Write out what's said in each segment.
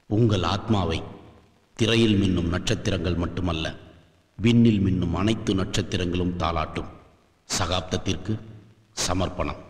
உங்கள் ஆத்மாவை திரையில் மின்னும் நட்சத்திரங்கள் மட்டுமல்ல விண்ணில் மின்னும் அனைத்து நட்சத்திரங்களும் தாளாட்டும் சகாப்தத்திற்கு சமர்ப்பணம்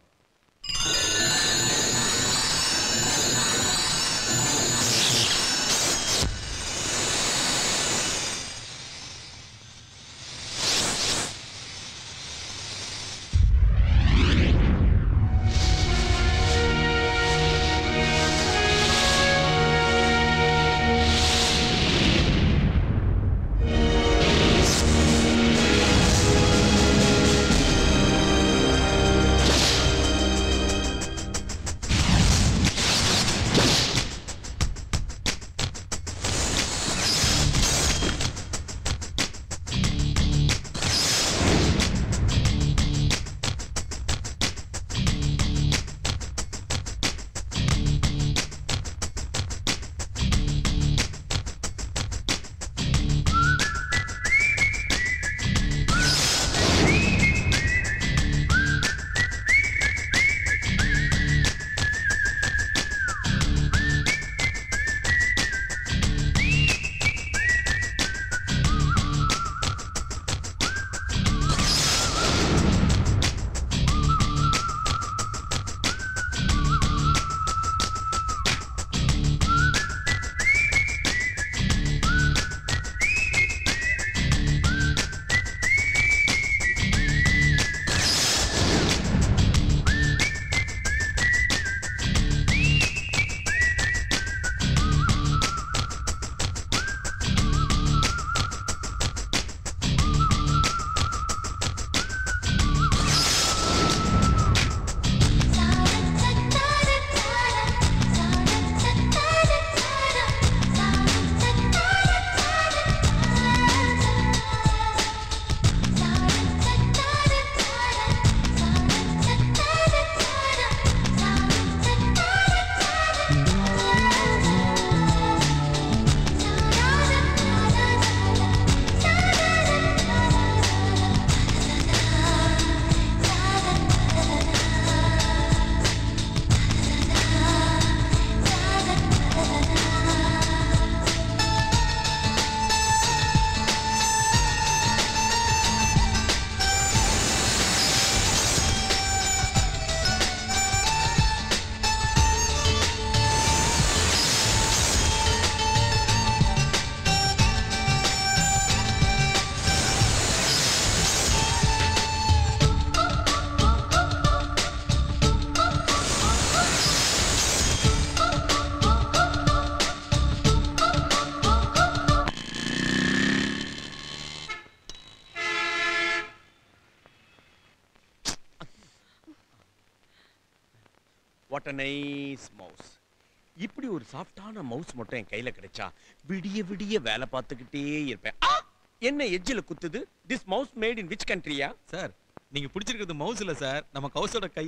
வாட் அ நைஸ் மவுஸ் இப்படி ஒரு சாஃப்டான மவுஸ் மட்டும் என் கையில கிடைச்சா விடிய விடிய வேலை பார்த்துக்கிட்டே இருப்பேன் ஆ! என்ன எட்ஜில் குத்துது this mouse made in which கண்ட்ரியா சார் நீங்க பிடிச்சிருக்கிறது மவுஸ் இல்ல சார் நம்ம கவுசோட கை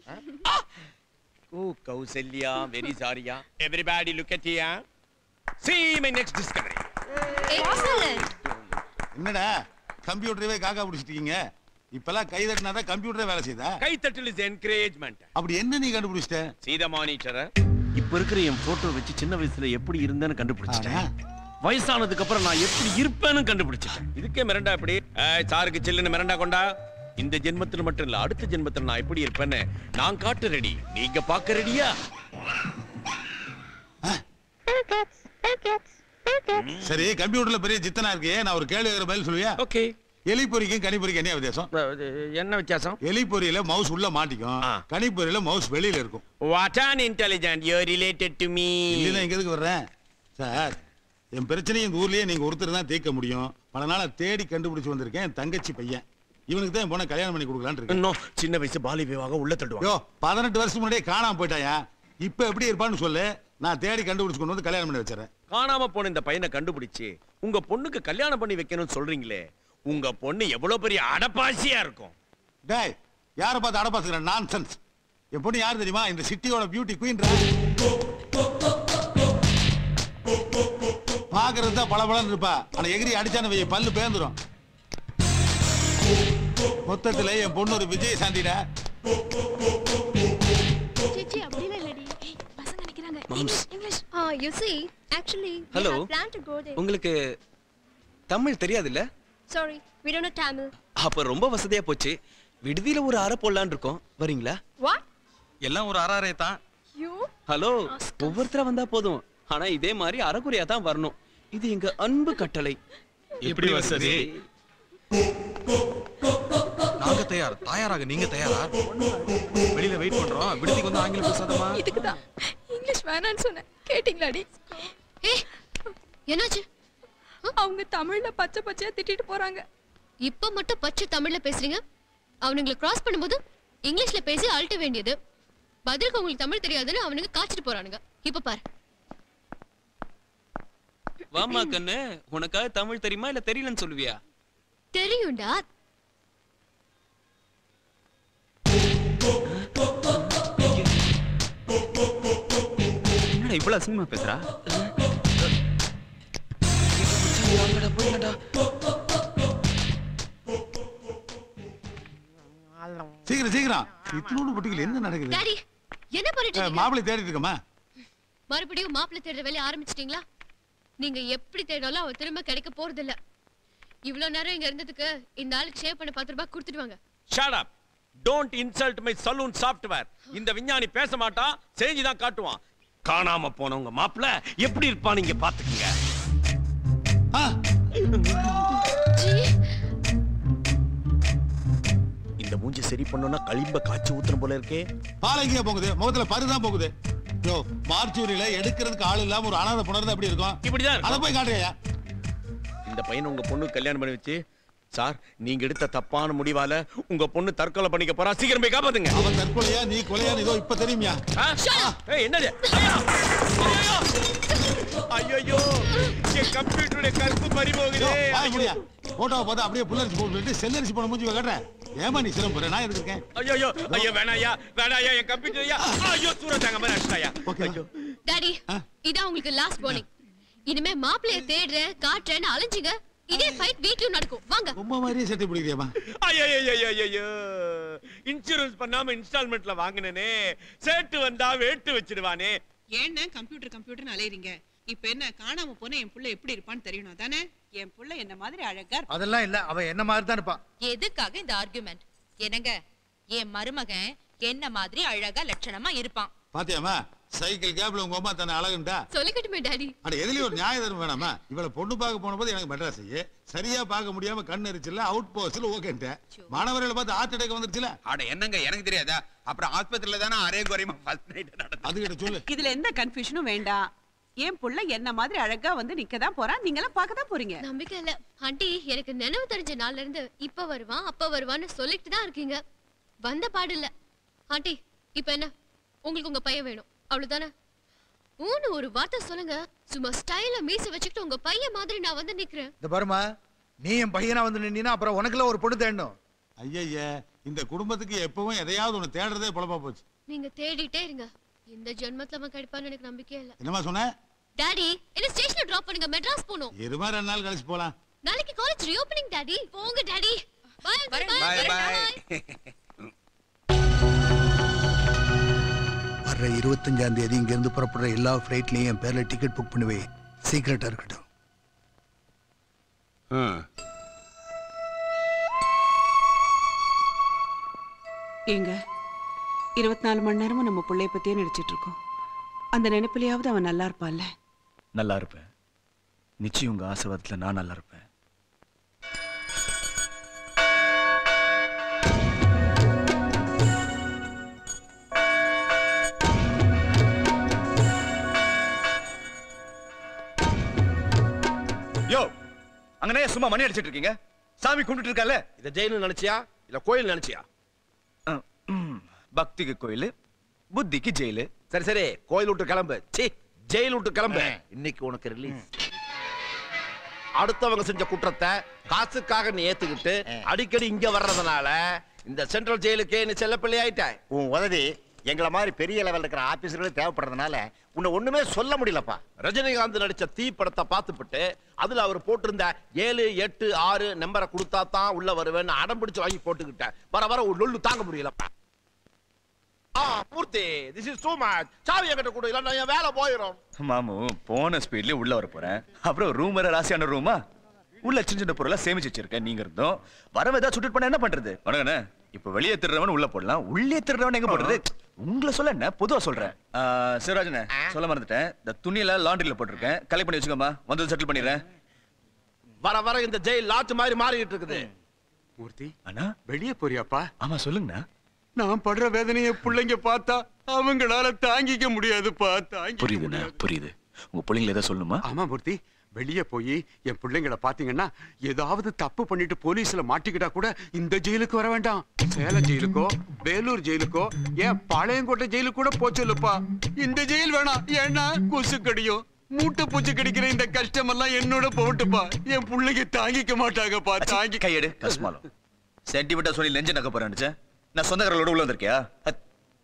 ஓ கௌசல்யா வெரி சாரியா everybody look at ya see my next discovery என்னடா கம்ப்யூட்டரவே காக்கா பிடிச்சிட்டீங்க இப்பெல்லாம் கை தட்டினாதான் கம்ப்யூட்டரே வேலை செய்தா கைத்தட்டல் இஸ் என்கரேஜ்மெண்ட் அப்படி என்ன நீ கண்டுபிடிச்சிட்ட see the monitor இப்ப இருக்கிற என் போட்டோ வச்சு சின்ன வயசுல எப்படி இருந்தேன்னு கண்டுபிடிச்சிட்டேன் வயசானதுக்கு அப்புறம் நான் எப்படி இருப்பேன்னு கண்டுபிடிச்சிட்டேன் இதுக்கே மிரண்டா எப்படி ஏய், சாருக்கு சில்லுன்னு மிரண்டா கொண்டா இந்த ஜென்மத்துல மட்டும் இல்ல அடுத்த ஜென்மத்துல நான் எப்படி இருப்பேன்னு நான் காட்டு ரெடி நீங்க பார்க்க ரெடியா சரி கம்ப்யூட்டர்ல பெரிய சித்தனா இருக்கே நான் ஒரு கேள்வி கேட்கிற பதில் சொல்லுவியா ஓகே எலிப்பொறிக்கும் கனிப்பொறிக்கும் என்ன வித்தியாசம் என்ன வித்தியாசம் எலிப்பொறியில மவுஸ் உள்ள மாட்டிக்கும் ஆ. கனிப்பொறியில மவுஸ் வெளியில இருக்கும் what an intelligent you related to me இல்லைன்னா இங்க எதுக்கு வர்றேன் சார் என் பிரச்சனையும் இந்த ஊர்லயே நீங்க ஒருத்தர் தான் தீர்க்க முடியும் பல நாளா தேடி கண்டுபிடிச்சு வந்திருக்கேன் என் தங்கச்சி பையன் இவனுக்கு தான் என் பொண்ணை கல்யாணம் பண்ணி கொடுக்கலான்னு இருக்கேன் இன்னும் சின்ன வயசு பாலி விவாகம் உள்ள தள்ளுவாங்க யோ பதினெட்டு வருஷம் முன்னாடியே காணாம போயிட்டாயா இப்ப எப்படி இருப்பான்னு சொல்லு நான் தேடி கண்டுபிடிச்சு கொண்டு வந்து கல்யாணம் பண்ணி வச்சிடறேன் காணாம போன இந்த பையனை கண்டுபிடிச்சு உங்க பொண்ணுக்கு கல்யாணம் பண்ணி வைக்கணும்னு சொல்றீங்களே உங்க பொண்ணு எவ்வளவு பெரிய அடப்பாசியா இருக்கும் டேய் யாரை பார்த்து அடப்பாசுக்கிறேன் நான்சென்ஸ் என் பொண்ணு யார் தெரியுமா இந்த சிட்டியோட பியூட்டி குயின் பாக்குறது தான் பளபளன்னு இருப்பா ஆனா எகிரி அடிச்சான வை பல்லு பேந்துரும் மொத்தத்துல என் பொண்ணு ஒரு விஜய் சாந்திடா சேச்சி அப்படிலாம் இல்லடி ஏய், பசங்க நிக்கிறாங்க மாம்ஸ். இங்கிலீஷ் இங்கிலீஷ் ஆ you see, actually, we Hello. have planned to go there. உங்களுக்கு தமிழ் தெரியாதுல்ல Sorry, we don't know Tamil. அப்ப ரொம்ப வசதியா போச்சு விடுதியில ஒரு அறை போடலான்னு இருக்கோம் வரீங்களா What? எல்லாம் ஒரு அறாரே தான் You? ஹலோ ஒவ்வொருத்தரா வந்தா போதும் ஆனா இதே மாதிரி அறகுறையா தான் வரணும் இது எங்க அன்பு கட்டளை எப்படி வசதி நாங்க தயார் தயாராக நீங்க தயாரா வெளியில வெயிட் பண்றோம் விடுதிக்கு வந்து ஆங்கிலம் பேசாதமா இதுக்குதான் இங்கிலீஷ் வேணான்னு சொன்னேன் கேட்டிங்களாடி ஏய், என்னாச்சு அவங்க தமிழ்ல பச்சை பச்சையா திட்டிட்டு போறாங்க இப்ப மட்டும் பச்சை தமிழ்ல பேசுறீங்க அவனுங்களை கிராஸ் பண்ணும்போது இங்கிலீஷ்ல பேசி அழட்ட வேண்டியது பதிலுக்கு உங்களுக்கு தமிழ் தெரியாதுன்னு அவனுங்க காய்ச்சிட்டு போறானுங்க இப்ப பாரு வாமா கண்ணு உனக்காக தமிழ் தெரியுமா இல்ல தெரியலன்னு சொல்லுவியா தெரியும்டா என்னடா இவ்வளவு அசிங்கமா பேசுறா சீக்கிரம் சீக்கிரம் இத்தனோடு குட்டிகள் என்ன நடக்குது டாடி என்ன பண்ணிட்டு அஹ், இருக்கீங்க மாப்பிள்ளை தேடிட்டு இருக்கமா மறுபடியும் மாப்பிள்ளை தேடுற வேலைய ஆரம்பிச்சிட்டீங்களா நீங்க எப்படி தேடினாலும் அவன் திரும்ப கிடைக்க போறது இல்ல இவ்வளவு நேரம் இங்க இருந்ததுக்கு இந்த ஆளுக்கு ஷேவ் பண்ண பத்து ரூபாய் கொடுத்துட்டு வாங்க shut up don't insult my saloon software இந்த விஞ்ஞானி பேச மாட்டான் செஞ்சு தான் காட்டுவான் காணாம போனவங்க மாப்பிள எப்படி இருப்பான் நீங்க பாத்துக்கங்க ஆ, சீ, இந்த மூஞ்சி சரி பண்ணோம்னா களிம்ப காய்ச்சி ஊத்துன போல இருக்கே பால் எங்கேயா போகுது முகத்துல பரு தான் போகுது யோ மார்ச்சூரியில எடுக்கிறதுக்கு ஆள் இல்லாம ஒரு அனாதை புணர்ந்து எப்படி இருக்கும் இப்படிதான் அதை இருக்கும். போய் காட்டுறியா இந்த பையன் உங்க பொண்ணு கல்யாணம் பண்ணி வச்சு சார் நீங்க எடுத்த தப்பான முடிவால உங்க பொண்ணு தற்கொலை பண்ணிக்க போறா சீக்கிரம் போய் காப்பாத்துங்க அவன் தற்கொலையா நீ கொலையான்னு ஏதோ இப்ப தெரியுமியா ஆ? ஏய், என்னது ஐயா! ஐயோ ஐயோ என் கம்ப்யூட்டருடைய கருப்பு பறி போகுதே வாய முடியா போட்டோவை பார்த்தா அப்படியே புல்லரிச்சு போட்டு செல்லரிச்சு போன மூஞ்சி காட்டுறேன் ஏமா நீ சிரம் போற நான் எதுக்கு இருக்கேன் ஐயோ ஐயோ ஐயோ வேணாயா வேணாயா என் கம்ப்யூட்டர் ஐயா ஐயோ சூரத்தாங்க மாதிரி அடிச்சிட்டாயா ஓகே ஐயோ டாடி ஆ? இதான் உங்களுக்கு லாஸ்ட் வார்னிங் இனிமே மாப்பிள்ளைய தேடுறேன் காட்டுறேன்னு அலைஞ்சிங்க இதே ஃபைட் வீட்லயும் நடக்கும் வாங்க ரொம்ப மாதிரியே சட்டை பிடிக்கிறியாமா ஐயோ ஐயோ ஐயோ இன்சூரன்ஸ் பண்ணாம இன்ஸ்டால்மெண்ட்ல வாங்கினனே சேட்டு வந்தா வேட்டு வச்சிடுவானே ஏன்னா கம்ப்யூட்டர் கம்ப்யூட்டர்னு அலையறீங்க இப்ப என்ன காணாம போன என் புள்ள எப்படி இருப்பான்னு தெரியணும் தானே என் புள்ள என்ன மாதிரி அழகா இருப்பான். அதெல்லாம் இல்ல அவன் என்ன மாதிரி தான் இருப்பான் எதுக்காக இந்த ஆர்குமெண்ட் என்னங்க என் மருமகன் என்ன மாதிரி அழகா லட்சணமா இருப்பான் பாத்தியாமா சைக்கிள் கேப்ல உங்க அம்மா தன்னை அழகுண்டா சொல்லிக்கட்டுமே டாடி அட எதுலயும் ஒரு நியாய தர்மம் வேணாமா இவள பொண்ணு பார்க்க போன போது எனக்கு மெட்ராஸ் சரியா பார்க்க முடியாம கண் எரிச்சல அவுட் போஸ்ட்ல ஓகேன்ட்டேன் மாணவர்களை பார்த்து ஹார்ட் அட்டாக் வந்துருச்சுல அட என்னங்க எனக்கு தெரியாதா அப்புறம் ஆஸ்பத்திரியில தானே அரே குறையுமா ஃபர்ஸ்ட் நைட் நடந்தது அதுகிட்ட சொல்லு இதுல எந்த கன்ஃபியூஷனும் வேண்டாம் என் புள்ள என்ன மாதிரி அழகா வந்து நிக்க தான் போறான் நீங்க எல்லாம் பார்க்க தான் போறீங்க நம்பிக்கை இல்ல ஆண்டி எனக்கு நினைவு தெரிஞ்ச நாள்ல இருந்து இப்ப வருவான் அப்ப வருவான்னு சொல்லிட்டு தான் இருக்கீங்க வந்த பாடு இல்ல ஆண்டி இப்ப என்ன உங்களுக்கு உங்க பையன் வேணும் அவ்வளவுதானே ஊன்னு ஒரு வார்த்தை சொல்லுங்க சும்மா ஸ்டைல மீச வச்சுக்கிட்டு உங்க பையன் மாதிரி நான் வந்து நிக்கிறேன் இந்த பாருமா நீ என் பையனா வந்து நின்னா அப்புறம் உனக்குள்ள ஒரு பொண்ணு தேடணும் ஐயய்ய இந்த குடும்பத்துக்கு எப்பவும் எதையாவது ஒண்ணு தேடுறதே பொழப்பா போச்சு நீங்க தேடிட்டே இருங்க இந்த ஜென்மத்துல அவன் கிடைப்பான்னு எனக்கு நம்பிக்கையே இல்ல என்னமா சொன்ன டாடி என்ன ஸ்டேஷன்ல டிராப் பண்ணுங்க மெட்ராஸ் போகணும் இருமா ரெண்டு நாள் கழிச்சு போலாம் நாளைக்கு காலேஜ் ரீஓபனிங் டாடி போங்க daddy bye bye Bye, bye. வர்ற இருபத்தஞ்சாம் தேதி இங்க இருந்து புறப்படுற எல்லா ஃபிளைட்லயும் என் பேர்ல டிக்கெட் புக் பண்ணுவே சீக்கிரட்டா இருக்கட்டும் ஏங்க இருபத்தி நாலு மணி நேரமும் நம்ம புள்ளைய பத்தியே நினைச்சிட்டு இருக்கோம் அந்த நினைப்பிலையாவது அவன் நல்லா இருப்பான்ல நல்லா இருப்பேன் நிச்சயம் உங்க ஆசீர்வாதத்துல நான் நல்லா இருப்பேன் யோ அங்கனே சும்மா மணி அடிச்சிட்டு இருக்கீங்க சாமி கும்பிட்டு இருக்கல இத ஜெயிலு நினைச்சியா இல்ல கோயில் நினைச்சியா பக்திக்கு கோயில் புத்திக்கு ஜெயிலு சரி சரி கோயில் விட்டு கிளம்பு சி ஜெயில் விட்டு கிளம்பு இன்னைக்கு உனக்கு ரிலீஸ் அடுத்தவங்க செஞ்ச குற்றத்தை காசுக்காக நீ ஏத்துக்கிட்டு அடிக்கடி இங்க வர்றதுனால இந்த சென்ட்ரல் ஜெயிலுக்கே நீ செல்லப்பிள்ளை ஆயிட்ட உன் உதவி எங்களை மாதிரி பெரிய லெவல்ல இருக்கிற ஆபீசர்களுக்கு தேவைப்படுறதுனால உன்னை ஒண்ணுமே சொல்ல முடியலப்பா ரஜினிகாந்த் நடிச்ச தீ படத்தை பார்த்துப்புட்டு அதுல அவர் போட்டிருந்த ஏழு எட்டு ஆறு நம்பரை கொடுத்தா தான் உள்ள வருவேன்னு அடம் பிடிச்சு வாங்கி போட்டுக்கிட்டேன் வர வர ஒரு லொல்லு தாங்க முடியலப்பா ஆ Murthy this is too much சாவி என்கிட்ட கொடு இல்லைன்னா என் வேலை போயிடும் மாமு போன ஸ்பீட்ல உள்ள வர போறேன் அப்புறம் ரூம் வேற ராசியான ரூமா உள்ள சின்ன சின்ன பொருளா சேமிச்சு வச்சிருக்கேன் நீங்க இருந்தோம் வரவ ஏதாவது சுட்டு பண்ண என்ன பண்றது வணக்கண்ணே இப்ப வெளியே திருறவன் உள்ள போடலாம் உள்ளே திருறவன் எங்க போடுறது உங்களை சொல்ல என்ன பொதுவா சொல்றேன் ஆ, சிவராஜனே சொல்ல மறந்துட்டேன் இந்த துணியில லாண்டரியில போட்டிருக்கேன் கலெக்ட் பண்ணி வச்சுக்கோமா வந்து செட்டில் பண்ணிடுறேன் வர வர இந்த ஜெயில் லாட்டு மாதிரி மாறிட்டு இருக்குது மூர்த்தி அண்ணா வெளியே போறியாப்பா ஆமா சொல்லுங்கண்ணா நான் படுற வேதனைய பிள்ளைங்க பார்த்தா அவங்களால தாங்கிக்க முடியாதுப்பா தாங்கி புரியுதுண்ணா புரியுது உங்க பிள்ளைங்களை ஏதாவது சொல்லணுமா ஆமா மூர்த்தி வெளியே போய் என் பிள்ளைங்களை பாத்தீங்கன்னா ஏதாவது தப்பு பண்ணிட்டு போலீஸ்ல மாட்டிக்கிட்டா கூட இந்த ஜெயிலுக்கு வர வேண்டாம் சேலம் ஜெயிலுக்கோ வேலூர் ஜெயிலுக்கோ ஏன் பாளையங்கோட்டை ஜெயிலுக்கு கூட போச்சொல்லுப்பா இந்த ஜெயில் வேணாம் ஏன்னா கொசு கடியும் மூட்டை பூச்சி கடிக்கிற இந்த கஷ்டம் எல்லாம் என்னோட போட்டுப்பா என் பிள்ளைங்க தாங்கிக்க மாட்டாங்கப்பா தாங்கி கையெடு கஸ்மாலம் சென்டிமெண்டா சொல்லி நெஞ்ச நக்க போறேன் நான் சொந்தக்காரங்களோட உள்ள வந்திருக்கியா அத்.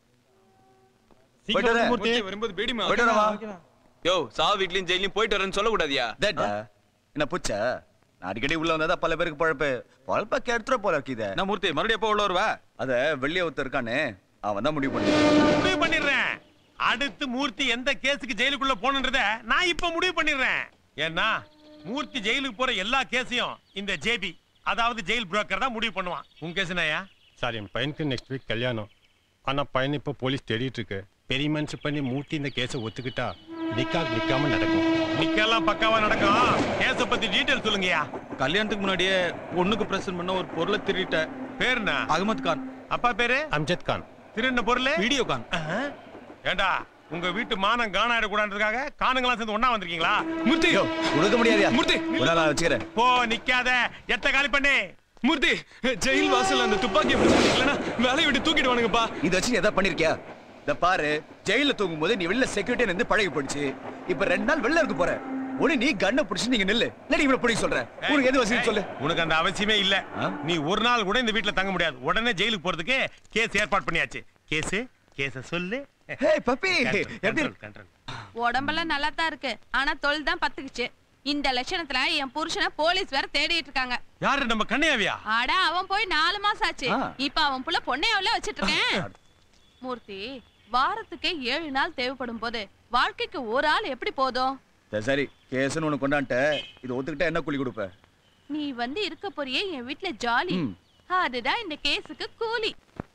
போயிட்டு வரேன். வரும்போது பீடி போயிட்டு வரேன் வா. யோ சாவு வீட்லயும் ஜெயிலையும் போயிட்டு வரேன்னு சொல்லக்கூடாதியா டேட்டா என்ன புச்சா நான் அடிக்கடி உள்ள வந்தாதான் பல பேருக்கு பழப்பு பழப்ப கெடுத்துற போல இருக்குது நான் மூர்த்தி மறுபடியும் எப்போ உள்ள வருவா அத வெள்ளிய ஒருத்தர் இருக்கானே அவன் தான் முடிவு பண்ணி முடிவு பண்ணிடுறேன் அடுத்து மூர்த்தி எந்த கேஸுக்கு ஜெயிலுக்குள்ள போகணுன்றத நான் இப்ப முடிவு பண்ணிடுறேன் ஏன்னா மூர்த்தி ஜெயிலுக்கு போற எல்லா கேஸையும் இந்த ஜேபி அதாவது ஜெயில் புரோக்கர் தான் முடிவு பண்ணுவான் உன் கேஸ் என்னயா சார் என் பையனுக்கு நெக்ஸ்ட் வீக் கல்யாணம் ஆனா பையன் இப்போ போலீஸ் தேடிட்டு இருக்கு பெரிய மனுஷு பண்ணி மூட்டி இந்த கேஸை ஒத்துக்கிட்டா நிக்கா நிக்காம நடக்கும் நிக்கெல்லாம் பக்காவா நடக்கும் கேஸ பத்தி டீடைல் சொல்லுங்கயா கல்யாணத்துக்கு முன்னாடியே பொண்ணுக்கு பிரசன்ட் பண்ண ஒரு பொருளை திருடிட்ட பேர் என்ன அகமத் கான் அப்பா பேரு அம்ஜத் கான் திருடின பொருள் வீடியோ கான் ஏண்டா உங்க வீட்டு மானம் காணாயிடக்கூடாதுக்காக காணுங்களாம் சேர்ந்து ஒண்ணா வந்திருக்கீங்களா மூர்த்தி கொடுக்க முடியாதியா மூர்த்தி ஒரு நாள் நான் வச்சுக்கிறேன் போ நிக்காத எத்த காலி பண்ணு மூர்த்தி ஜெயில் வாசல்ல அந்த துப்பாக்கியை பிடிச்சிருக்கலனா வேலையை விட்டு தூக்கிடுவானுங்கப்பா இத வச்சு நீ எதாவது பண்ணிருக்கியா இத பாரு ஜெயில தூங்கும் போது நீ வெளில செக்யூரிட்டி இருந்து பழகி போயிடுச்சு இப்ப ரெண்டு நாள் வெளில இருக்க போற ஒண்ணு நீ கண்ணை பிடிச்சு நீங்க நில்லு இல்ல நீ இவ்வளவு பிடிக்க சொல்ற உனக்கு எது வசதி சொல்லு உனக்கு அந்த அவசியமே இல்ல நீ ஒரு நாள் கூட இந்த வீட்ல தங்க முடியாது உடனே ஜெயிலுக்கு போறதுக்கு கேஸ் ஏற்பாடு பண்ணியாச்சு கேஸ் கேஸ சொல்லு ஹே பப்பி எப்படி கண்ட்ரோல் உடம்பெல்லாம் நல்லா தான் இருக்கு ஆனா தொழில் தான் பத்துக்குச்சு இந்த லட்சணத்துல என் புருஷனை போலீஸ் வேற தேடிட்டு இருக்காங்க யாரு நம்ம கண்ணையாவியா அட அவன் போய் நாலு மாசம் ஆச்சு ஆ. இப்ப அவன் புள்ள பொண்ணையாவில வச்சிட்டு இருக்கேன் மூர்த்தி வாரத்துக்கே ஏழு நாள் தேவைப்படும் போது வாழ்க்கைக்கு ஒரு ஆள் எப்படி போதும் சரி, சரி கேஸ்னு ஒண்ணு கொண்டான்ட்ட இது ஒத்துக்கிட்டா என்ன கூலி கொடுப்ப நீ வந்து இருக்க போறியே என் வீட்ல ஜாலி ம். அதுதான் இந்த கேஸுக்கு கூலி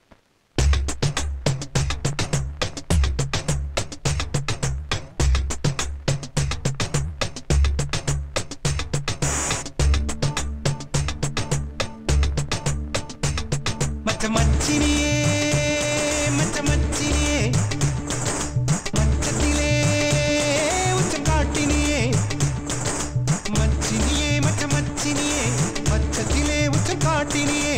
மச்ச மச்சினியே மச்ச மச்சினியே மச்சத்திலே உச்சம் காட்டினியே மச்சினியே மச்ச மச்சினியே மச்சத்திலே உச்சம் காட்டினியே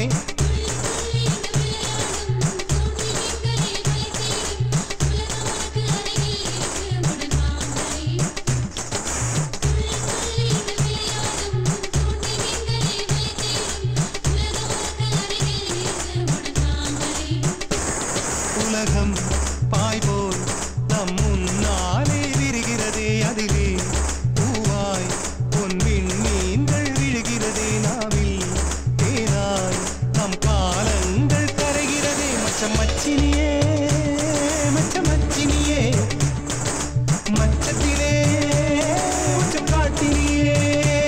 உலகம் பாய்போல் நம் முன்னாலே விரிகிறதே அதிலே பூவாய் பொன்வின் மீன்கள் விழுகிறதே நாவில் தேனாய் நம் காலங்கள் கரைகிறதே மச்சம் மச்சினியே மச்சம் மச்சினியே மச்சத்திலே உச்சம் காட்டினியே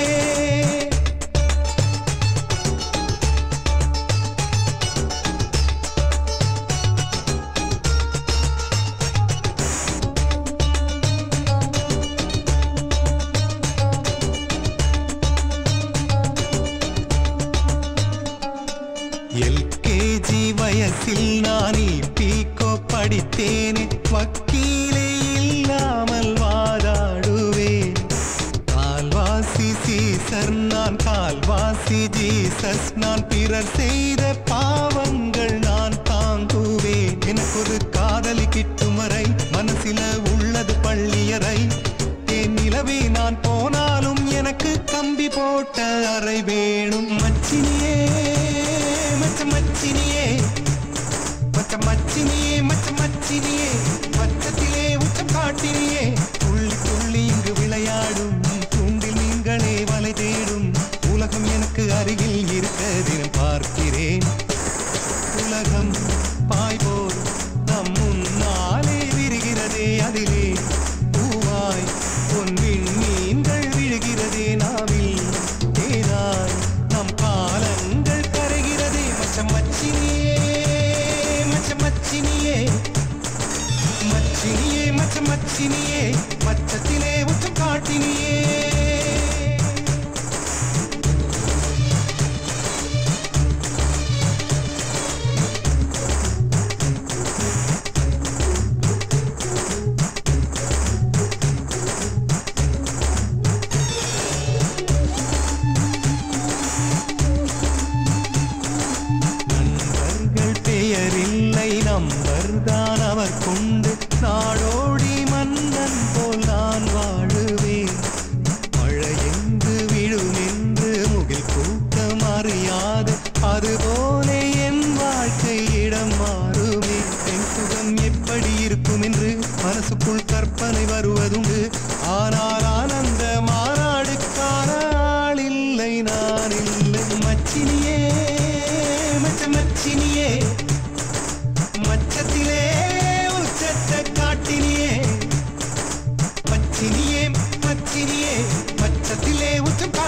எல்கேஜி வயசில் நான் பீக்கோ படித்தேனே வக்கீலே இல்லாமல் வாதாடுவேன் கால்வாசி சீசர் நான் கால்வாசி ஜீசஸ் நான் பிறர் செய்த பாவங்கள் நான் தாங்குவேன் எனக்கு ஒரு காதலி கிட்டும் வரை மனசில உள்ளது பள்ளியறை என் நிலவே நான் போனாலும் எனக்கு கம்பி போட்ட அறை வேணும் மச்சினியே மச்ச மச்சினியே மச்ச மச்சினியே மச்ச மச்சினியே மச்சத்திலே உச்சம் காட்டினியே துள்ளி துள்ளி இங்கு விளையாடும் தூண்டில் நீங்களே வலை தேடும் உலகம் எனக்கு அருகில் இருக்க தினம் பார்க்கிறேன் உலகம் பாய்போல் நம்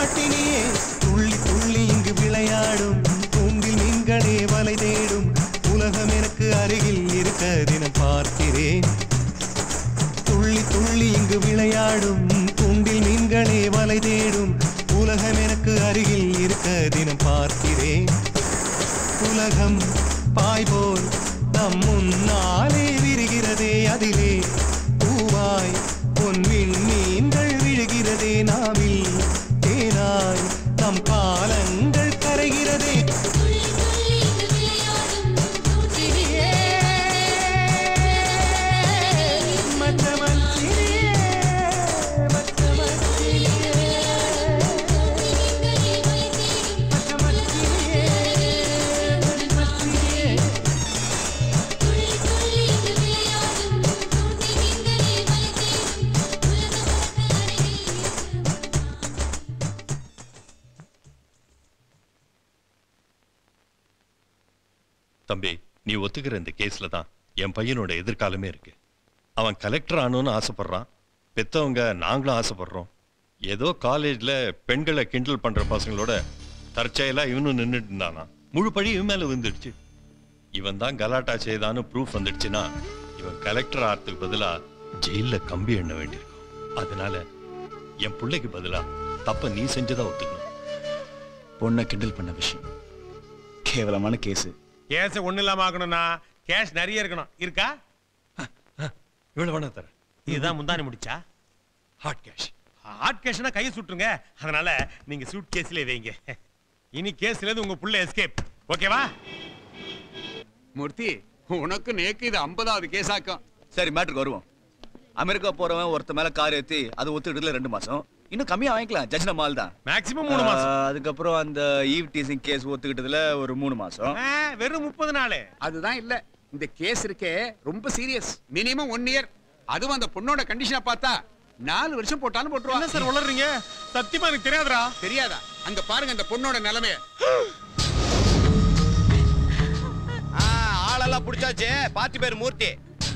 பட்டினியே துள்ளி துள்ளி இங்கு விளையாடும் தூண்டில் மீன்களே வலை தேடும் உலகம் எனக்கு அருகில் இருக்க தினம் பார்க்கிறேன் துள்ளி துள்ளி இங்கு விளையாடும் தூண்டில் மீன்களே வலை தேடும் உலகம் எனக்கு அருகில் இருக்க தினம் பார்க்கிறேன் உலகம் பாய்போல் நம் முன்னாலே விரிகிறதே அதிலே பூவாய் பொன்வின் மீன்கள் விழுகிறதே நாவில் தேனாய் நம் காலங்கள் கரைகிறதே தம்பி நீ ஒத்துக்கிற இந்த கேஸ்ல தான் என் பையனோட எதிர்காலமே இருக்கு அவன் கலெக்டர் ஆகணும்னு ஆசைப்படுறான் பெத்தவங்க நாங்களும் ஆசைப்படுறோம் ஏதோ காலேஜ்ல பெண்களை கிண்டல் பண்ற பசங்களோட தற்செயலா இவனும் நின்றுட்டு இருந்தானா முழு பழி இவன் மேல விழுந்துடுச்சு இவன் தான் கலாட்டா செய்தான்னு ப்ரூஃப் வந்துடுச்சுன்னா இவன் கலெக்டர் ஆகிறதுக்கு பதிலா ஜெயில்ல கம்பி எண்ண வேண்டியிருக்கும் அதனால என் பிள்ளைக்கு பதிலா தப்ப நீ செஞ்சதா ஒத்துக்கணும் பொண்ணை கிண்டல் பண்ண விஷயம் கேவலமான கேஸ் கேஸ் ஒண்ணு இல்லாம ஆகணும்னா கேஷ் நிறைய இருக்கணும் இருக்கா இவ்வளவு வேணா தரேன் இதுதான் முந்தானி முடிச்சா ஹாட் கேஷ் ஹாட் கேஷ்னா கையை சுட்டுருங்க அதனால நீங்க சூட் கேஸ்ல வைங்க இனி கேஸ்ல இருந்து உங்க புள்ள எஸ்கேப் ஓகேவா மூர்த்தி உனக்கு நேக்கு இது ஐம்பதாவது கேஸ் ஆக்கும் சரி மேட்ருக்கு வருவோம் அமெரிக்கா போறவன் ஒருத்த மேல கார் ஏத்தி அது ஒத்துக்கிட்டதுல ரெண்டு மாசம் இன்னும் கம்மியா வாங்கிக்கலாம் ஜட்ஜ் நம்ம ஆள் தான் மேக்ஸிமம் மூணு மாசம் ஆஹ், அதுக்கப்புறம் அந்த ஈவ் டீசிங் கேஸ் ஒத்துக்கிட்டதுல ஒரு மூணு மாசம் வெறும் முப்பது நாள் அதுதான் இல்ல இந்த கேஸ் இருக்கே ரொம்ப சீரியஸ் மினிமம் ஒன் இயர் அதுவும் அந்த பொண்ணோட கண்டிஷனை பார்த்தா நாலு வருஷம் போட்டாலும் போட்டுருவா சார் வளர்றீங்க சத்தியமா எனக்கு தெரியாதுடா தெரியாதா அங்க பாருங்க இந்த பொண்ணோட நிலைமைய ஆளெல்லாம் புடிச்சாச்சு பாத்தி பேர் மூர்த்தி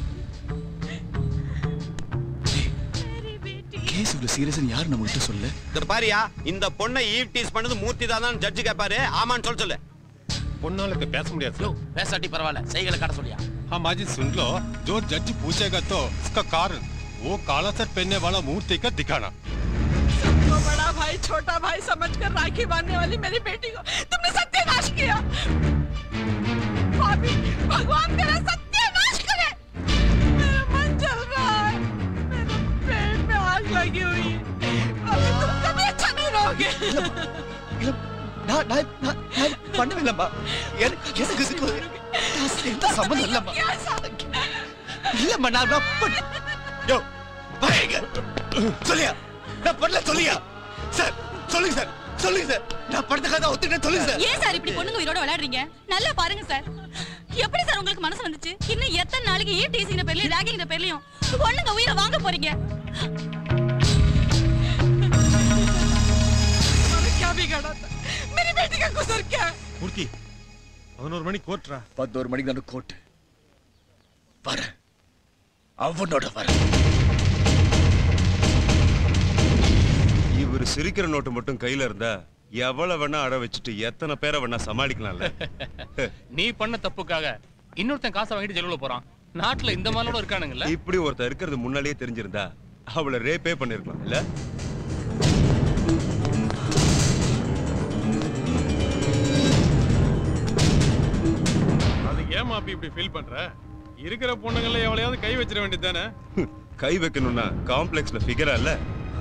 கேஸ் இவ்வளவு சீரியஸ் யார் நம்ம கிட்ட சொல்ல இந்த பாரியா இந்த பொண்ணை ஈவ் டீஸ் பண்ணது மூர்த்தி தான் ஜட்ஜு கேட்பாரு ஆமான்னு சொல்ல சொல்லு பொண்ணாளுக்கு பேச முடியாது वैसा परवाला सही गल काट सोलिया हाँ माजी सुन लो जो जज पूछेगा तो उसका कारण वो काला सर पहनने वाला मूर्ति का दिखाना सबको बड़ा भाई छोटा भाई समझकर राखी बांधने वाली मेरी बेटी को तुमने सत्यानाश किया भाभी भगवान तेरा सत्यानाश करे मेरा मन जल रहा है मेरे पेट में आग लगी हुई है अभी तुम कभी अच्छा नहीं रहोगे நான் நான் நான் நான் பண்ணவில்லம்மா எனக்கு எனக்கு இதுக்கு நான் எந்த சம்மந்தம் இல்லம்மா இல்லம்மா நான் நான் பண்ண யோ பாருங்க சொல்லியா நான் பண்ணல சொல்லியா சார் சொல்லுங்க சார் சொல்லுங்க சார் நான் படத்துக்காக ஒத்துக்கிட்டேன் சொல்லுங்க சார் ஏன் சார் இப்படி பொண்ணுங்க உயிரோட விளையாடுறீங்க நல்லா பாருங்க சார் எப்படி சார் உங்களுக்கு மனசு வந்துச்சு இன்னும் எத்தனை நாளைக்கு ஈவ் டீசிங்கிற பேர்லயும் ராகிங்கிற பேர்லயும் பொண்ணுங்க உயிரை வாங்க போறீங்க तुम्हारा क्या बिगाड़ा था मेरी बेटी का गुजर क्या है மூர்த்தி பதினோரு மணி கோர்ட்ரா பதினோரு மணிக்கு தான் கோர்ட் வரேன் அவனோட வர இவர் சிரிக்கிற நோட்டு மட்டும் கையில இருந்தா எவ்வளவு வேணா அட வச்சுட்டு எத்தனை பேரை வேணா சமாளிக்கலாம்ல நீ பண்ண தப்புக்காக இன்னொருத்தன் காசை வாங்கிட்டு ஜெயிலுல போறான் நாட்டுல இந்த மாதிரிலாம் இருக்கானுங்கல்ல இப்படி ஒருத்தர் இருக்கிறது முன்னாடியே தெரிஞ்சிருந்தா அவளை ரேப்பே பண்ணிருக்கலாம் இல்ல அதுக்கு ஏன் மாப்பி இப்படி ஃபீல் பண்ற இருக்கிற பொண்ணுங்கள எவ்வளையாவது கை வச்சிட வேண்டியது தானே கை வைக்கணும்னா காம்ப்ளெக்ஸ்ல ஃபிகரா இல்ல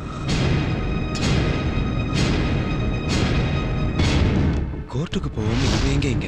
கோர்ட்டுக்கு போவோம் இது எங்க இங்க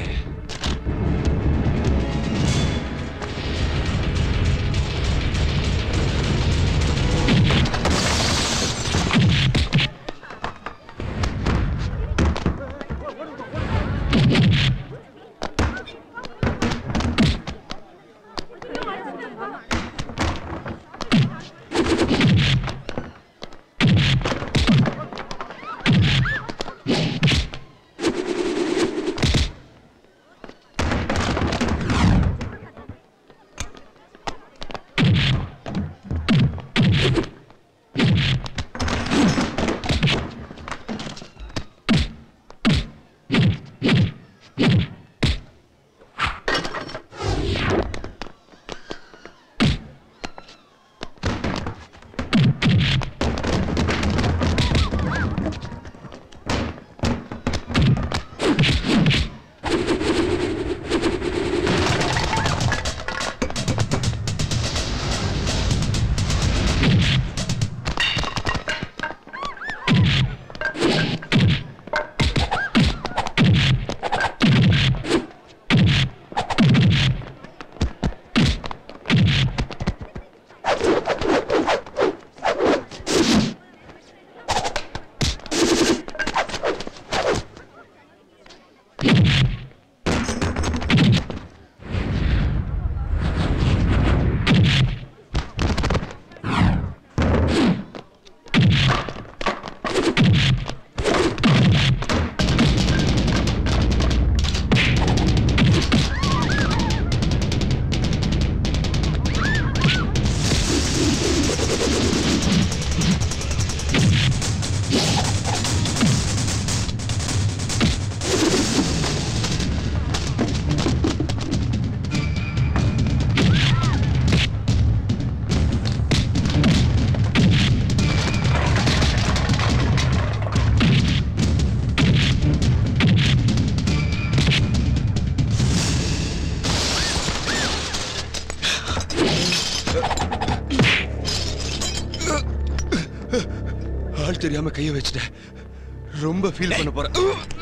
ஆள் தெரியாம கைய வச்சுட்டேன் ரொம்ப ஃபீல் பண்ண போறேன்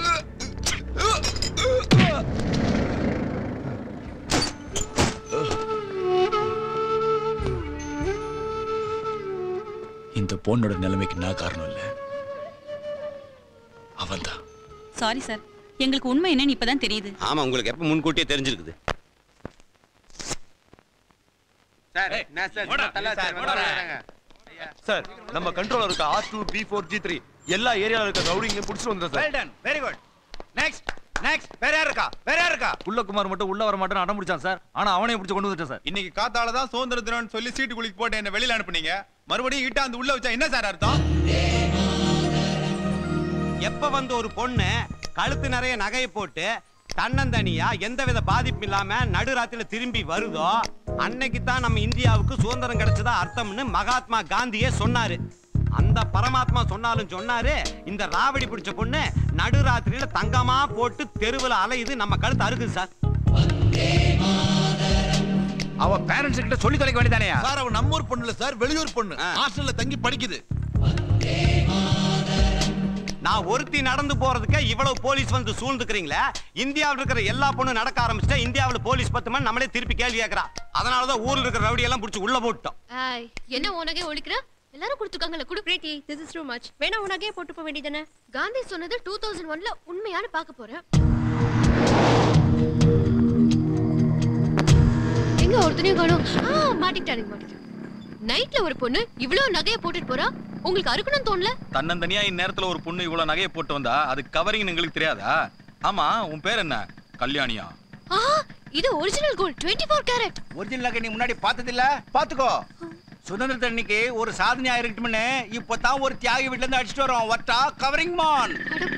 இந்த பொண்ணோட நிலைமைக்கு நான் காரணம் இல்ல அவன்தான் சாரி சார் எங்களுக்கு உண்மை என்னன்னு இப்பதான் தெரியுது ஆமா உங்களுக்கு எப்ப முன்கூட்டியே தெரிஞ்சிருக்குது சார் நம்ம கண்ட்ரோல்ல இருக்க R two P four G three எல்லா ஏரியால இருக்க ரவுடிங்களையும் பிடிச்சிட்டு வந்தோம் sir done very good next next வேற யார் இருக்கா வேற யார் இருக்கா குள்ளகுமார் மட்டும் உள்ள வர மாட்டேன்னு அடம் பிடிச்சான் சார் ஆனா அவனையும் பிடிச்சு கொண்டு வந்துட்டேன் சார் இன்னைக்கு காத்தால தான் சுதந்திர தினம்னு சொல்லி சீட்டு குளிக்கு போட்டு என்ன வெளியில அனுப்புனீங்க மறுபடியும் இட்டா அந்த உள்ள வச்சா என்ன சார் அர்த்தம் எப்ப வந்து ஒரு பொண்ணு கழுத்து நிறைய நகையை போட்டு தன்னந்தனியா எந்தவித பாதிப்பு இல்லாம நடுராத்திரில திரும்பி வருதோ அன்னைக்கு தான் நம்ம இந்தியாவுக்கு சுதந்திரம் கிடைச்சதா அர்த்தம்னு மகாத்மா காந்தியே சொன்னாரு அந்த பரமாத்மா சொன்னாலும் சொன்னாரு இந்த ராவடி பிடிச்ச பொண்ணு நடுராத்திரியில தங்கமா போட்டு தெருவுல அலையுது நம்ம கழுத்து அறுக்குது சார் அவ பேரண்ட்ஸ் கிட்ட சொல்லி தொலைக்க வேண்டியதானே சார் அவன் நம்ம ஊர் பொண்ணு இல்ல சார் வெளியூர் பொண்ணு ஹாஸ்டல்ல தங்கி படிக்குது நான் ஒருத்தி நடந்து போறதுக்கு இவ்வளவு போலீஸ் வந்து சூழ்ந்துக்கிறீங்களே இந்தியாவில் இருக்கிற எல்லா பொண்ணும் நடக்க ஆரம்பிச்சுட்டா இந்தியாவில் போலீஸ் பத்துமா நம்மளே திருப்பி கேள்வி கேட்கறா அதனாலதான் ஊர்ல இருக்கிற ரவுடி எல்லாம் பிடிச்சி உள்ள போட்டோம் ஆய், என்ன உனக்கே ஒழிக்கிற எல்லாரும் கொடுத்துருக்காங்கல்ல குடு Preethi this is too much வேணா உனக்கே போட்டு போக வேண்டியதானே காந்தி சொன்னது டூ தௌசண்ட் ஒன்ல உண்மையான பார்க்க போறேன் எங்க ஒருத்தனையும் காணும் ஆ மாட்டிக்கிட்டானுங்க மாட்டிக்கிட்டாங்க நைட்ல ஒரு பொண்ணு இவ்வளவு நகைய போட்டுட்டு போறா உங்களுக்கு அறுக்கணும்னு தோணல தன்னந்தனியா இந்நேரத்துல ஒரு பொண்ணு இவ்வளவு நகையை போட்டு வந்தா அது கவரிங் எங்களுக்கு தெரியாதா ஆமா உன் பேர் என்ன கல்யாணியா ஆ இது original gold 24 four carat original நகை நீ முன்னாடி பார்த்தது இல்ல பாத்துக்கோ சுதந்திர அன்னைக்கு ஒரு சாதனையா இருக்கட்டும்னு இப்பதான் ஒரு தியாகி வீட்ல இருந்து அடிச்சிட்டு வரோம் வட்டா கவரிங் மான்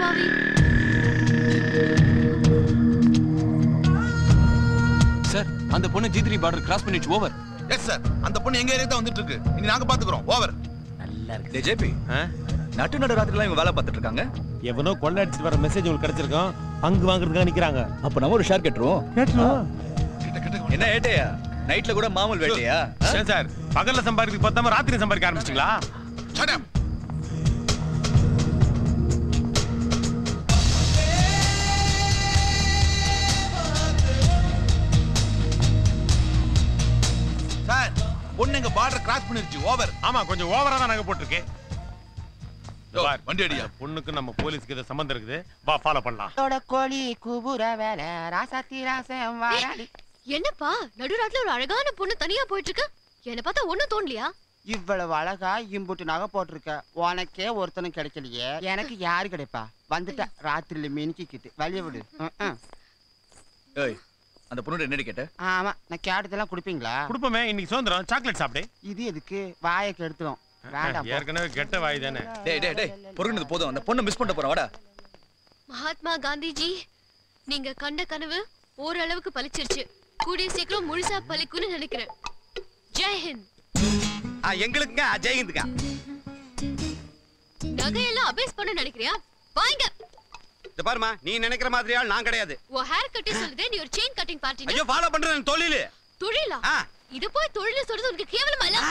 சார் அந்த பொண்ணு ஜி த்ரீ பார்டர் கிராஸ் பண்ணிச்சு ஓவர் எஸ் சார் அந்த பொண்ணு எங்க ஏரியா தான் வந்துட்டு இருக்கு இனி நாங்க பாத்துக்கிறோம் ஓவர் டேய் ஜேபி நட்டு நடு ராத்திரிலாம் இவங்க வேலை பார்த்துட்டு இருக்காங்க எவனோ கொள்ள அடிச்சிட்டு வர மெசேஜ் உங்களுக்கு கிடைச்சிருக்கோம் பங்கு வாங்குறதுக்காக நிக்கிறாங்க அப்ப நம்ம ஒரு ஷேர் கட்டுறோம் என்ன ஏட்டையா நைட்ல கூட மாமல் வேட்டையா ஏன் சார் பகல்ல சம்பாதிக்க பத்தாம ராத்திரி சம்பாதிக்க ஆரம்பிச்சிட்டீங்களா சார் பொண்ணு எங்க பார்டர் கிராஸ் பண்ணிருச்சு ஓவர் ஆமா கொஞ்சம் ஓவரா தான் நகை போட்டிருக்கு வண்டி அடியா பொண்ணுக்கு நம்ம போலீஸ்க்கு இது சம்பந்தம் இருக்குது வா ஃபாலோ பண்ணலாம் தோட கோழி குபுர வேலை ராசாத்தி ராசம் வாராடி என்னப்பா நடுராத்துல ஒரு அழகான பொண்ணு தனியா போயிட்டு இருக்கு என்ன பார்த்தா ஒண்ணும் தோணலையா இவ்வளவு அழகா இம்புட்டு நகை போட்டிருக்க உனக்கே ஒருத்தனும் கிடைக்கலையே எனக்கு யாரு கிடைப்பா வந்துட்ட ராத்திரில மினிக்கிட்டு வெளிய விடு ம், ம். ஏய் அந்த பொண்ணு என்னடி கேட்ட ஆமா நான் கேட்டதெல்லாம் குடுப்பீங்களா கொடுப்போமே இன்னைக்கு சுதந்திரம் சாக்லேட் சாப்பிடு இது எதுக்கு வாயை கெடுத்துடும் வேண்டாம் போ. ஏற்கனவே கெட்ட வாய் தானே டேய் டேய் டேய் பொறுங்கினது போதும் அந்த பொண்ணை மிஸ் பண்ணிட்டு போறேன் வாடா மகாத்மா காந்திஜி நீங்க கண்ட கனவு ஓரளவுக்கு பலிச்சிருச்சு கூடிய சீக்கிரம் முழுசா பலிக்கும்னு நினைக்கிறேன் ஜெய் ஹிந்த் எங்களுக்குங்க ஜெயந்துங்க நகையெல்லாம் அபேஸ் பண்ண நினைக்கிறியா வாங்க இந்த பாருமா நீ நினைக்கிற மாதிரியா நான் கிடையாது உன் ஹேர் கட்டி சொல்லுதே நீ ஒரு செயின் கட்டிங் பார்ட்டி ஐயோ ஃபாலோ பண்றேன் தொழிலு தொழிலா இது போய் தொழில் சொல்றது உனக்கு கேவலமா இல்ல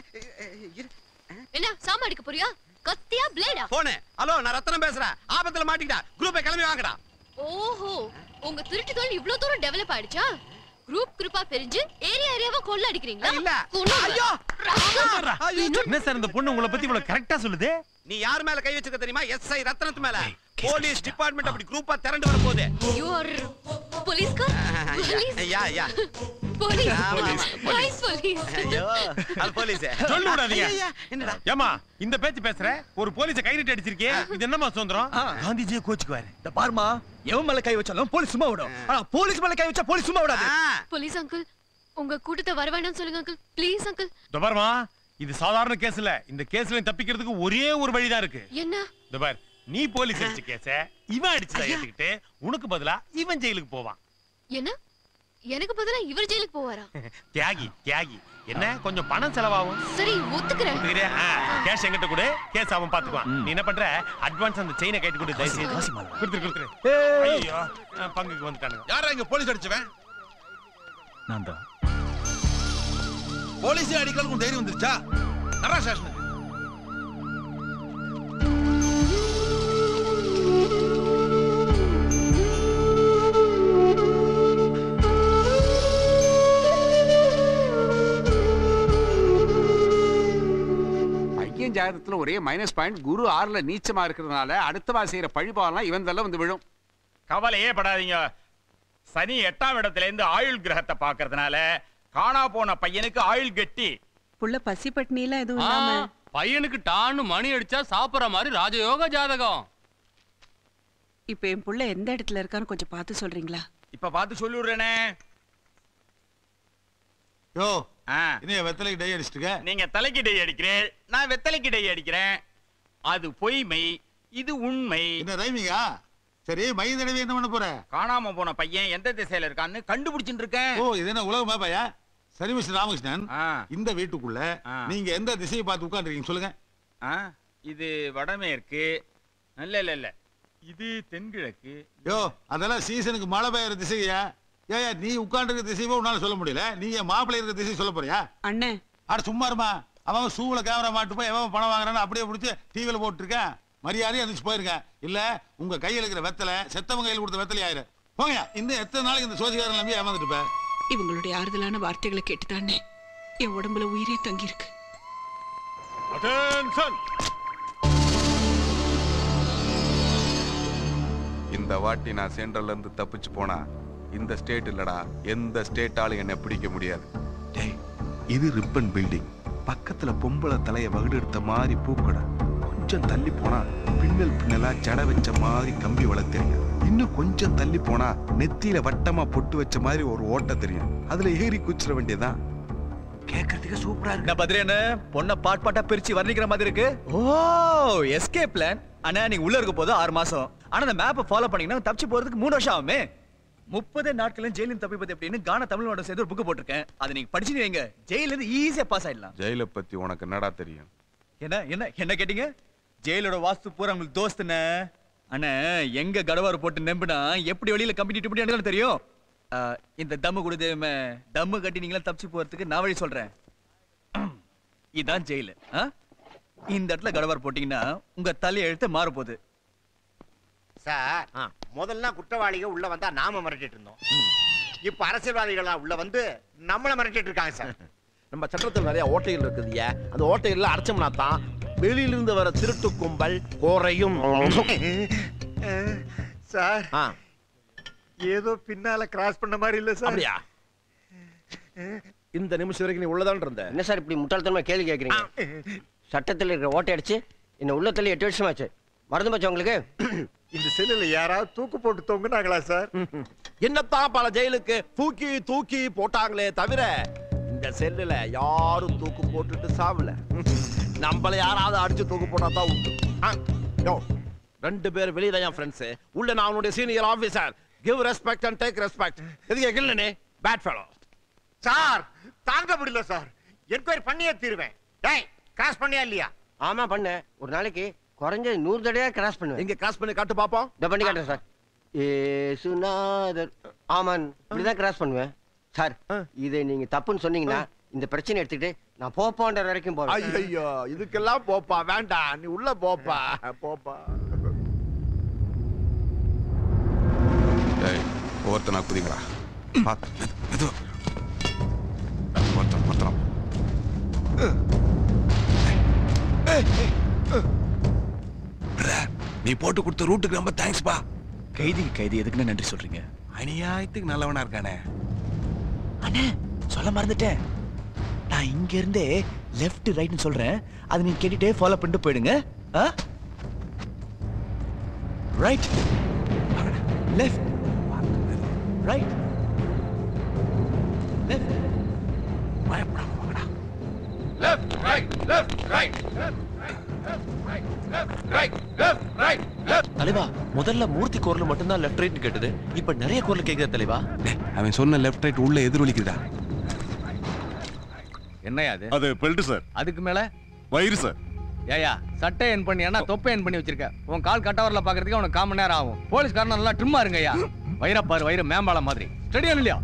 என்ன சாமா அடிக்க போறியா கத்தியா பிளேடா போனே ஹலோ நான் ரத்தனம் பேசுறேன் ஆபத்துல மாட்டிக்கிட்டா குரூப்பை கிளம்பி வாங்கடா ஓஹோ உங்க திருட்டு தொழில் இவ்ளோ தூரம் டெவலப் ஆயிடுச்சா குரூப் குரூப்பா பிரிஞ்சு ஏரியா ஏரியாவா கொள்ள அடிக்கிறீங்களா இல்ல. ஐயோ என்ன சார் இந்த பொண்ணு உங்களை பத்தி இவ்வளவு கரெக்டா சொல்லுது நீ யார் மேல கை வச்சிருக்க தெரியுமா எஸ்ஐ ரத்னத்து மேல போலீஸ் டிபார்ட்மெண்ட் அப்படி குரூப்பா திரண்டு வர போகுது யூ ஆர் போலீஸ்கார் போலீஸ் யா யா போலீஸ் ஆமா, போலீஸ். ஆமா. ஹாய் போலீஸ் ஐயோ அது போலீஸ் சொல்லு விடாதீங்க ஐயா, என்னடா ஏமா இந்த பேச்சு பேசுற ஒரு போலீஸ கை நீட்டி அடிச்சிருக்கே இது என்னமா சுதந்திரம் காந்திஜியை கோச்சுக்குவாரு இந்த பாருமா எவன் மேல கை வச்சாலும் போலீஸ் சும்மா விடும் ஆனா போலீஸ் மேல கை வச்சா போலீஸ் சும்மா விடாது போலீஸ் அங்கிள் உங்க கூட்டத்தை வர வேண்டாம்னு சொல்லுங்க அங்கிள் ப்ளீஸ் அங்கிள் இந்த பாருமா இது சாதாரண கேஸ் இல்ல இந்த கேஸ்ல தப்பிக்கிறதுக்கு ஒரே ஒரு வழிதான் இருக்கு என்ன இந்த பார் நீ போலீஸ் அடிச்ச கேஸ இவன் அடிச்சதா ஏத்துக்கிட்டு உனக்கு பதிலா இவன் ஜெயிலுக்கு போவான் என்ன எனக்கு பதிலா இவர் ஜெயிலுக்கு போவாரா தியாகி தியாகி என்ன கொஞ்சம் பணம் செலவாகும் சரி ஒத்துக்கிறேன் ஒத்துக்கிறியா? ஆ, கேஷ் என்கிட்ட கொடு கேஸ் அவன் பாத்துக்குவான் நீ என்ன பண்ற அட்வான்ஸ் அந்த செயினை கட்டி கொடு தயவு செய்து கொடுத்துரு கொடுத்துரு ஐயோ ஆ, பங்குக்கு வந்துட்டானுங்க யாரா இங்க போலீஸ் அடிச்சவன் நான் தான் போலீஸே அடிக்கிறதுக்கு தைரியம் வந்துருச்சா நடரா ஸ்டேஷனுக்கு பையன் ஜாதகத்துல ஒரே மைனஸ் பாயிண்ட் குரு ஆறுல நீச்சமா இருக்கிறதுனால அடுத்தவா செய்யற பழிபாலாம் இவன் தள்ள வந்து விழும் கவலையே படாதீங்க சனி எட்டாம் இடத்துல இருந்து ஆயுள் கிரகத்தை பாக்குறதுனால காணா போன பையனுக்கு ஆயுள் கெட்டி புள்ள பசி பட்டினிலாம் எதுவும் ஆ, இல்லாம பையனுக்கு டான்னு மணி அடிச்சா சாப்பிடுற மாதிரி ராஜயோக ஜாதகம் இப்ப என் புள்ள எந்த இடத்துல இருக்கான்னு கொஞ்சம் பார்த்து சொல்றீங்களா இப்ப பார்த்து சொல்லி விடுறேனே யோ ஆ, இன்னும் வெத்தலைக்கு டை அடிச்சிட்டு நீங்க தலைக்கு டை அடிக்கிறேன் நான் வெத்தலைக்கு டை அடிக்கிறேன் அது பொய்மை இது உண்மை என்ன ரைமிங்கா சரி மை தடவை என்ன பண்ண போற காணாம போன பையன் எந்த திசையில இருக்கான்னு கண்டுபிடிச்சிட்டு இருக்கேன் ஓ இது என்ன உலக மேப்பாயா சரி மிஸ்டர் ராமகிருஷ்ணன் ஆ. இந்த வீட்டுக்குள்ள ஆ. நீங்க எந்த திசையை பார்த்து உட்கார்ந்துருக்கீங்க சொல்லுங்க ஆ, இது வடமேற்கு இல்ல இல்ல இல்ல இது தென்கிழக்கு யோ அதெல்லாம் சீசனுக்கு மழை பெய்யற திசையா ஏயா நீ உட்கார்ந்துருக்க திசையவே உன்னால சொல்ல முடியல நீ என் மாப்பிள்ளை இருக்க திசை சொல்ல போறியா அண்ணே அட சும்மா இருமா அவன் சூவுல கேமரா மாட்டு போய் எவன் பணம் வாங்குறான்னு அப்படியே பிடிச்சி டிவியில போட்டுருக்கேன் மரியாதையை எந்திரிச்சு போயிருங்க இல்ல உங்க கையில இருக்கிற வெத்தலை செத்தவங்க கையில் கொடுத்த வெத்தலை ஆயிரு போங்க இன்னும் எத்தனை நாளைக்கு இந்த சோசிகாரன் நம்பி ஏமாந்துட்டு இருப்ப இவங்களுடைய ஆறுதலான வார்த்தைகளை கேட்டுதானே என் உடம்புல உயிரே தங்கியிருக்கு அட்டென்ஷன் இந்த வாட்டி நான் சென்ட்ரல்ல இருந்து தப்பிச்சு போனா இந்த ஸ்டேட் இல்லடா எந்த ஸ்டேட்டாலும் என்ன பிடிக்க முடியாது டேய் இது ரிப்பன் பில்டிங் பக்கத்துல பொம்பளை தலைய வகுடெடுத்த மாதிரி பூக்கடை கொஞ்சம் தள்ளி போனா பின்னல் பின்னலா ஜட வச்ச மாதிரி கம்பி வள தெரியும் இன்னும் கொஞ்சம் தள்ளி போனா நெத்தியில வட்டமா பொட்டு வச்ச மாதிரி ஒரு ஓட்டை தெரியும் அதுல ஏறி குச்சிட வேண்டியதான் கேக்குறதுக்கு சூப்பரா இருக்கு நான் பதிரேன்னு பொண்ணை பாட் பாட்டா பிரிச்சு வர்ணிக்கிற மாதிரி இருக்கு ஓ எஸ்கே பிளான் அண்ணா நீங்க உள்ள இருக்க போது ஆறு மாசம் ஆனா அந்த மேப்பை ஃபாலோ பண்ணீங்கன்னா தப்பிச்சு போறதுக்கு மூணு வருஷம் ஆகுமே முப்பது நாட்களும் ஜெயிலின் தப்பிப்பது எப்படின்னு கான தமிழோட சேர்த்து ஒரு புக் போட்டிருக்கேன் அதை நீங்க படிச்சு வைங்க ஜெயில இருந்து ஈஸியா பாஸ் ஆயிடலாம் ஜெயில பத்தி உனக்கு என்னடா தெரியும் என்ன என்ன என்ன கேட்டீங்க ஜெயிலோட வாஸ்து பூரா உங்களுக்கு தோஸ்துன்னு அண்ணா எங்க கடவாறு போட்டு நம்பினா எப்படி வெளியில கம்பிட்டு இப்படி தெரியும் ஆ, இந்த தம்மு கூட தெய்வமே தம்மு கட்டி நீங்களா தப்பிச்சு போறதுக்கு நான் வழி சொல்றேன் இதான் ஜெயிலு ஆ? இந்த இடத்துல கடவார் போட்டீங்கன்னா உங்க தலை எழுத்து மாற போகுது சார் முதல்ல குற்றவாளிகள் உள்ள வந்தா நாம மிரட்டிட்டு இருந்தோம் இப்ப அரசியல்வாதிகளா உள்ள வந்து நம்மள மிரட்டிட்டு இருக்காங்க சார் நம்ம சட்டத்தில் நிறைய ஓட்டைகள் இருக்குதுயா அந்த ஓட்டைகள்ல அடைச்சோம்னா தான் வெளியிலிருந்து வர திருட்டு கும்பல் குறையும் சார் ஏதோ பின்னால கிராஸ் பண்ண மாதிரி இல்ல சார் அப்படியா இந்த நிமிஷம் வரைக்கும் நீ உள்ளதான் இருந்த என்ன சார் இப்படி முட்டாள்தனமா கேள்வி கேட்குறீங்க சட்டத்தில் இருக்கிற ஓட்டை அடிச்சு என்ன உள்ளத்துல எட்டு வருஷமாச்சு மறந்து போச்சு உங்களுக்கு இந்த செல்லுல யாராவது தூக்கு போட்டு தொங்குனாங்களா சார் என்னத்தான் பல ஜெயிலுக்கு தூக்கி தூக்கி போட்டாங்களே தவிர இந்த செல்லுல யாரும் தூக்கு போட்டுட்டு சாவல நம்மள யாராவது அடிச்சு தூக்கு போட்டா தான் உண்டு ஆ, யோ, ரெண்டு பேர் வெளியே தான் ஃப்ரெண்ட்ஸ் உள்ள நான் அவனுடைய senior officer give respect and take respect எதுக்கு கில்லனே பேட் ஃபெலோ சார் தாங்க முடியல சார் என்கொயரி பண்ணியே தீருவேன் டேய் கிராஸ் பண்ணியா இல்லையா ஆமா பண்ணேன் ஒரு நாளைக்கு குறைஞ்சது நூறு தடவையா கிராஸ் பண்ணுவேன் எங்க கிராஸ் பண்ணி காட்டு பாப்போம் இதை பண்ணி காட்டுறேன் சார் ஏசுநாதர் ஆமான் இப்படிதான் கிராஸ் பண்ணுவேன் சார் இதை நீங்க தப்புன்னு சொன்னீங்கன்னா இந்த பிரச்சனை எடுத்துக்கிட்டு நான் போப்பான்ற வரைக்கும் போவேன் ஐயோ இதுக்கெல்லாம் போப்பா வேண்டாம் நீ உள்ள போப்பா போப்பா டேய் ஒவ்வொருத்தனா குதிங்கடா பார்த்து மெதுவா ஒருத்தன் ஒருத்தன் பிரதர், நீ போட்டு கொடுத்த ரூட்டுக்கு ரொம்ப தேங்க்ஸ் பா கைதிக்கு கைதி எதுக்குன்னு நன்றி சொல்றீங்க அநியாயத்துக்கு நல்லவனா இருக்கானே அண்ணே சொல்ல மறந்துட்டேன் நான் இங்க இருந்தே லெஃப்ட் ரைட்னு சொல்றேன் அதை நீங்க கேட்டுட்டே ஃபாலோ பண்ணிட்டு போயிடுங்க right left right left Left, right, left, right, left, right, left, right, left. தலைவா முதல்ல மூர்த்தி குரல் மட்டும்தான் லெஃப்ட் ரைட் கேட்டது இப்ப நிறைய குரல் கேக்குது தலைவா அவன் சொன்ன லெஃப்ட் ரைட் உள்ள எதிரொலிக்குதா என்னையா அது அது பெல்ட் சார் அதுக்கு மேல வயிறு சார் ஏயா சட்டை என் பண்ணி ஏன்னா தொப்பை என் பண்ணி வச்சிருக்க உன் கால் கட்டவரில் பாக்குறதுக்கு உனக்கு காமன் நேரம் ஆகும் போலீஸ்காரன் நல்லா ட்ரிம்மா இருங்கய்யா வைரப்பாரு வயிறு மேம்பாலம் மாதிரி ஸ்டெடியா இல்லையா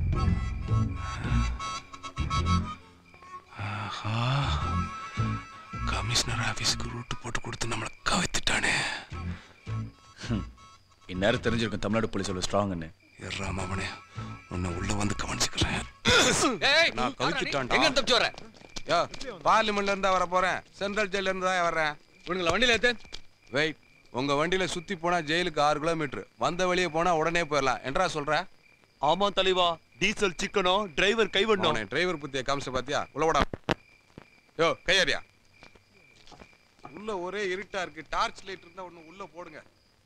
ஆஹா கமிஷனர் ஆபீஸ்க்கு ரூட் போட்டு கொடுத்து நம்மளை கவித்துட்டானே இந்நேரம் தெரிஞ்சிருக்கும் தமிழ்நாடு போலீஸோட ஸ்ட்ராங்னு ராமாவனே உன்னை உள்ள வந்து கவனிச்சுக்கிறேன் ஏய், நான் கவித்துட்டான்டா எங்க தப்பிச்சு வர யோ பார்லிமெண்ட்ல இருந்தா வர போறேன் சென்ட்ரல் ஜெயில இருந்து தான் வர்றேன் உங்களை வண்டியில ஏத்து வெயிட் உங்க வண்டியில சுத்தி போனா ஜெயிலுக்கு ஆறு கிலோமீட்டர் வந்த வழியே போனா உடனே போயிடலாம் என்றா சொல்ற ஆமா தலைவா டீசல் சிக்கனும் டிரைவர் கைவண்ணும் டிரைவர் புத்திய காமிச்ச பாத்தியா உள்ள விடா யோ கையாரியா உள்ள ஒரே இருட்டா இருக்கு டார்ச் லைட் இருந்தா ஒண்ணு உள்ள போடுங்க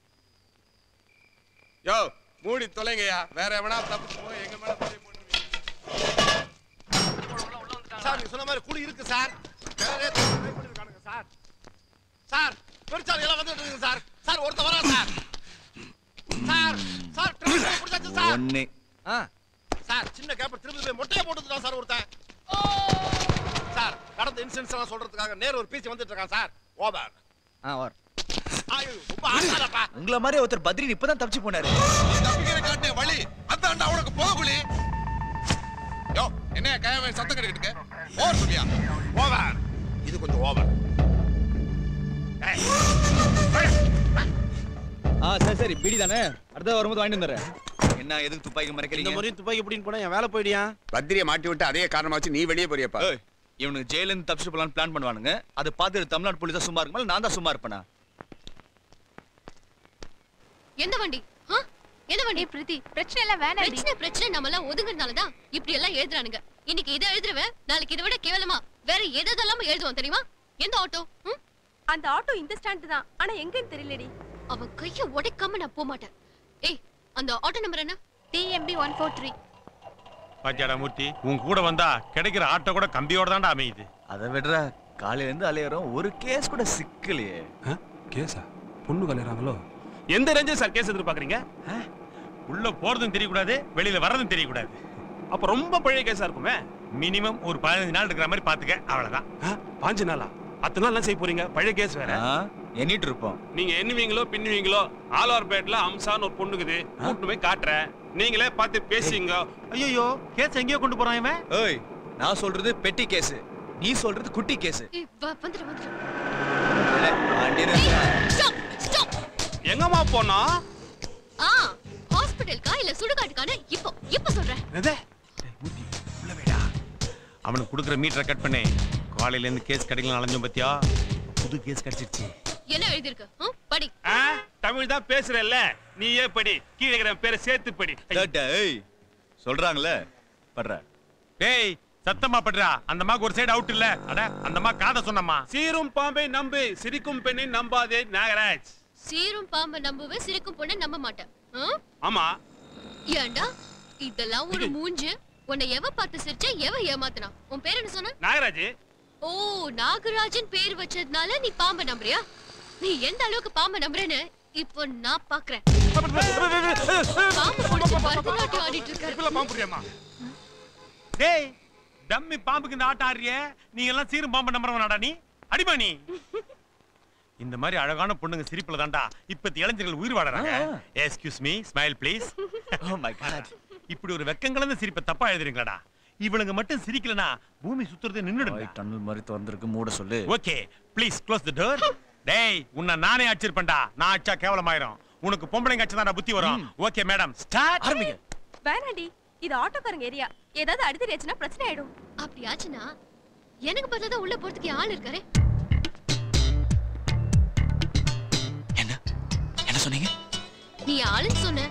யோ மூடி தொலைங்கய்யா வேற எவனா தப்பு போய் எங்க மேல பழிய போட்டுருவீங்க. சார் நீ சொன்ன மாதிரி குழி இருக்கு சார் நிறைய try பண்ணிருக்கானுங்க சார் சார் பெருச்சாலி எல்லாம் வந்துட்டு இருக்குங்க சார் சார் ஒருத்தன் வரா சார் சார் சார் traffic பிடிச்சாச்சு சார் ஒன்னு சார் சின்ன கேப்ப திரும்பி போய் மொட்டையை போட்டுட்டான் சார் ஒருத்தன் சார் நடந்த இன்சிடென்ட்ஸ் எல்லாம் சொல்றதுக்காக நேரு ஒரு பீச் வந்துட்டு இருக்கான் சார் ஓவர் ஆ ஓவர் ஐயோ ரொம்ப ஆட்டாதப்பா உங்கள மாதிரி ஒருத்தர் பத்ரின் இப்பதான் தப்பிச்சு போனாரு தப்பிக்கிற காட்டின வழி அதான்டா உனக்கு போகுலி யோ என்ன கையாம சத்தம் கட்டிக்கிட்டு ஓவர் சொல்லியா ஓவர் இது கொஞ்சம் ஓவர் ஆ சரி சரி பிடி தானே அடுத்த வரும்போது வாங்கிட்டு வந்துடுறேன் என்ன எதுக்கு துப்பாக்கி இந்த மறைக்கிறீங்க முறையும் துப்பாக்கி எப்படின்னு போனா என் வேலை போயிடியா பத்திரியை மாட்டி விட்டு அதே காரணமா வச்சு நீ வெளியே போறியப்பா ஏய், இவனுக்கு ஜெயில இருந்து தப்பிச்சு போலான்னு பிளான் பண்ணுவானுங்க அதை பார்த்துட்டு தமிழ்நாடு போலீஸா சும்மா இருக்குமா நான் தான் சும்மா இருப்பேனா எந்த வண்டி ஆ? எந்த வண்டி பிரீத்தி பிரச்சனை எல்லாம் வேணாம் பிரச்சனை பிரச்சனை நம்ம எல்லாம் ஒதுங்குறதுனால தான் இப்படி எல்லாம் எழுதுறானுங்க இன்னைக்கு இதை எழுதுறவன் நாளைக்கு இதை விட கேவலமா வேற எதெல்லாம் எழுதுவான் தெரியுமா எந்த ஆட்டோ ம்? அந்த ஆட்டோ இந்த ஸ்டாண்ட் தான் ஆனா எங்கன்னு தெரியலடி அவன் கைய உடைக்காம நான் போக மாட்டேன் ஏய் அந்த ஆட்டோ நம்பர் என்ன டிஎம்பி ஒன் ஃபோர் த்ரீ பாத்தியாடா மூர்த்தி உன் கூட வந்தா கிடைக்கிற ஆட்டோ கூட கம்பியோட தான்டா அமையுது அதை விடுற காலையில இருந்து அலையறோம் ஒரு கேஸ் கூட சிக்கலையே கேஸா பொண்ணு கல்யாணங்களோ எந்த ரேஞ்சில் சார் கேஸ் எதிர்பார்க்கறீங்க உள்ள போறதும் தெரியக்கூடாது வெளியில வர்றதும் தெரியக்கூடாது அப்ப ரொம்ப பழைய கேஸா இருக்குமே மினிமம் ஒரு பதினஞ்சு நாள் இருக்கிற மாதிரி பாத்துக்க அவ்வளவுதான் பாஞ்சு நாளா அத்தனை நாள் செய்ய போறீங்க பழைய கேஸ் வேற எண்ணிட்டு இருப்போம் நீங்க எண்ணுவீங்களோ பின்னுவீங்களோ ஆழ்வார்பேட்ல அம்சான்னு ஒரு பொண்ணுக்குது கூட்டு போய் காட்டுறேன் நீங்களே பார்த்து பேசிங்க ஐயோ கேஸ் எங்கேயோ கொண்டு போறான் இவன் ஏய் நான் சொல்றது பெட்டி கேஸ் நீ சொல்றது குட்டி கேஸ் ஏய் வா வந்துட்டு வந்துட்டு ஸ்டாப் ஸ்டாப் எங்கம்மா போனா ஆ ஹாஸ்பிடலுக்கா இல்ல சுடுகாட்டுக்கான இப்போ இப்போ சொல்றேன் அவனுக்கு கொடுக்குற மீட்டரை கட் பண்ணி காலையில இருந்து கேஸ் கிடைக்கல அலைஞ்சோம் பத்தியா புது கேஸ் கிடைச்சிருச்சு என்ன எழுதிருக்கு ஆ? படி ஆ, தமிழ் தான் பேசுறல்ல நீயே படி கீழே இருக்கிற பேரை சேர்த்து படி ஏய் சொல்றாங்களே படுற டேய் சத்தமா படுறா அந்த அம்மாக்கு ஒரு சைடு அவுட் இல்ல அட அந்த அம்மா காதை சொன்னம்மா சீரும் பாம்பை நம்பு சிரிக்கும் பெண்ணை நம்பாதே நாகராஜ் சீரும் பாம்பை நம்புவேன் சிரிக்கும் பொண்ணை நம்ப மாட்டேன் ஆ? ஆமா ஏன்டா இதெல்லாம் ஒரு மூஞ்சு உன்னை எவ பார்த்து சிரிச்சா எவ ஏமாத்துனா உன் பேர் என்ன சொன்ன நாகராஜ் ஓ நாகராஜன் பேர் வச்சதுனால நீ பாம்பை நம்புறியா நீ எந்த அளவுக்கு பாம்பை நம்புறேன்னு இப்போ நான் பாக்குறேன் பாம்பு பிடிச்சு பரதநாட்டியம் ஆடிட்டு இருக்காரு டேய் டம்மி பாம்புக்கு இந்த ஆட்டம் ஆடுறிய நீங்க எல்லாம் சீரும் பாம்பு நம்புறவனாடா நீ அடிமா நீ இந்த மாதிரி அழகான பொண்ணுங்க சிரிப்புல தான்டா இப்பத்தி இளைஞர்கள் உயிர் வாடுறாங்க excuse me smile please oh my God இப்படி ஒரு வெக்கம் கலந்த சிரிப்பை தப்பா எழுதுறீங்களாடா இவளுங்க மட்டும் சிரிக்கலனா பூமி சுத்துறது நின்னுடுங்க டன்னல் மாதிரி திறந்திருக்கு மூட சொல்லு okay please close the door டேய் உன்னை நானே அடிச்சிருப்பேன்டா நான் அடிச்சா கேவலமாயிரும் உனக்கு பொம்பளைங்க அடிச்சா புத்தி வரும் ஓகே மேடம் ஸ்டார்ட் ஆரம்பிங்க வேணாடி இது ஆட்டோக்காரங்க ஏரியா ஏதாவது அடித்தடியாச்சுன்னா பிரச்சனை ஆயிடும் அப்படி ஆச்சுன்னா எனக்கு பதிலா தான் உள்ள போறதுக்கு ஆள் இருக்காரு என்ன சொன்னீங்க நீ ஆளுன்னு சொன்ன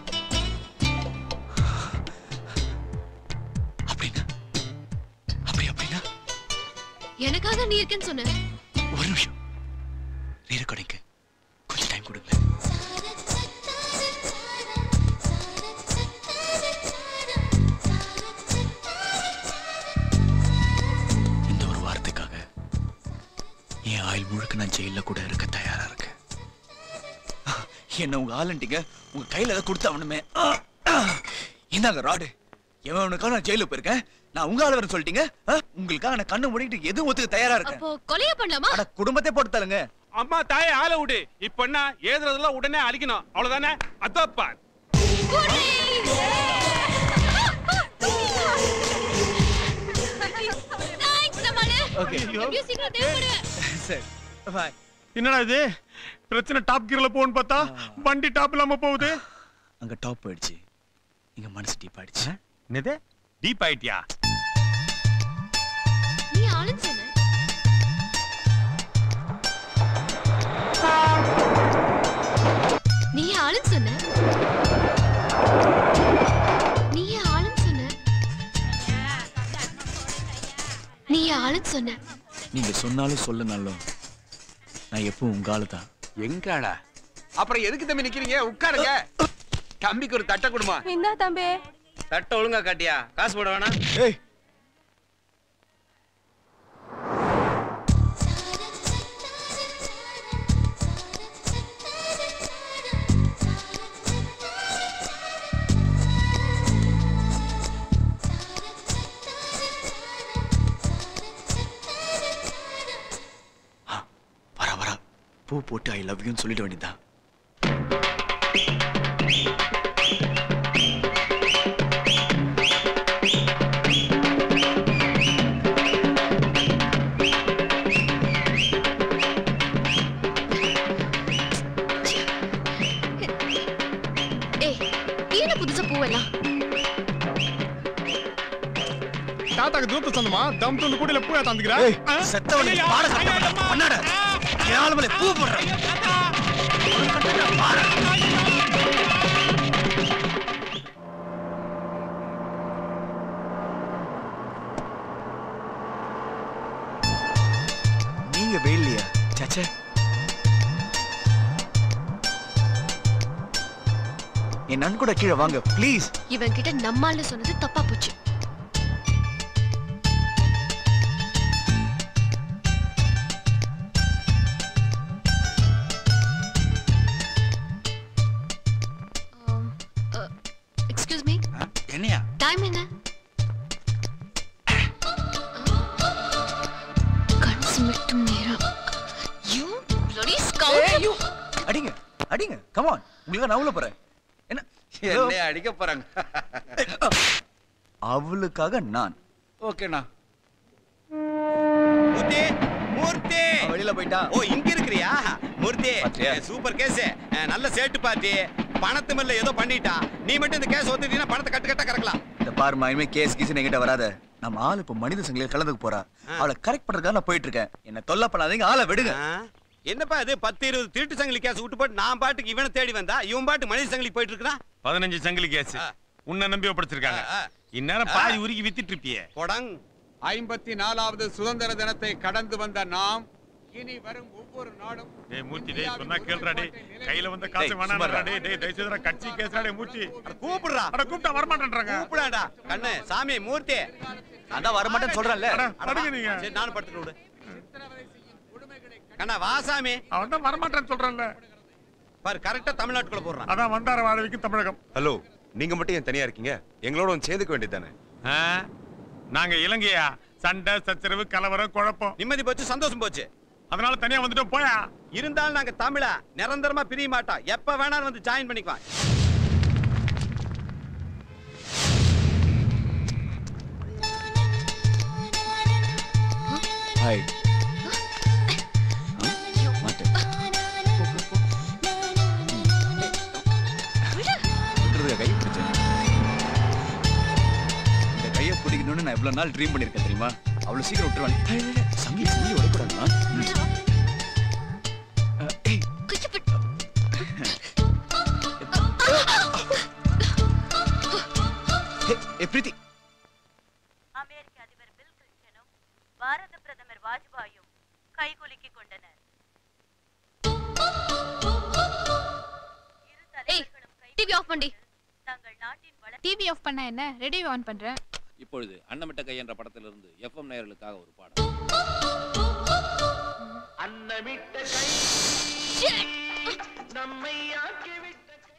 அப்படி அப்படின்னா எனக்காக நீ இருக்கேன்னு சொன்ன ஒரு நிமிஷம் ரீரெக்கார்டிங்க்கு கொஞ்சம் டைம் கொடுங்க இந்த ஒரு வாரத்துக்காக என் ஆயுள் முழுக்க நான் ஜெயில கூட இருக்க தயாரா இருக்கேன் என்ன உங்க ஆளுன்ட்டீங்க உங்க கையில அதை கொடுத்தாவணுமே இந்தாங்க ராடு எவனுக்காக நான் ஜெயிலுக்கு போயிருக்கேன் நான் உங்க ஆளு வரேன்னு சொல்லிட்டீங்க ஆ? உங்களுக்காக நான் கண்ணு மூடிட்டு எதுவும் ஒத்துக்க தயாரா இருக்கேன் அப்போ கொலைய பண்ணலாமா அட குடும்பத்தை போட்டு தருங்க அம்மா தாயே ஆளை விடு இப்ப என்ன ஏதுறதெல்லாம் உடனே அழிக்கணும் அவ்வளவுதானே அதப்பா தேங்க்ஸ் நம்மளே Okay. எப்படியும் சீக்கிரம் தேவைப்படு சரி பாய் என்னடா இது பிரச்சனை டாப் கீர்ல போன்னு பார்த்தா வண்டி டாப் இல்லாம போகுது அங்க டாப் போயிடுச்சு இங்க மனசு டீப் ஆயிடுச்சு என்னது டீப் ஆயிட்டியா நீ ஆளுன்னு சொன்ன நீ ஆளுன்னு சொன்ன நீ ஆளுன்னு சொன்ன நீ ஆளுன்னு சொன்ன நீங்க சொன்னாலும் சொல்லனாலும் நான் எப்பவும் உங்க ஆளு தான் எங்காடா அப்புறம் எதுக்கு தம்பி நிக்கிறீங்க உட்காருங்க தம்பிக்கு ஒரு தட்டை கொடுமா என்ன தம்பி தட்டை ஒழுங்கா காட்டியா காசு போட வேணாம் ஏய் ஆ, வர வர பூ போட்டு ஐ லவ் யூன்னு சொல்லிட வேண்டியதுதான் ஏய் நீ என்ன புதுசா பூவெல்லாம் தாத்தாக்கு தூத்து சொந்தமா தம் துண்டு கூடையில பூயா தந்துக்கிறா செத்தவனை பாட கட்ட பண்ணாட என் மேல பூ போடுறேன் நீங்க வெயில்லையா சச்சே என் நன் கூட கீழே வாங்க ப்ளீஸ் இவன் கிட்ட நம்மால சொன்னது தப்பா போச்சு எக்ஸ்கியூஸ் மீ என்னையா டைம் என்ன கண் சிமிட்டும் நேரம் யூ bloody scoundrel அடிங்க அடிங்க கமான் உங்களுக்கு நான் உள்ள போறேன் என்ன என்னைய அடிக்க போறாங்க அவளுக்காக நான் ஓகேண்ணா மூர்த்தி மூர்த்தி வெளியில போயிட்டா ஓ இங்க இருக்கிறியா மூர்த்தி சூப்பர் கேஸ் நல்ல சேட்டு பார்ட்டி பணத்து மேல ஏதோ பண்ணிட்டா நீ மட்டும் இந்த கேஸ் ஒத்துட்டீங்கன்னா பணத்தை கட்டு கட்ட கறக்கலாம் இந்த பாருமா இனிமே கேஸ் கீஸ் என்கிட்ட வராத நம்ம ஆள் இப்ப மனித சங்கிலியில் கலந்துக்க போறா அவளை கரெக்ட் பண்றதுக்காக நான் போயிட்டு இருக்கேன் என்ன தொல்லை பண்ணாதீங்க ஆளை விடுங்க என்னப்பா இது பத்து இருபது திருட்டு சங்கிலி கேஸ் விட்டு போட்டு நான் பாட்டுக்கு இவனை தேடி வந்தா இவன் பாட்டு மனித சங்கிலி போயிட்டு இருக்கிறான் பதினஞ்சு சங்கிலி கேஸ் உன்னை நம்பி ஒப்படைச்சிருக்காங்க இந்நேரம் பாதி உருகி வித்துட்டு இருப்பியே கொடங் ஐம்பத்தி நாலாவது சுதந்திர தினத்தை கடந்து வந்த நாம் இனி வரும் ஒவ்வொரு நாடும் டேய் மூர்த்தி டேய் சொன்னா கேளுடா டேய் கையில வந்த காசு டேய், வேணாம்டா சும்மாடா. டேய் டேய் தயவு செய்து கட்சி கேஸ்டா டேய் மூர்த்தி கூப்பிடுறா அட கூப்பிட்டா வர மாட்டேன்றாங்க கூப்பிடாடா கண்ணு சாமி மூர்த்தி அதான் வரமாட்டேன்னு சொல்றேன்ல படுங்க நீங்க சரி நானும் படுத்துட்டு விடு கண்ணா வா சாமி அவன் தான் வர மாட்டேன்னு சொல்றான்ல பாரு கரெக்டா தமிழ்நாட்டுக்குள்ள போடுறான் அதான் வந்தார வாழவைக்கு தமிழகம் ஹலோ நீங்க மட்டும் ஏன் தனியா இருக்கீங்க எங்களோட வந்து சேர்ந்துக்க வேண்டியதானே ஆ? நாங்க இலங்கையா சண்டை சச்சரவு கலவரம் குழப்பம் நிம்மதி போச்சு சந்தோஷம் போச்சு அதனால தனியா வந்துட்டோம் போயா இருந்தாலும் நாங்க தமிழா நிரந்தரமா பிரிய மாட்டோம் எப்ப வேணாலும் வந்து ஜாயின் பண்ணிக்குவான் ஹாய் விடுறத கை பிடிச்சேன் இந்த கையை பிடிக்க நான் இவ்வளவு நாள் ட்ரீம் பண்ணிருக்கேன் தெரியுமா அவ்வளவு சீக்கிரம் விட்டுருவாங்க சங்கி சங்கி விடக்கூடாதுமா ஏ பிரீத்தி அமெரிக்க அதிபர் பில் கிளின்டனும் பாரத பிரதமர் வாஜ்பாயும் கைகுலுக்கிக் கொண்டனர் ஏய் டிவி ஆஃப் பண்ணி தங்கள் நாட்டின் வள டிவி ஆஃப் பண்ண என்ன ரேடியோ ஆன் பண்றேன் இப்பொழுது அன்னமிட்ட கை என்ற படத்திலிருந்து எஃப்எம் நேயர்களுக்காக ஒரு பாடல் அன்னமிட்ட கை நம்மை ஆக்கிவிட்ட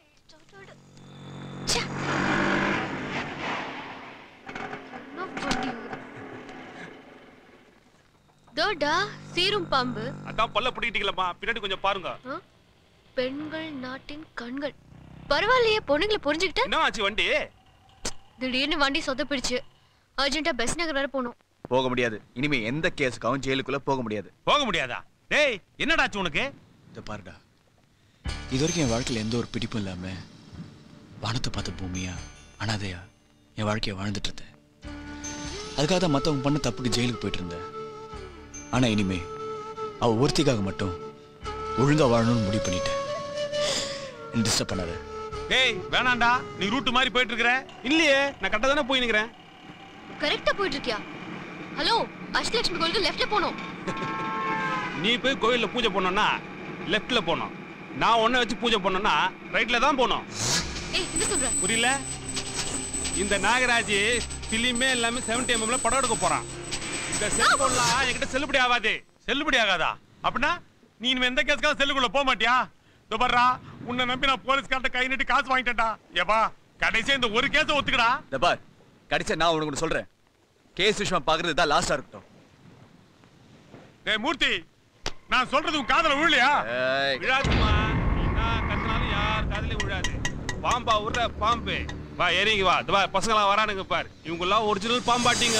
தோடா சீரும் பாம்பு அதான் பல்ல பிடிக்கிட்டீங்களா பின்னாடி கொஞ்சம் பாருங்க ஆ? பெண்கள் நாட்டின் கண்கள் பரவாயில்லையே பொண்ணுங்களை புரிஞ்சுக்கிட்ட என்ன ஆச்சு வண்டி திடீர்னு வண்டி சொதப்பிடுச்சு அர்ஜென்ட்டா பெஸ் நகர் வர போகணும் போக முடியாது இனிமே எந்த கேஸுக்காகவும் ஜெயிலுக்குள்ள போக முடியாது போக முடியாதா டேய் என்னடாச்சு உனக்கு இத பாருடா இது வரைக்கும் என் வாழ்க்கையில எந்த ஒரு பிடிப்பும் இல்லாம வானத்தை பார்த்த பூமியா அனாதையா என் வாழ்க்கையை வாழ்ந்துட்டு இருந்தேன் அதுக்காக தான் மத்தவங்க பண்ண தப்புக்கு ஜெயிலுக்கு போயிட்டு இருந்தேன் ஆனா இனிமே அவ ஒருத்திக்காக மட்டும் ஒழுங்கா வாழணும்னு முடிவு பண்ணிட்டேன் டிஸ்டர்ப் பண்ணாத டேய் வேணாண்டா நீ ரூட் மாதிரி போயிட்டு இருக்கற இல்லையே நான் கரெக்டா தானே போய் நிக்கிறேன் கரெக்டா போயிட்டு இருக்கியா ஹலோ அஷ்டலட்சுமி கோயிலுக்கு லெஃப்ட்ல போகணும் நீ போய் கோயில்ல பூஜை பண்ணோம்னா லெஃப்ட்ல போகணும் நான் ஒன்ன வச்சு பூஜை பண்ணோம்னா ரைட்ல தான் போகணும் ஏய் என்ன சொல்ற புரியல இந்த நாகராஜ் பிலிமே எல்லாமே செவன்டி எம்எம்ல படம் எடுக்க போறான் இந்த செல்போன்லாம் என்கிட்ட செல்லுபடி ஆகாது செல்லுபடி ஆகாதா அப்படின்னா நீ இனிமே எந்த கேஸ்க்காக செல்லுக்குள்ள போக மாட்டியா இதோ பாருடா உன்னை நம்பி நான் போலீஸ்கார்ட்ட கை நீட்டி காசு வாங்கிட்டேன்டா ஏப்பா கடைசியா இந்த ஒரு கேஸை ஒத்துக்கடா இந்த பார் கடைசியா நான் உனக்கு ஒண்ணு சொல்றேன் கேஸ் விஷயமா பாக்குறது தான் லாஸ்டா இருக்கட்டும் டேய் மூர்த்தி நான் சொல்றது உன் காதுல விழலையா ஏய். விழாதுமா என்ன கத்துனாலும் யார் காதுலயும் விழாது பாம்பா உர்ற பாம்பு வா ஏறிங்க வா இந்த வா பசங்களாம் வரானுங்க பார் இவங்க எல்லாம் ஒரிஜினல் பாம்பாட்டிங்க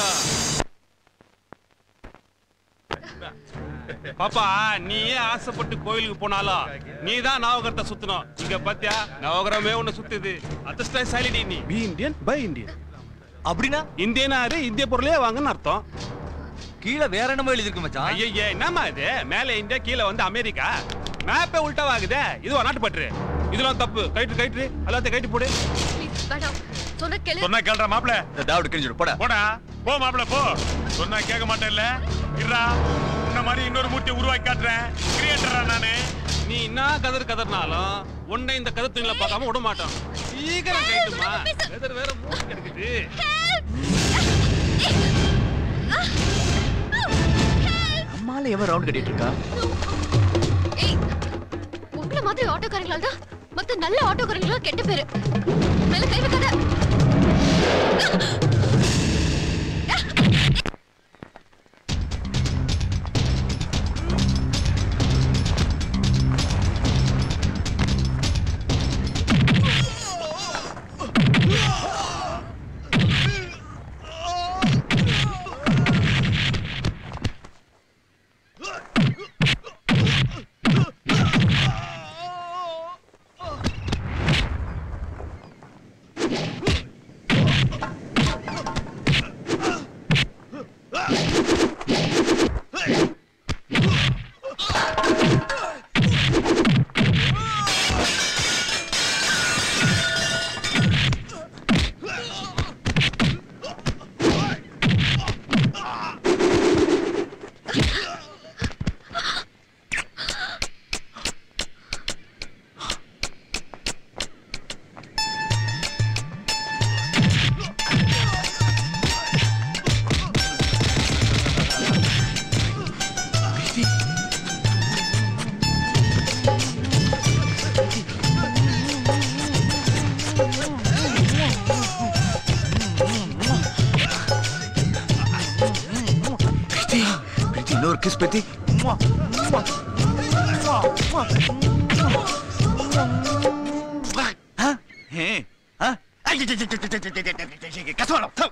பாப்பா நீயே ஆசைப்பட்டு கோயிலுக்கு போனாலும் நீ தான் நவகரத்தை சுத்தணும் இங்க பாத்தியா நவகரமே ஒண்ணு சுத்துது அதிர்ஷ்ட சைலடி நீ பி இந்தியன் பை இந்தியன் அப்படின்னா இந்தியனாரு இந்திய பொருளே வாங்கன்னு அர்த்தம் கீழே வேற என்னமோ எழுதி இருக்கு மச்சான் ஐயய்ய என்னம்மா இது மேல இந்தியா கீழே வந்து அமெரிக்கா மேப்பே உல்டா ஆகுதே இதுவா நாட்டு பற்று இதெல்லாம் தப்பு கைட்டு கைட்டு எல்லாத்தையும் கைட்டு போடு ப்ளீஸ் வேண்டாம் சொன்ன கேளு சொன்னா கேள்றா மாப்ள இந்த தாவடு கிழிஞ்சிடு போடா போடா போ மாப்ள போ சொன்னா கேட்க மாட்டேன்ல இருடா இந்த மாதிரி இன்னொரு மூர்த்தியை உருவாக்கி காட்டுறேன் கிரியேட்டரா நானு நீ என்ன கதர் கதர்னாலும் உன்னை இந்த கதர் துணியில பார்க்காம விட மாட்டோம் சீக்கிரம் கைட்டுமா கதர் வேற மூச்சு கிடக்குது நம்மால எவன் ரவுண்ட் கட்டிட்டு இருக்கா ஏய் உங்களை மாதிரி ஆட்டோக்காரங்களால தான் மத்த நல்ல ஆட்டோக்காரங்களா கெட்ட பேரு மேல கை வைக்காத பிரீத்தி பிரீத்தி இன்னொரு கிஸ் பிரீத்தி ஆ? ஏ, ஆ? ஐ, ஐ, ஐ, ஐ, ஐ, ஐ, ஐ, ஐ, ஐ, ஐ, கசவாடம், தம்.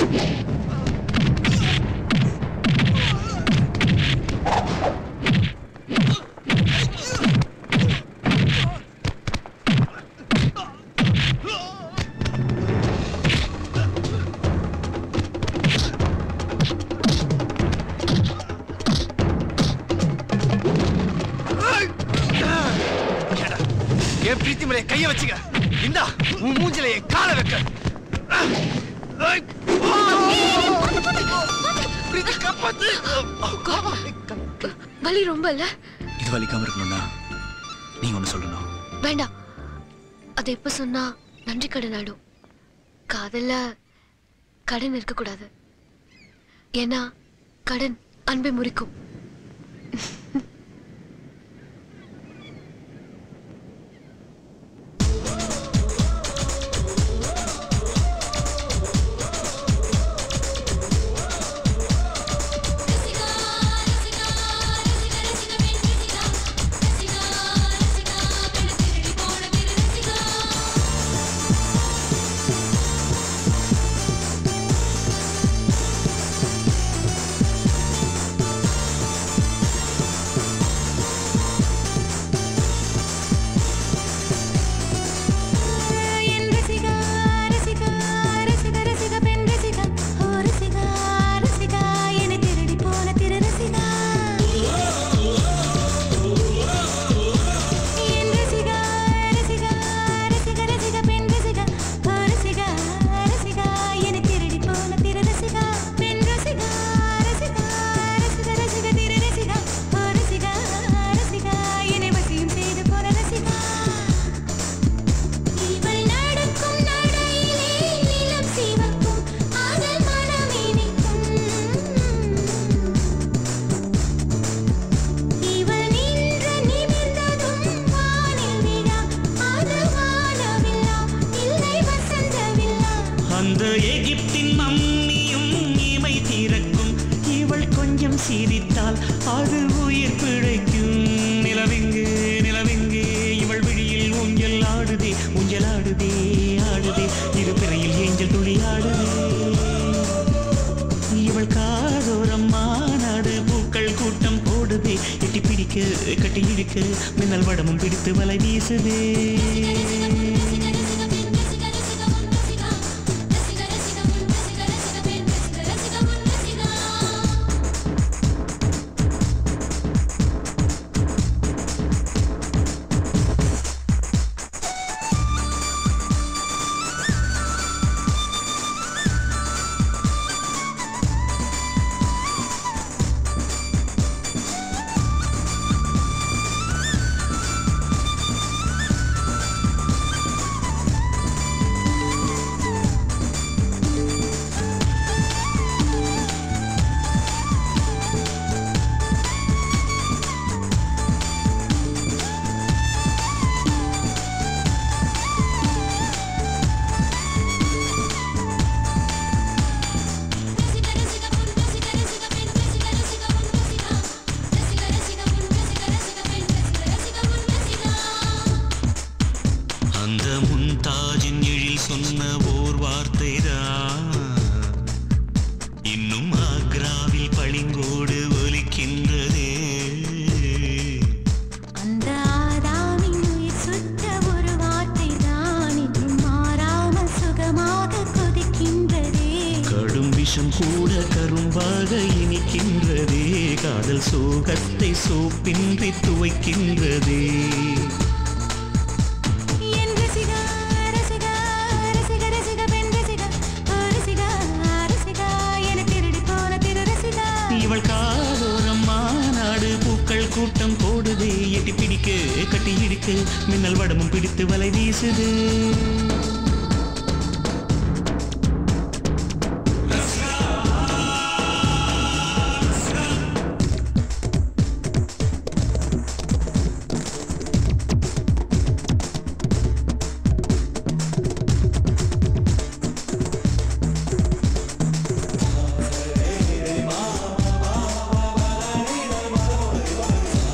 என் பிரீத்தி மேலே கைய வச்சுக்க இந்தா உன் மூஞ்சில என் காலை வைக்க பிரீத்தி காப்பாத்து வலி ரொம்ப இல்ல இது வலிக்காம இருக்கணும்னா நீங்க ஒண்ணு சொல்லணும் வேண்டாம் அது எப்ப சொன்னா நன்றி கடன் ஆடும் காதல்ல கடன் இருக்கக்கூடாது ஏன்னா கடன் அன்பை முறிக்கும் அந்த எகிப்தின் மம்மியும் இமை திறக்கும் இவள் கொஞ்சம் சிரித்தால் அது உயிர் பிழைக்கும் நிலவெங்கு நிலவெங்கு இவள் விழியில் ஊஞ்சல் ஆடுதே ஊஞ்சல் ஆடுதே ஆடுதே இரு பிறையில் ஏஞ்சல் துளி ஆடுதே இவள் காதோரம் மாநாடு பூக்கள் கூட்டம் போடுதே எட்டி பிடிக்க கட்டி இழுக்க மின்னல் வடமும் பிடித்து வலை வீசுதே அந்த முன்தாஜின் எழில் சொன்ன ஓர் வார்த்தைதான் இன்னும் ஆக்ராவில் பளிங்கோடு ஒலிக்கின்றதே அந்த ஆதாமின் உயிர் சுட்ட ஒரு வார்த்தை தான் இன்னும் மாறாமல் சுகமாக கொதிக்கின்றதே கடும் விஷம் கூட கரும்பாக இனிக்கின்றதே காதல் சோகத்தை சோப்பின்றி துவைக்கின்றதே என் ரசிகா ரசிகா ரசிக ரசிக பெண் ரசிகா ஓ ரசிகா ரசிகா என திருடி போன திரு ரசிகா இவள் காதோரம் மாநாடு பூக்கள் கூட்டம் போடுதே எட்டி பிடிக்க கட்டி இடிக்க மின்னல் வடமும் பிடித்து வலை வீசுது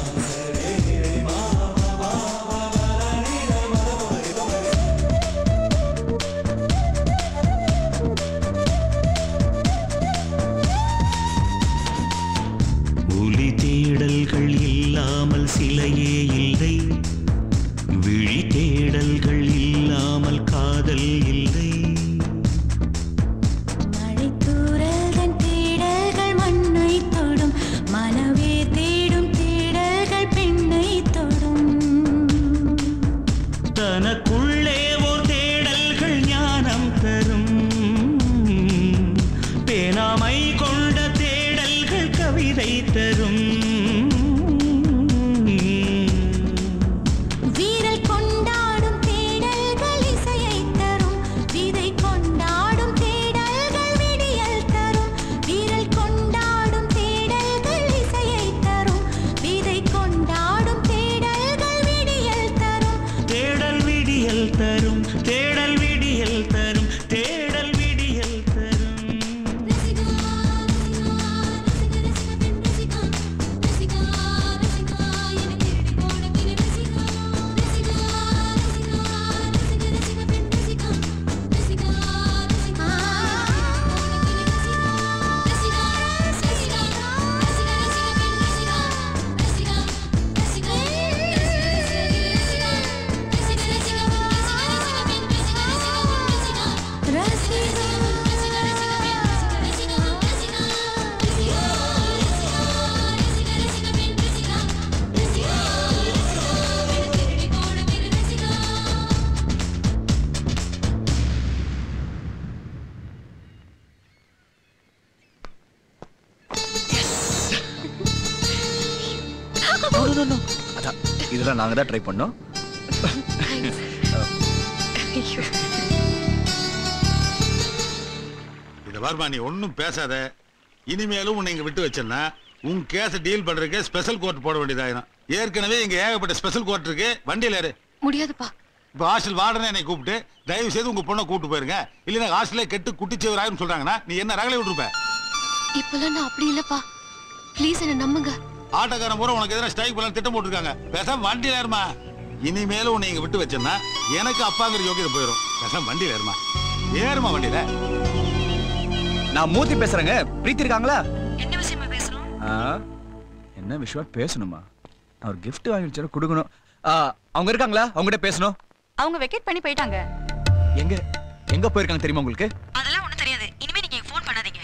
ஆ பேணாமை கொண்ட தேடல்கள் கவிதை தரும் வீரல் கொண்டாடும் தேடல்கள் இசையை தரும் விதை கொண்டாடும் தேடல்கள் விடியல் தரும் வீரல் கொண்டாடும் தேடல்கள் இசையை தரும் விதை கொண்டாடும் தேடல்கள் விடியல் தரும் தேடல் விடியல் தரும் தேடல் விடியல் தரும் தேடல் விடியல் தரும் No, no, no, no. அதான் இதெல்லாம் நாங்க தான் ட்ரை பண்ணோம் இத பாருமா நீ ஒன்றும் பேசாத இனிமேலும் உன்னை இங்க விட்டு வச்சேன்னா உன் கேஸை டீல் பண்றதுக்கு ஸ்பெஷல் கோர்ட் போட வேண்டியதாயிரும் ஏற்கனவே இங்க ஏகப்பட்ட ஸ்பெஷல் கோர்ட் இருக்கு வண்டியில ஏறு முடியாதுப்பா இப்போ ஹாஸ்டல் வார்டனே என்னை கூப்பிட்டு தயவு செய்து உங்க பொண்ணை கூப்பிட்டு போயிருங்க இல்லைன்னா ஹாஸ்டலே கெட்டு குட்டிச்சவர் ஆயிரும் சொல்றாங்கன்னா நீ என்ன ரகலை விட்டுருப்ப இப்பெல்லாம் நான் அப்படி இல்லப்பா ப்ளீஸ் என்ன நம்புங்க ஆட்டோக்காரன் பூரா உனக்கு எதிராக ஸ்ட்ரைக் பண்ண திட்டம் போட்டிருக்காங்க பேசாம வண்டியில ஏறுமா இனிமேலும் உன்னை இங்க விட்டு வச்சேன்னா எனக்கு அப்பாங்கிற யோகியதை போயிடும் பேசாம வண்டியில ஏறுமா ஏறுமா வண்டியில நான் மூர்த்தி பேசுறேங்க பிரீத்தி இருக்காங்களா என்ன விஷயமா பேசுறோம் ஆ, என்ன விஷயம் பேசணுமா நான் ஒரு gift வாங்கி வச்சு கொடுக்கணும் ஆ, அவங்க இருக்காங்களா அவங்ககிட்ட பேசணும் அவங்க வெக்கேட் பண்ணி போயிட்டாங்க எங்க எங்க போயிருக்காங்க தெரியுமா உங்களுக்கு அதெல்லாம் ஒண்ணும் தெரியாது இனிமே நீங்க ஃபோன் பண்ணாதீங்க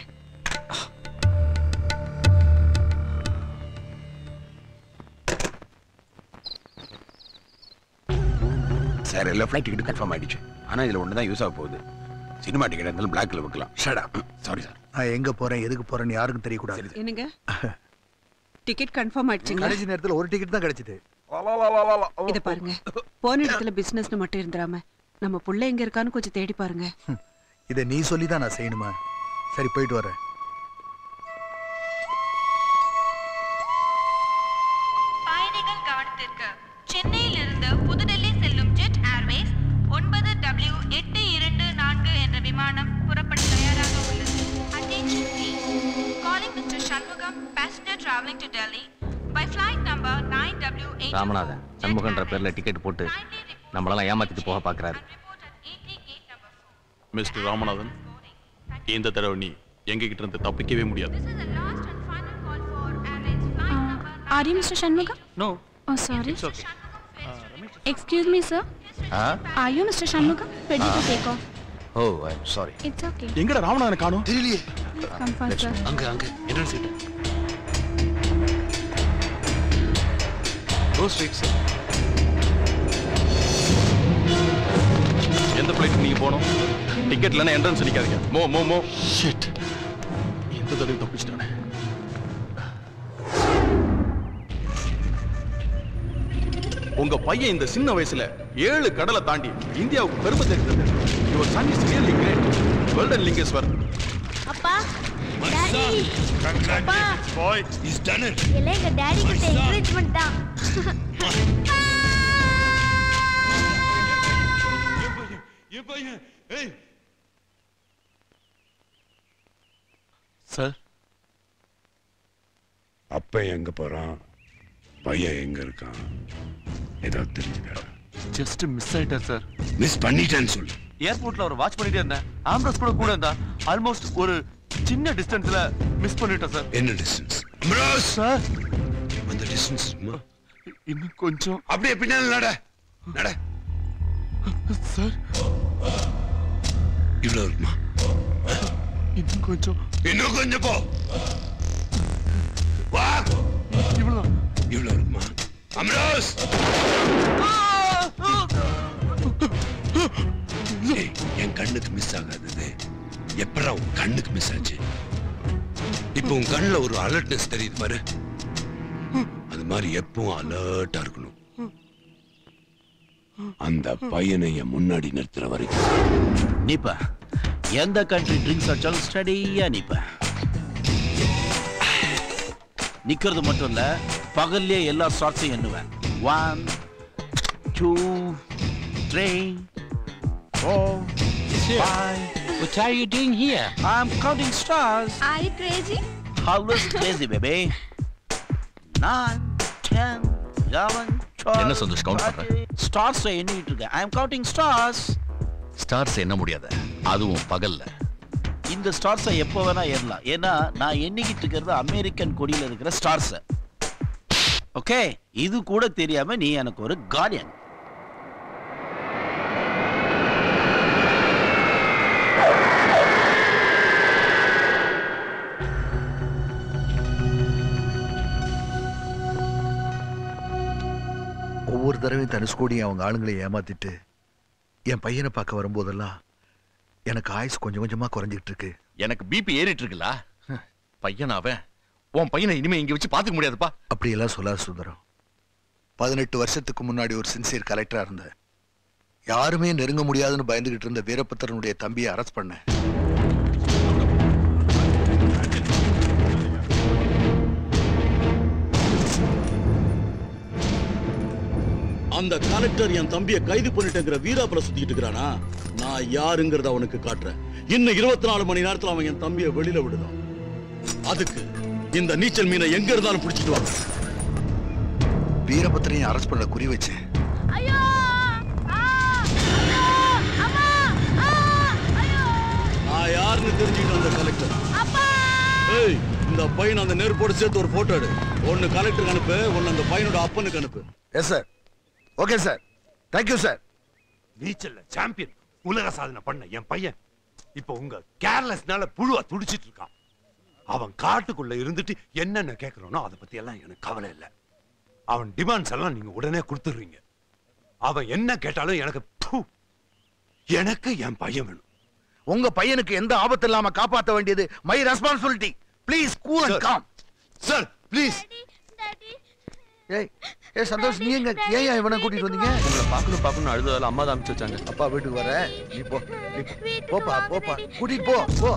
சார் எல்லா ஃப்ளைட் டிக்கெட் கன்ஃபார்ம் ஆயிடுச்சு ஆனா இதுல ஒன்று தான் யூஸ் ஆக போகுது சினிமா டிக்கெட் இருந்தாலும் பிளாக்ல வைக்கலாம் ஷடா சாரி சார் நான் எங்க போறேன் எதுக்கு போறேன்னு யாருக்கும் தெரியக்கூடாது என்னங்க டிக்கெட் கன்ஃபார்ம் ஆயிடுச்சுங்களா கடைசி நேரத்துல ஒரு டிக்கெட் தான் கிடைச்சது இத பாருங்க போன இடத்துல பிசினஸ்னு மட்டும் இருந்துராம நம்ம புள்ள எங்க இருக்கான்னு கொஞ்சம் தேடி பாருங்க இதை நீ சொல்லி தான் நான் செய்யணுமா சரி போயிட்டு வரேன் பயணிகள் கவனத்திற்கு சென்னையிலிருந்து புதுடெல்லி செல்லும் ஜெட் ஏர்வேஸ் ஒன்பது டபிள்யூ எட்டு இரண்டு நான்கு என்ற விமானம் புறப்பட தயாராக உள்ளது Attention please. Calling Mr. Shanmugam, passenger traveling to Delhi by flight number 9W8. Ramanathan சண்முகன்ற பேர்ல டிக்கெட் போட்டு நம்மளெல்லாம் ஏமாத்திட்டு போக பார்க்கறாரு மிஸ்டர் ராமநாதன் இந்த தடவை நீ எங்ககிட்ட இருந்து தப்பிக்கவே முடியாது Are you Mr. Shanmugam? No. Oh, sorry. It's okay. Excuse me, sir. Huh? Are you Mr. Shanmugam? Ready to take off? Oh, I'm sorry. It's okay. எங்கடா ராமநாதனை காணோம் தெரியலையே Come faster. அங்க அங்க என்ன சீட் கோ ஸ்ட்ரைட் சார் எந்த flight நீங்க போகணும் ticket இல்லைன்னா என்ட்ரன்ஸ் நிக்காதீங்க மோ மோ மோ ஷிட் எந்த தடவை தப்பிச்சிட்டானே உங்க பையன் இந்த சின்ன வயசுல ஏழு கடலை தாண்டி இந்தியாவுக்கு பெருமை தெரிந்தது your son is really great well done Lingeshwar அப்பா டாடி அப்பா பாய் இஸ் டன் இட் எல்லாம் எங்க டாடி கிட்ட என்கரேஜ்மெண்ட் தான் என் பையன் ஏய் சார் அப்ப எங்க போறான் பையன் எங்க இருக்கான் ஏதாவது தெரிஞ்சுதா ஜஸ்ட் மிஸ் ஆயிட்டார் சார் மிஸ் பண்ணிட்டேன்னு சொல்லு ஏர்போர்ட்ல ஒரு வாட்ச் பண்ணிட்டே இருந்தேன் ஆம்புலன்ஸ் கூட கூட இருந்தா ஆல்மோஸ்ட் ஒரு சின்ன டிஸ்டன்ஸ்ல மிஸ் பண்ணிட்டேன் சார் என்ன டிஸ்டன்ஸ் அம்ராஸ் சார் அந்த டிஸ்டன்ஸ் இன்னும் கொஞ்சம் அப்படியே பின்னால நட நட சார் இவ்வளவு இருக்குமா இன்னும் கொஞ்சம் இன்னும் கொஞ்சம் போ வா இவ்வளவு இவ்வளவு இருக்குமா அம்ராஸ் ஏய், என் கண்ணுக்கு மிஸ் ஆகாதது எப்படா உன் கண்ணுக்கு மிஸ் ஆச்சு இப்போ உன் கண்ணுல ஒரு அலர்ட்னஸ் தெரியுது பாரு அது மாதிரி எப்பவும் அலர்ட்டா இருக்கணும் அந்த பையனை என் முன்னாடி நிறுத்துற வரைக்கும் நிப்ப எந்த கண்ட்ரி ட்ரிங்க்ஸ் அடிச்சாலும் ஸ்டடியா நிப்ப நிக்கிறது மட்டும் இல்ல பகல்லே எல்லா ஷார்ட்ஸையும் எண்ணுவேன் one two three four five What are you doing here? I'm counting stars. Are you crazy? Always crazy, baby. Nine, ten, eleven, twelve. என்ன சந்தோஷ் count பண்ற? ஸ்டார்ஸ் எண்ணிட்டு இருக்கேன் I am counting stars stars என்ன முடியாத அதுவும் பகல்ல இந்த ஸ்டார்ஸை எப்போ வேணா ஏறலாம் ஏன்னா நான் எண்ணிக்கிட்டு இருக்கிறது அமெரிக்கன் கொடியில இருக்கிற ஸ்டார்ஸ் ஓகே இது கூட தெரியாம நீ எனக்கு ஒரு கார்டியன் ஒவ்வொரு தடவையும் தனுஷ்கோடி அவங்க ஆளுங்களை ஏமாத்திட்டு என் பையனை பார்க்க வரும்போதெல்லாம் எனக்கு ஆயுஸ் கொஞ்சம் கொஞ்சமா குறைஞ்சிட்டு இருக்கு எனக்கு பிபி ஏறிட்டு இருக்குல்ல பையன் அவன் உன் பையனை இனிமே இங்க வச்சு பாத்துக்க முடியாதுப்பா அப்படியெல்லாம் சொல்லாத சுந்தரம் பதினெட்டு வருஷத்துக்கு முன்னாடி ஒரு சின்சியர் கலெக்டரா இருந்தேன் யாருமே நெருங்க முடியாதுன்னு பயந்துகிட்டு இருந்த வீரபத்திரனுடைய தம்பியை அரெஸ்ட் பண்ணேன் அந்த கலெக்டர் என் தம்பியை கைது பண்ணிட்டேங்கிற வீராப்புல சுத்திட்டு இருக்கிறானா நான் யாருங்கிறத அவனுக்கு காட்டுறேன் இன்னும் இருபத்தி நாலு மணி நேரத்துல அவன் என் தம்பியை வெளியில விடுதான் அதுக்கு இந்த நீச்சல் மீனை எங்க இருந்தாலும் பிடிச்சிட்டு வாங்க வீரபத்திரனையும் அரெஸ்ட் பண்ண குறி வச்சேன் நான் யாருன்னு தெரிஞ்சுக்கிட்டு அந்த கலெக்டர் ஏய் இந்த பையன் அந்த நெருப்போடு சேர்த்து ஒரு போட்டோ எடு ஒன்னு கலெக்டருக்கு அனுப்பு ஒன்னு அந்த பையனோட அப்பனுக்கு அனுப்பு yes sir okay sir thank you sir நீச்சல்ல சாம்பியன் உலக சாதனை பண்ண என் பையன் இப்ப உங்க கேர்லெஸ்னால புழுவா துடிச்சிட்டு இருக்கான் அவன் காட்டுக்குள்ள இருந்துட்டு என்னென்ன கேட்கறானோ அதை பத்தி எல்லாம் எனக்கு கவலை இல்லை அவன் டிமாண்ட்ஸ் எல்லாம் நீங்க உடனே கொடுத்துடுறீங்க அவன் என்ன கேட்டாலும் எனக்கு ப்பு, எனக்கு என் பையன் வேணும் உங்க பையனுக்கு எந்த ஆபத்து இல்லாம காப்பாத்த வேண்டியது my responsibility please cool and calm sir please ஏய் ஏய் சந்தோஷ் நீ எங்க ஏன் ஏன் இவனை கூட்டிட்டு வந்தீங்க உங்களை பார்க்கணும் பார்க்கணும் அழுததால அம்மா தான் அனுப்பிச்சு வச்சாங்க அப்பா வீட்டுக்கு வர நீ போ நீ போ. போப்பா போப்பா கூட்டிட்டு போ போ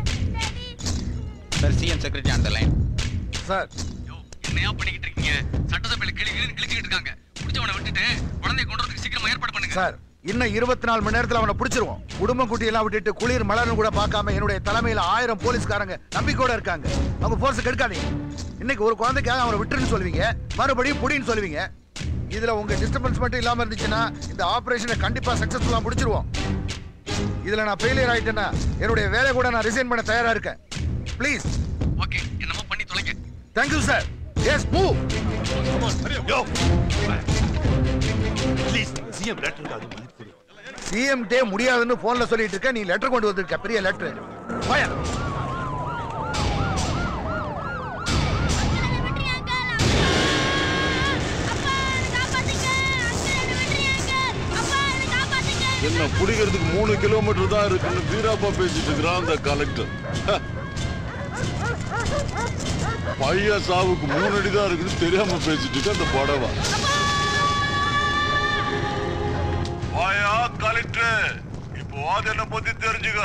sir CM secretary on the line sir என்னையா பண்ணிக்கிட்டு இருக்கீங்க சட்டசபையில கிளி கிளி கிழிச்சிட்டு இருக்காங்க புடிச்சவனை விட்டுட்டு குழந்தைய கொண்டு வரதுக்கு சீக்கிரமா ஏற்பாடு பண்ணுங்க சார் இன்னும் இருபத்தி நாலு மணி நேரத்துல அவனை பிடிச்சிருவோம் குடும்பம் குட்டி எல்லாம் விட்டுட்டு குளிர் மலர்னு கூட பார்க்காம என்னுடைய தலைமையில ஆயிரம் போலீஸ்காரங்க நம்பிக்கையோட இருக்காங்க அவங்க போர்ஸ் கெடுக்காதீங்க இன்னைக்கு ஒரு குழந்தைக்காக அவனை விட்டுருன்னு சொல்லுவீங்க மறுபடியும் புடின்னு சொல்லுவீங்க இதுல உங்க டிஸ்டர்பன்ஸ் மட்டும் இல்லாம இருந்துச்சுன்னா இந்த ஆபரேஷனை கண்டிப்பா சக்சஸ்ஃபுல்லா முடிச்சிருவோம் இதுல நான் ஃபெயிலியர் ஆயிட்டேன்னா என்னுடைய வேலை கூட நான் ரிசைன் பண்ண தயாரா இருக்கேன் ப்ளீஸ் ஓகே என்னமோ பண்ணி தொலைங்க thank you sir yes move yo please CM லெட்டருக்கு அது மதிப்பு கொடு. சிஎம் டே முடியாதுன்னு போன்ல சொல்லிட்டு இருக்க நீ லெட்டர் கொண்டு வந்திருக்க பெரிய லெட்டர் பய என்ன பிடிக்கிறதுக்கு மூணு கிலோமீட்டர் தான் இருக்குன்னு வீராப்பா பேசிட்டு இருக்கிறான் அந்த கலெக்டர் ஹ. பையன் சாவுக்கு மூணு அடி தான் இருக்குன்னு தெரியாம பேசிட்டு இருக்க அந்த படவா வாயா கலெக்டர் இப்போ அது என்ன பத்தி தெரிஞ்சுக்க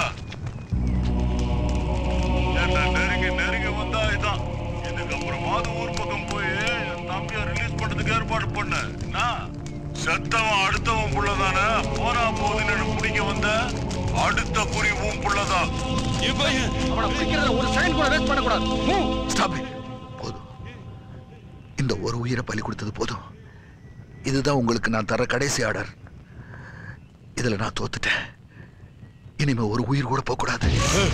என்ன நெருங்கி நெருங்கி வந்தா இதான் இதுக்கப்புறமாவது ஊர் பக்கம் போய் என் தம்பியை ரிலீஸ் பண்றதுக்கு ஏற்பாடு பண்ண என்ன செத்தவன் அடுத்தவன் புள்ளதானே போனா போகுதுன்னு பிடிக்க வந்த அடுத்த குறி உன் புள்ளதான் அவனை பிடிக்கிறத ஒரு செகண்ட் கூட வேஸ்ட் பண்ண கூடாது ஸ்டாப் போதும் இந்த ஒரு உயிரை பலி கொடுத்தது போதும் இதுதான் உங்களுக்கு நான் தர கடைசி ஆர்டர் இதுல நான் தோத்துட்டேன் இனிமே ஒரு உயிர் கூட போக கூடாது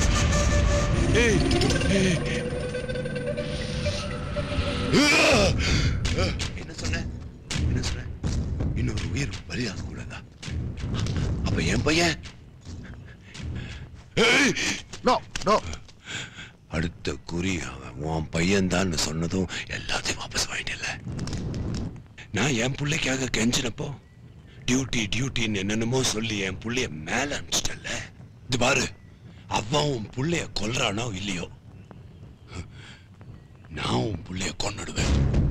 என்ன சொன்ன என்ன சொன்ன இன்னொரு உயிர் பலியாக கூடாதா அப்ப என் பையன் நோ நோ அடுத்த குறி அவன் உன் பையன் தான் சொன்னதும் எல்லாத்தையும் வாபஸ் வாங்கிட்டல நான் என் பிள்ளைக்காக கெஞ்சினப்போ டியூட்டி டியூட்டின்னு என்னென்னமோ சொல்லி என் புள்ளைய மேல அனுப்பிச்சிட்டல இது பாரு அவன் உன் புள்ளைய கொல்றானோ இல்லையோ நான் உன் புள்ளைய கொன்னுடுவேன்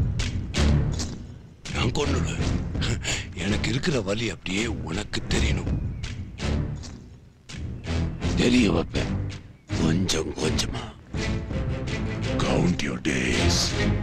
நான் கொன்னுடுவேன் எனக்கு இருக்கிற வலி அப்படியே உனக்கு தெரியணும் தெரிய வைப்பேன் கொஞ்சம் கொஞ்சமா கவுண்ட் யோர் டேஸ்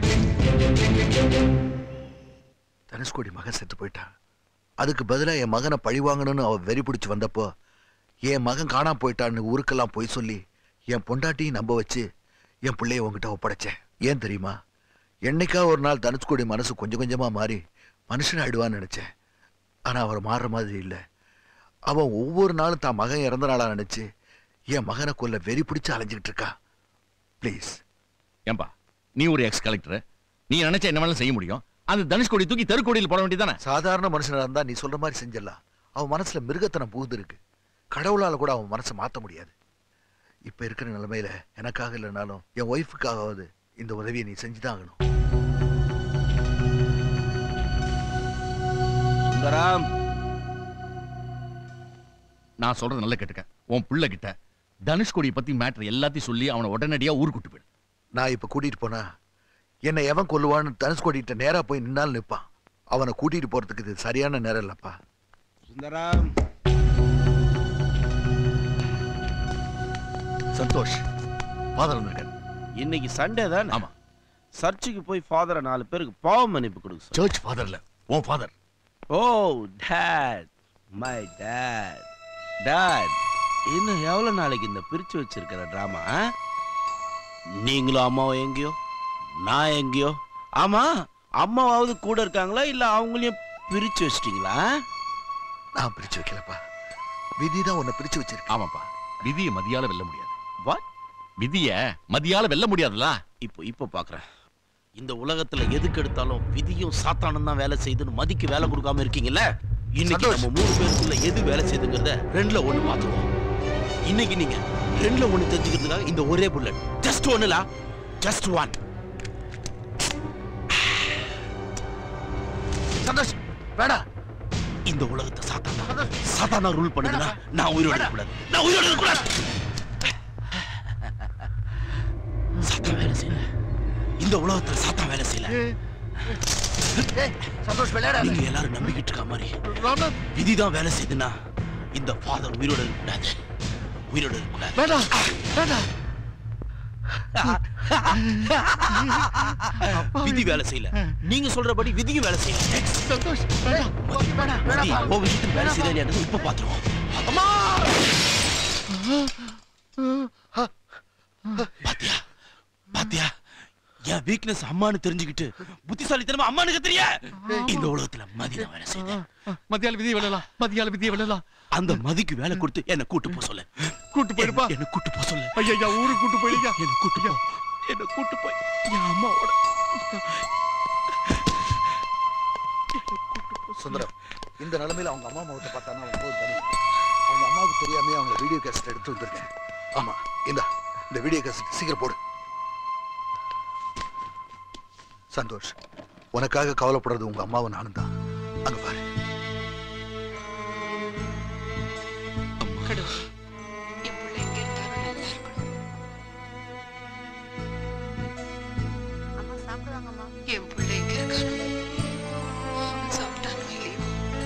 தனுஷ்கோடி மகன் செத்து போயிட்டான் அதுக்கு பதிலா என் மகனை பழி வாங்கணும்னு அவ வெறி பிடிச்சு வந்தப்போ என் மகன் காணாம போயிட்டான்னு ஊருக்கெல்லாம் போய் சொல்லி என் பொண்டாட்டியும் நம்ப வச்சு என் பிள்ளைய உங்ககிட்ட ஒப்படைச்சேன் ஏன் தெரியுமா என்னைக்கா ஒரு நாள் தனுஷ்கோடி மனசு கொஞ்சம் கொஞ்சமா மாறி மனுஷன் ஆயிடுவான்னு நினைச்சேன் ஆனா அவர் மாறுற மாதிரி இல்லை அவன் ஒவ்வொரு நாளும் தான் மகன் இறந்த நாளா நினைச்சு என் மகனை கொல்ல வெறி பிடிச்சு அலைஞ்சுக்கிட்டு இருக்கா ப்ளீஸ் ஏன்பா நீ ஒரு எக்ஸ் கலெக்டர் நீ நினைச்சா என்ன வேணாலும் செய்ய முடியும் அந்த தனுஷ்கோடி தூக்கி தெருக்கோடியில் போட வேண்டியதானே சாதாரண மனுஷனா இருந்தா நீ சொல்ற மாதிரி செஞ்சிடலாம் அவன் மனசுல மிருகத்தனம் புகுந்து இருக்கு கடவுளால கூட அவன் மனசை மாத்த முடியாது இப்ப இருக்கிற நிலைமையில எனக்காக இல்லைனாலும் என் ஒய்ஃபுக்காகவாது இந்த உதவியை நீ செஞ்சுதான் ஆகணும் சுந்தரம் நான் சொல்றது நல்லா கேட்டுக்க உன் புள்ள கிட்ட தனுஷ்கோடியை பத்தி மேட்டர் எல்லாத்தையும் சொல்லி அவனை உடனடியா ஊர் கூட்டு போயிடு நான் இப்ப கூட்டிட்டு போனா என்னை எவன் கொல்லுவான்னு தனுஷ்கோடிட்ட நேரா போய் நின்னாலும் நிப்பான் அவனை கூட்டிட்டு போறதுக்கு இது சரியான நேரம் இல்லப்பா சுந்தரம் சந்தோஷ் ஃபாதர் வந்திருக்காரு இன்னைக்கு சண்டே தான் ஆமா சர்ச்சுக்கு போய் ஃபாதரை நாலு பேருக்கு பாவ மன்னிப்பு கொடுக்க சொல்லு. சர்ச் ஃபாதர்ல உன் father oh dad my dad dad இன்னும் எவ்வளவு நாளைக்கு இந்த பிரிச்சு வச்சிருக்கிற டிராமா நீங்களும் அம்மாவும் எங்கேயோ நான் எங்கேயோ ஆமா அம்மாவாவது கூட இருக்காங்களா இல்ல அவங்களையும் பிரிச்சு வச்சிட்டீங்களா நான் பிரிச்சு வைக்கலப்பா விதி தான் உன்னை பிரிச்சு வச்சிருக்கு ஆமாப்பா விதியை மதியால வெல்ல முடியாது வாட் விதிய மதியால வெல்ல முடியாதுல்ல இப்போ இப்போ பாக்குறேன் இந்த உலகத்துல எதுக்கு எடுத்தாலும் விதியும் சாத்தானும் தான் வேலை செய்யுதுன்னு மதிக்கு வேலை கொடுக்காம இருக்கீங்கல்ல இன்னைக்கு நம்ம மூணு பேருக்குள்ள எது வேலை செய்யுதுங்கிறத ரெண்டுல ஒண்ணு பாத்துருவோம் இன்னைக்கு நீங்க ரெண்டுல ஒண்ணு தெரிஞ்சுக்கிறதுக்காக இந்த ஒரே புல்லட் ஜஸ்ட் ஒண்ணுலா ஜஸ்ட் ஒன் சந்தோஷ் வேணாம் இந்த உலகத்தை சாத்தானா சாத்தானா ரூல் பண்ணுதுன்னா நான் உயிரோட இருக்கக்கூடாது நான் உயிரோட இருக்கக்கூடாது சாத்தான் வேலை செய்யல இந்த உலகத்துல சாத்தான் வேலை செய்யல சந்தோஷ் விளையாட நீங்க எல்லாரும் நம்பிக்கிட்டு இருக்க மாதிரி விதிதான் வேலை செய்யுதுன்னா இந்த ஃபாதர் உயிரோட இருக்கக்கூடாது உயிரோட இருக்கக்கூடாது வேண்டாம் வேண்டாம் விதி வேலை செய்யல நீங்க சொல்றபடி விதியும் வேலை செய்யல சந்தோஷ் வேண்டாம் வேண்டாம் விதி வேண்டாம் உன் விஷயத்துக்கு வேலை செய்யல இல்லையானது இப்ப பாத்துருவோம் அம்மா பாத்தியா பாத்தியா என் வீக்னஸ் அம்மான்னு தெரிஞ்சுக்கிட்டு புத்திசாலித்தனமா அம்மானுக்கு தெரிய இந்த உலகத்துல மதி தான் வேலை செய்யுது மதியால விதியை வெல்லலாம் மதியால விதியை வெல்லலாம் அந்த மதிக்கு வேலை கொடுத்து என்ன கூட்டு போக சொல்லு கூட்டு போயிருப்பா என்ன கூட்டு போக சொல்லு ஐயா ஊருக்கு கூட்டு போயிடுங்க என்ன கூட்டு போ என்ன கூட்டு போய் என் அம்மாவோட சுந்தரம் இந்த நிலைமையில அவங்க அம்மா முகத்தை பார்த்தானா அவன் போது தனி அவங்க அம்மாவுக்கு தெரியாம அவங்க வீடியோ கேசட் எடுத்து வந்திருக்கேன் ஆமா இந்த இந்த வீடியோ கேசட் சீக்கிரம் போடு சந்தோஷ் உனக்காக கவலைப்படுறது உங்க அம்மாவும் நானும் தான் அங்க பாரு கடவுள் என் பிள்ளை எங்க இருந்தாலும் நல்லா இருக்கணும் அம்மா சாப்பிடுவாங்கம்மா என் பிள்ளை எங்க இருக்கானோ அவன் சாப்பிட்டானோ இல்லையோ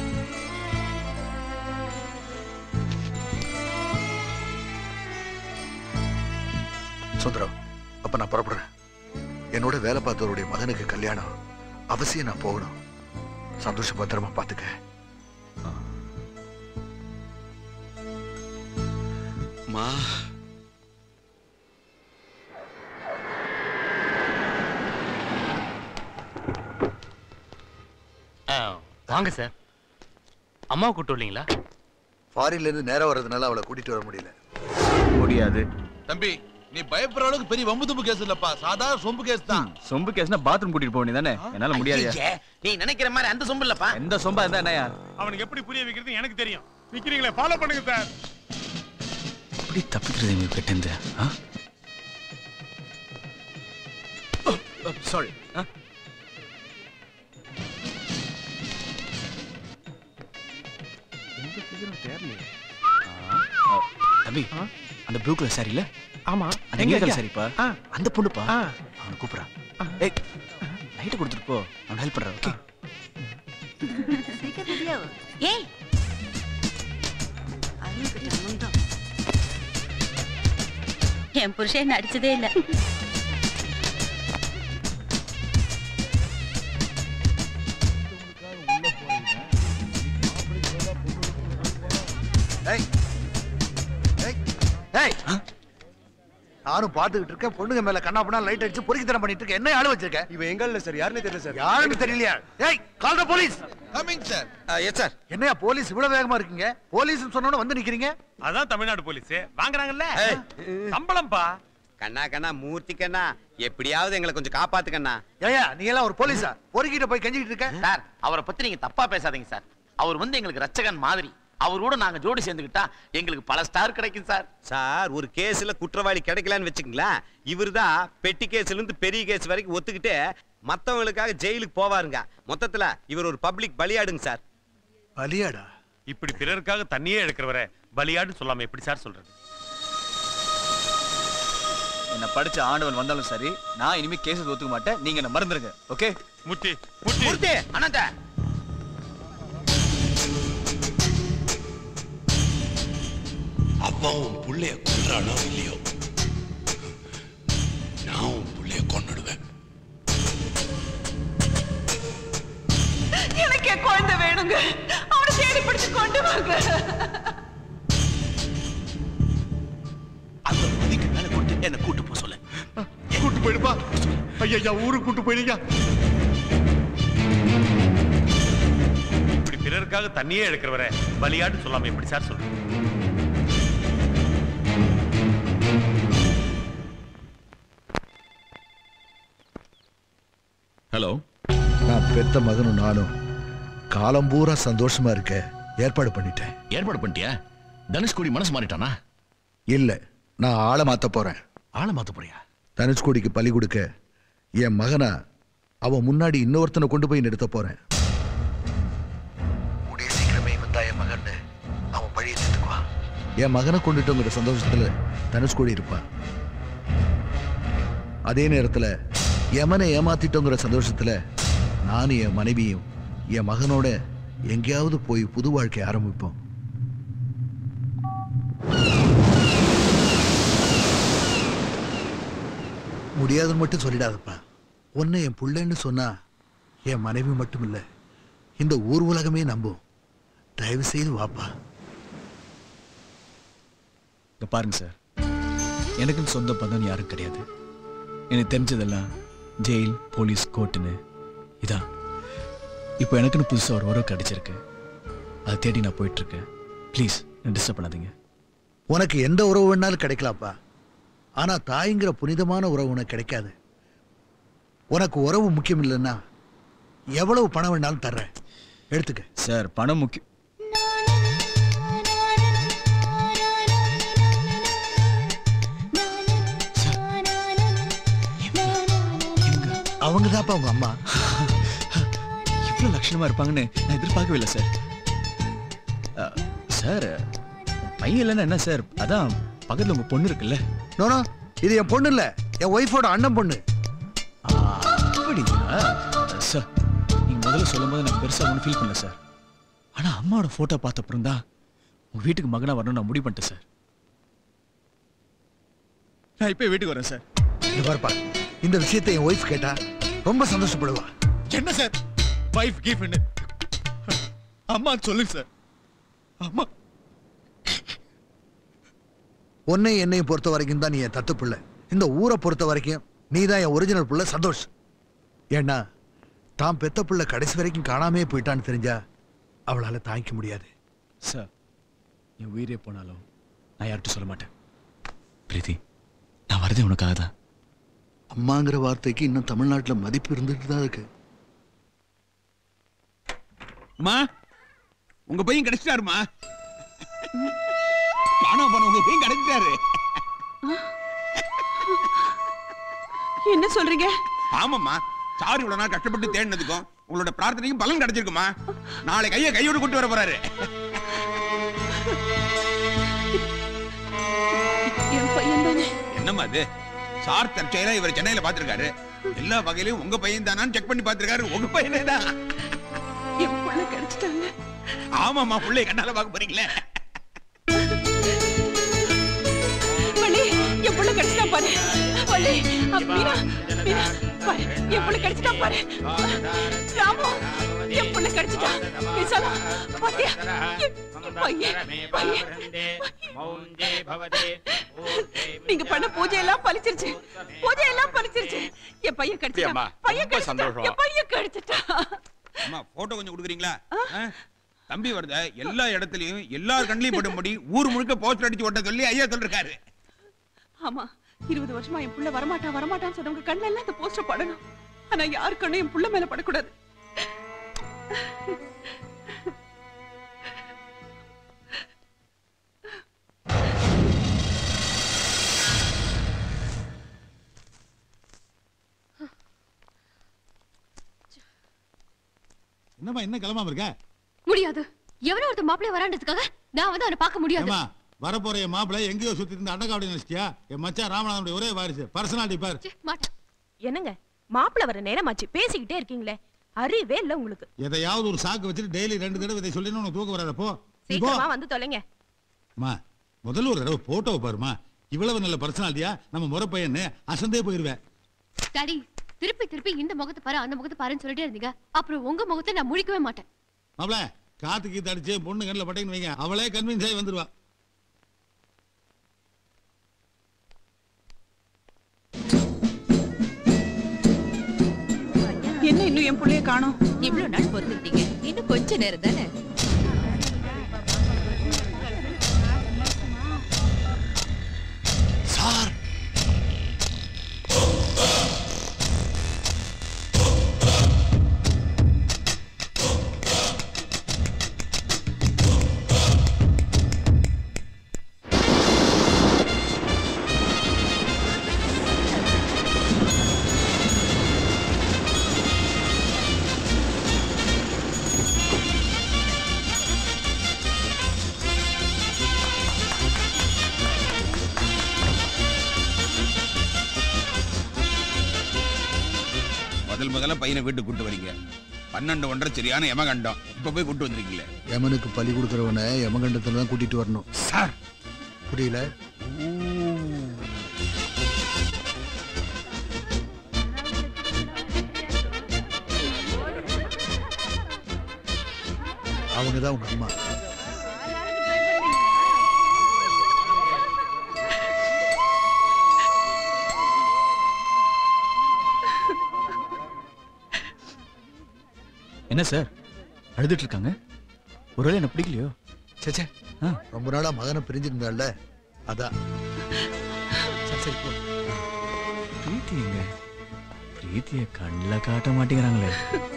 சுந்தரம் அப்ப நான் புறப்படுறேன் என்னோட வேலை பார்த்தவருடைய மகனுக்கு கல்யாணம் அவசியம் நான் போகணும் சந்தோஷ பத்திரமா பாத்துக்க மா வாங்க சார் அம்மாவை கூட்டு வரலீங்களா ஃபாரின்ல இருந்து நேரா வர்றதுனால அவளை கூட்டிட்டு வர முடியல முடியாது தம்பி நீ பயப்படுற அளவுக்கு பெரிய வம்பு தும்பு கேஸ் இல்லப்பா சாதாரண சொம்பு கேஸ் தான் சொம்பு கேஸ்னா பாத்ரூம் கூட்டிட்டு போக வேண்டியதானே என்னால முடியாது ஐயே, நீ நினைக்கிற மாதிரி அந்த சொம்பு இல்லப்பா எந்த சொம்பா இருந்தா என்னையா அவனுக்கு எப்படி புரிய வைக்கிறது எனக்கு தெரியும் விக்கிறீங்களே ஃபாலோ பண்ணுங்க சார் எப்படி தப்பிக்கிறது இவங்க கிட்ட இருந்து சாரி தம்பி அந்த ப்ளூ கலர் சாரில ஆமா அந்த எங்க, நீல கலர் எங்க? சாரிப்பா ஆ. அந்த பொண்ணுப்பா ஆ. அவனை கூப்பிடுறான் ஏய் லைட்டை கொடுத்துட்டு போ அவன் ஹெல்ப் பண்றான் ஓகே சீக்கிரம் ரெடியாவு ஏய் அருண்கிட்ட முந்தம் என் புருஷன் நடிச்சதே இல்ல ஏய் ஏய் ஏய் நானும் பாத்துக்கிட்டு இருக்கேன் பொண்ணுங்க மேல கண்ணா பண்ணா லைட் அடிச்சு பொறுக்கித்தனம் பண்ணிட்டு இருக்கேன் என்ன ஆளு வச்சிருக்க இவன் எங்க இல்ல சார் யாருன்னு தெரியல சார் யாருன்னு தெரியலையா ஏய் call the police coming sir yes sir என்னையா போலீஸ் இவ்வளவு வேகமா இருக்கீங்க போலீஸ் சொன்னோட வந்து நிக்கிறீங்க அதான் தமிழ்நாடு போலீஸ் வாங்குறாங்கல்ல சம்பளம்பா கண்ணா கண்ணா மூர்த்தி கண்ணா எப்படியாவது எங்களை கொஞ்சம் காப்பாத்து கண்ணா ஏயா நீ எல்லாம் ஒரு போலீஸா பொறுக்கிட்ட போய் கெஞ்சிக்கிட்டு இருக்க சார் அவரை பத்தி நீங்க தப்பா பேசாதீங்க சார் அவர் வந்து எங்களுக்கு ரச்சகன் மாதிரி அவரோட நாங்க ஜோடி சேர்ந்துக்கிட்டா எங்களுக்கு பல ஸ்டார் கிடைக்கும் சார் சார் ஒரு கேஸ்ல குற்றவாளி கிடைக்கலன்னு வச்சுங்களேன் இவர்தான் பெட்டி கேஸ்ல இருந்து பெரிய கேஸ் வரைக்கும் ஒத்துக்கிட்டு மத்தவங்களுக்காக ஜெயிலுக்கு போவாருங்க மொத்தத்துல இவர் ஒரு பப்ளிக் பலியாடுங்க சார் பலியாடா இப்படி பிறருக்காக தண்ணியே எடுக்கிறவரை பலியாடு சொல்லாம எப்படி சார் சொல்றது என்ன படிச்ச ஆண்டவன் வந்தாலும் சரி நான் இனிமே கேஸ் ஒத்துக்க மாட்டேன் நீங்க என்ன மறந்துருங்க ஓகே முட்டி மூர்த்தி அனந்த அப்பா உன் புள்ளைய கொல்றானோ இல்லையோ நான் உன் புள்ளைய கொன்னுடுவேன் எனக்கு என் குழந்தை வேணுங்க அவனை தேடி பிடிச்சு கொண்டு வாங்க அந்த மதிக்கு மேல கொண்டு என்ன கூட்டு போக சொல்லு கூட்டு போயிடுப்பா ஐயா ஊருக்கு கூட்டு போயிடுங்க இப்படி பிறருக்காக தண்ணியே எடுக்கிறவரை பலியாடு சொல்லாம எப்படி சார் சொல்றது ஹலோ நான் பெத்த மகனும் நானும் காலம் பூரா சந்தோஷமா இருக்க ஏற்பாடு பண்ணிட்டேன் ஏற்பாடு பண்ணிட்டியா தனுஷ்கோடி மனசு மாறிட்டானா இல்ல நான் ஆளை மாத்த போறேன் ஆளை மாத்த போறியா தனுஷ்கோடிக்கு பலி கொடுக்க என் மகனை அவன் முன்னாடி இன்னொருத்தனை கொண்டு போய் நிறுத்த போறேன் கூடிய சீக்கிரமே இவன் தான் என் மகன் அவன் பழிய சேர்த்துக்குவான் என் மகனை கொண்டுட்டோங்கிற சந்தோஷத்துல தனுஷ்கோடி இருப்பான் அதே நேரத்துல எமனை ஏமாத்திட்டோங்கிற சந்தோஷத்துல நானும் என் மனைவியும் என் மகனோட எங்கேயாவது போய் புது வாழ்க்கை ஆரம்பிப்போம் முடியாதுன்னு மட்டும் சொல்லிடாதப்பா உன்னை என் புள்ளைன்னு சொன்னா என் மனைவி மட்டும் இல்ல இந்த ஊர் உலகமே நம்பும் தயவு செய்து வாப்பா இங்க பாருங்க சார் எனக்குன்னு சொந்த பந்தம் யாரும் கிடையாது எனக்கு தெரிஞ்சதெல்லாம் ஜெயில் போலீஸ் கோர்ட்டுன்னு இதான் இப்போ எனக்குன்னு புதுசாக ஒரு உறவு கிடைச்சிருக்கு அதை தேடி நான் போயிட்டு இருக்கேன் ப்ளீஸ் டிஸ்டர்ப் பண்ணாதீங்க உனக்கு எந்த உறவு வேணாலும் கிடைக்கலாம்ப்பா ஆனா தாய்ங்கிற புனிதமான உறவு உனக்கு கிடைக்காது உனக்கு உறவு முக்கியம் இல்லைன்னா எவ்வளவு பணம் வேணாலும் தர்றேன் எடுத்துக்க சார் பணம் முக்கியம் அவங்க தான்ப்பா உங்க அம்மா இவ்வளோ லட்சணமாக இருப்பாங்கன்னு நான் எதிர்பார்க்கவே இல்லை சார் அஹ், சார் பையன் இல்லைன்னா என்ன சார் அதான் பக்கத்தில் உங்கள் பொண்ணு இருக்குல்ல நோனோ இது என் பொண்ணு இல்ல என் ஒய்ஃபோட அண்ணன் பொண்ணு அப்படிங்களா சார் நீங்கள் முதல்ல சொல்லும் போது நான் பெருசாக ஒன்றும் ஃபீல் பண்ணல சார் ஆனால் அம்மாவோட ஃபோட்டோ பார்த்த அப்புறம் தான் உங்கள் வீட்டுக்கு மகனாக வரணும்னு நான் முடிவு பண்ணிட்டேன் சார் நான் இப்போ வீட்டுக்கு வரேன் சார் இது பாருப்பா இந்த விஷயத்தை என் ஒய்ஃப் கேட்டா ரொம்ப சந்தோஷப்படுவா என்ன சார் வைஃப் கிஃப்ட்னு அம்மா சொல்லுங்க சார் அம்மா உன்னை என்னையும் பொறுத்த வரைக்கும் தான் நீ என் தத்து பிள்ளை இந்த ஊரை பொறுத்த வரைக்கும் நீ தான் என் ஒரிஜினல் பிள்ளை சந்தோஷ் ஏன்னா தான் பெத்த பிள்ளை கடைசி வரைக்கும் காணாமே போயிட்டான்னு தெரிஞ்சா அவளால தாங்கிக்க முடியாது சார் என் உயிரே போனாலும் நான் யார்கிட்ட சொல்ல மாட்டேன் பிரீத்தி நான் வரதே உனக்காக தான் அம்மாங்கிற வார்த்தைக்கு இன்னும் தமிழ்நாட்டுல மதிப்பு இருந்துட்டு தான் இருக்கு அம்மா உங்க பையன் கிடைச்சிட்டாருமா காணாம போன உங்க பையன் கிடைச்சிட்டாரு என்ன சொல்றீங்க ஆமாம்மா சார் இவ்வளவு நாள் கஷ்டப்பட்டு தேடினதுக்கும் உங்களோட பிரார்த்தனைக்கும் பலன் கிடைச்சிருக்குமா நாளை கையை கையோடு கொண்டு வர போறாரு என் பையன் தானே என்னம்மா அது சார் தற்செயலா இவர் சென்னையில பாத்திருக்காரு எல்லா வகையிலும் உங்க பையன் தானான்னு செக் பண்ணி பாத்திருக்காரு உங்க பையனே தான் என் புள்ள கிடைச்சிட்டாங்க ஆமாமா பிள்ளை கண்ணால பார்க்க போறீங்களே வள்ளி என் புள்ள கிடைச்சிட்டான் பாரு வள்ளி அ, மீனா மீனா பாரு என் புள்ள கிடைச்சிட்டான் பாரு ராமு என் புள்ள கிடைச்சிட்டான் விசாலா பாத்தியா என் பையன் பையன் நீங்க பண்ண பூஜை எல்லாம் பலிச்சிருச்சு பூஜை எல்லாம் பலிச்சிருச்சு என் பையன் கிடைச்சிட்டான் அப்படியாம்மா? பையன் ரொம்ப கிடைச்சிட்டான் சந்தோஷம். என் பையன் கிடைச்சிட்டான் அம்மா போட்டோ கொஞ்சம் கொடுக்குறீங்களா ஆ? தம்பி வருத எல்லா இடத்துலயும் எல்லார் கண்ணிலையும் படும்படி ஊர் முழுக்க போஸ்டர் அடிச்சு ஓட்ட சொல்லி ஐயா சொல்லிருக்காரு ஆமா இருபது வருஷமா என் புள்ள வரமாட்டான் வரமாட்டான்னு சொன்னவங்க கண்ணுல எல்லாம் இந்த போஸ்டர் படணும் ஆனா யாரு கண்ணும் என் புள்ள மேல படக்கூடாது என்னம்மா என்ன கிளம்பாம இருக்க முடியாது எவனோ ஒருத்தர் மாப்பிள்ளை வரான்றதுக்காக நான் வந்து அவனை பார்க்க முடியாது ஏமா வரப்போற என் மாப்பிள்ளை எங்கேயோ சுத்தி இருந்த அண்டகாவடி நினைச்சிட்டியா என் மச்சான் ராமநாதனுடைய ஒரே வாரிசு பர்சனாலிட்டி பாரு என்னங்க மாப்பிள்ள வர நேரமாச்சு பேசிக்கிட்டே இருக்கீங்களே அறிவே இல்ல உங்களுக்கு எதையாவது ஒரு சாக்கு வச்சுட்டு டெய்லி ரெண்டு தடவை இதை சொல்லி உனக்கு தூக்கம் வராத போ நீ போ சீக்கிரமா வந்து தொலைங்க அம்மா முதல்ல ஒரு தடவை போட்டோவை பாருமா இவ்வளவு நல்ல பர்சனாலிட்டியா நம்ம முறை பையன்னு அசந்தே போயிருவேன் டாடி திருப்பி திருப்பி இந்த முகத்தை பாரு அந்த முகத்தை பாருன்னு சொல்லிட்டே இருந்தீங்க அப்புறம் உங்க முகத்தை நான் முழிக்கவே மாட்டேன் மாப்பிள காத்து கீத்து அடிச்சு பொண்ணு கண்ணில் பட்டைன்னு வைங்க அவளே கன்வின்ஸ் ஆகி வந்துருவா என்ன இன்னும் என் புள்ளைய காணோம் இவ்வளவு நாள் பொறுத்துக்கிட்டீங்க இன்னும் கொஞ்ச நேரம் தானே சார் முதல் முதல்ல பையனை வீட்டுக்கு கூட்டு வரீங்க பன்னெண்டு ஒன்றரை சரியான யமகண்டம் இப்ப போய் கூட்டு வந்திருக்கீங்களே யமனுக்கு பலி கொடுக்கறவனை யமகண்டத்துல தான் கூட்டிட்டு வரணும் சார் புரியல அவங்க தான் உங்க அம்மா என்ன சார் அழுதுட்டு இருக்காங்க ஒருவேளை என்ன பிடிக்கலையோ சேச்சே ரொம்ப நாளா மகனை பிரிஞ்சிருந்தால அதான் சரி சரி போ பிரீத்தி எங்க பிரீத்திய கண்ணில் காட்ட மாட்டேங்கிறாங்களே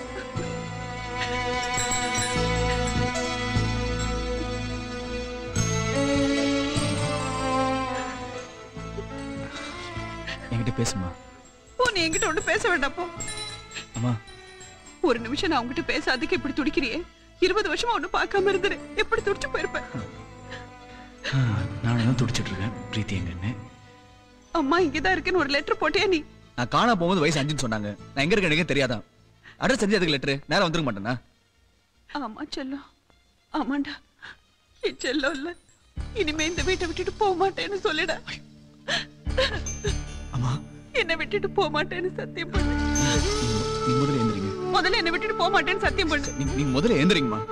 என்கிட்ட பேசுமா போ நீ என்கிட்ட ஒண்ணு பேச வேண்டாம் போ அம்மா ஒரு நிமிஷம் நான் உங்ககிட்ட பேசாததுக்கு இப்படி துடிக்கிறியே இருபது வருஷமா ஒண்ணு பார்க்காம இருந்துரு எப்படி துடிச்சு போயிருப்பேன் நானும் தான் துடிச்சிட்டு இருக்கேன் பிரீத்தி எங்கன்னு அம்மா இங்கதான் இருக்குன்னு ஒரு லெட்டர் போட்டியா நீ நான் காணா போகும்போது வயசு அஞ்சுன்னு சொன்னாங்க நான் எங்க இருக்கேன் எனக்கு தெரியாதான் அட்ரஸ் தெரிஞ்சு அதுக்கு லெட்டர் நேரம் வந்துருக்க மாட்டேனா ஆமா செல்லம் ஆமாண்டா என் செல்லம் இல்ல இனிமே இந்த வீட்டை விட்டுட்டு போக மாட்டேன்னு சொல்லிட அம்மா என்னை விட்டுட்டு போக மாட்டேன்னு சத்தியம் பண்ணு நீ முதல்ல எந்திரிங்க முதல்ல என்னை விட்டுட்டு போக மாட்டேன்னு சத்தியம் பண்ணு நீ நீ முதல்ல எந்திரிங்கம்மா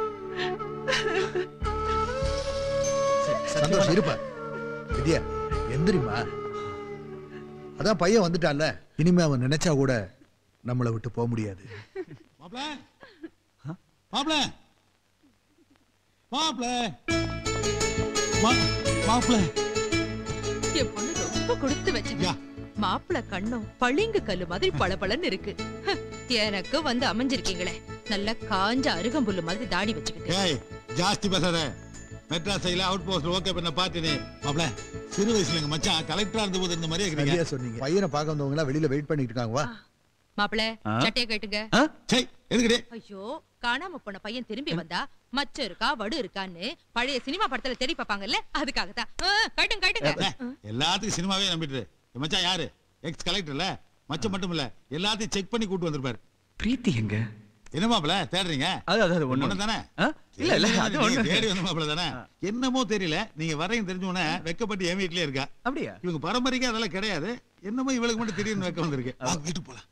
சந்தோஷம் இருப்பா வித்யா எந்திரிமா அதான் பையன் வந்துட்டான்ல இனிமே அவன் நினைச்சா கூட நம்மளை விட்டு போக முடியாது மாப்பிள மாப்பிள மாப்பிள மா- மாப்பிள என் பொண்ணு ரொம்ப கொடுத்து வச்ச மாப்பிள கண்ணும் பளிங்கு கல்லு மாதிரி பளபளன்னு இருக்கு ஹ, எனக்கு வந்து அமைஞ்சிருக்கீங்களே நல்ல காஞ்ச அருகம்புல்லு மாதிரி தாடி வச்சுக்கிட்டு ஏய் ஜாஸ்தி பேசாத மெட்ராஸ் சைடுல அவுட் போஸ்ட் ஓகே பண்ண பாத்தினே மாப்பிள சிறு வயசுல எங்க மச்சான் கலெக்டரா இருந்த போது இந்த மாதிரி சரியா இருக்கிறீங்க சொன்னீங்க பையனை பார்க்க வந்தவங்க எல்லாம் வெளியில வெயிட் பண்ணிட்டு இருக்காங்க வா மாப்பிள ஆ? சட்டைய கேட்டுங்க சை எதுக்குடி ஐயோ காணாம போன பையன் திரும்பி வந்தா மச்சம் இருக்கா வடு இருக்கான்னு பழைய சினிமா படத்துல தேடி பார்ப்பாங்கல்ல அதுக்காகத்தான் ஆ, கட்டுங்க கட்டுங்க எல்லாத்துக்கும் சினிமாவே நம்பிட்டு என் மச்சான் யாரு எக்ஸ் கலெக்டர்ல மச்சம் மட்டும் இல்ல எல்லாத்தையும் செக் பண்ணி கூட்டு வந்திருப்பாரு பிரீத்தி எங்க என்ன மாப்பிள தேடுறீங்க அது அது அது ஒண்ணு ஒண்ணு தானே ஆ? இல்ல இல்ல அது நீங்க ஒண்ணு தேடி வந்த மாப்பிள தானே என்னமோ தெரியல நீங்க வரையும் தெரிஞ்ச உடனே வெக்கப்பட்டு என் வீட்லயே இருக்கா அப்படியா இவங்க பரம்பரைக்கு அதெல்லாம் கிடையாது என்னமோ இவளுக்கு மட்டும் திடீர்னு வெக்கம் வந்திருக்கு வாங்க வீட்டுக்கு போலாம்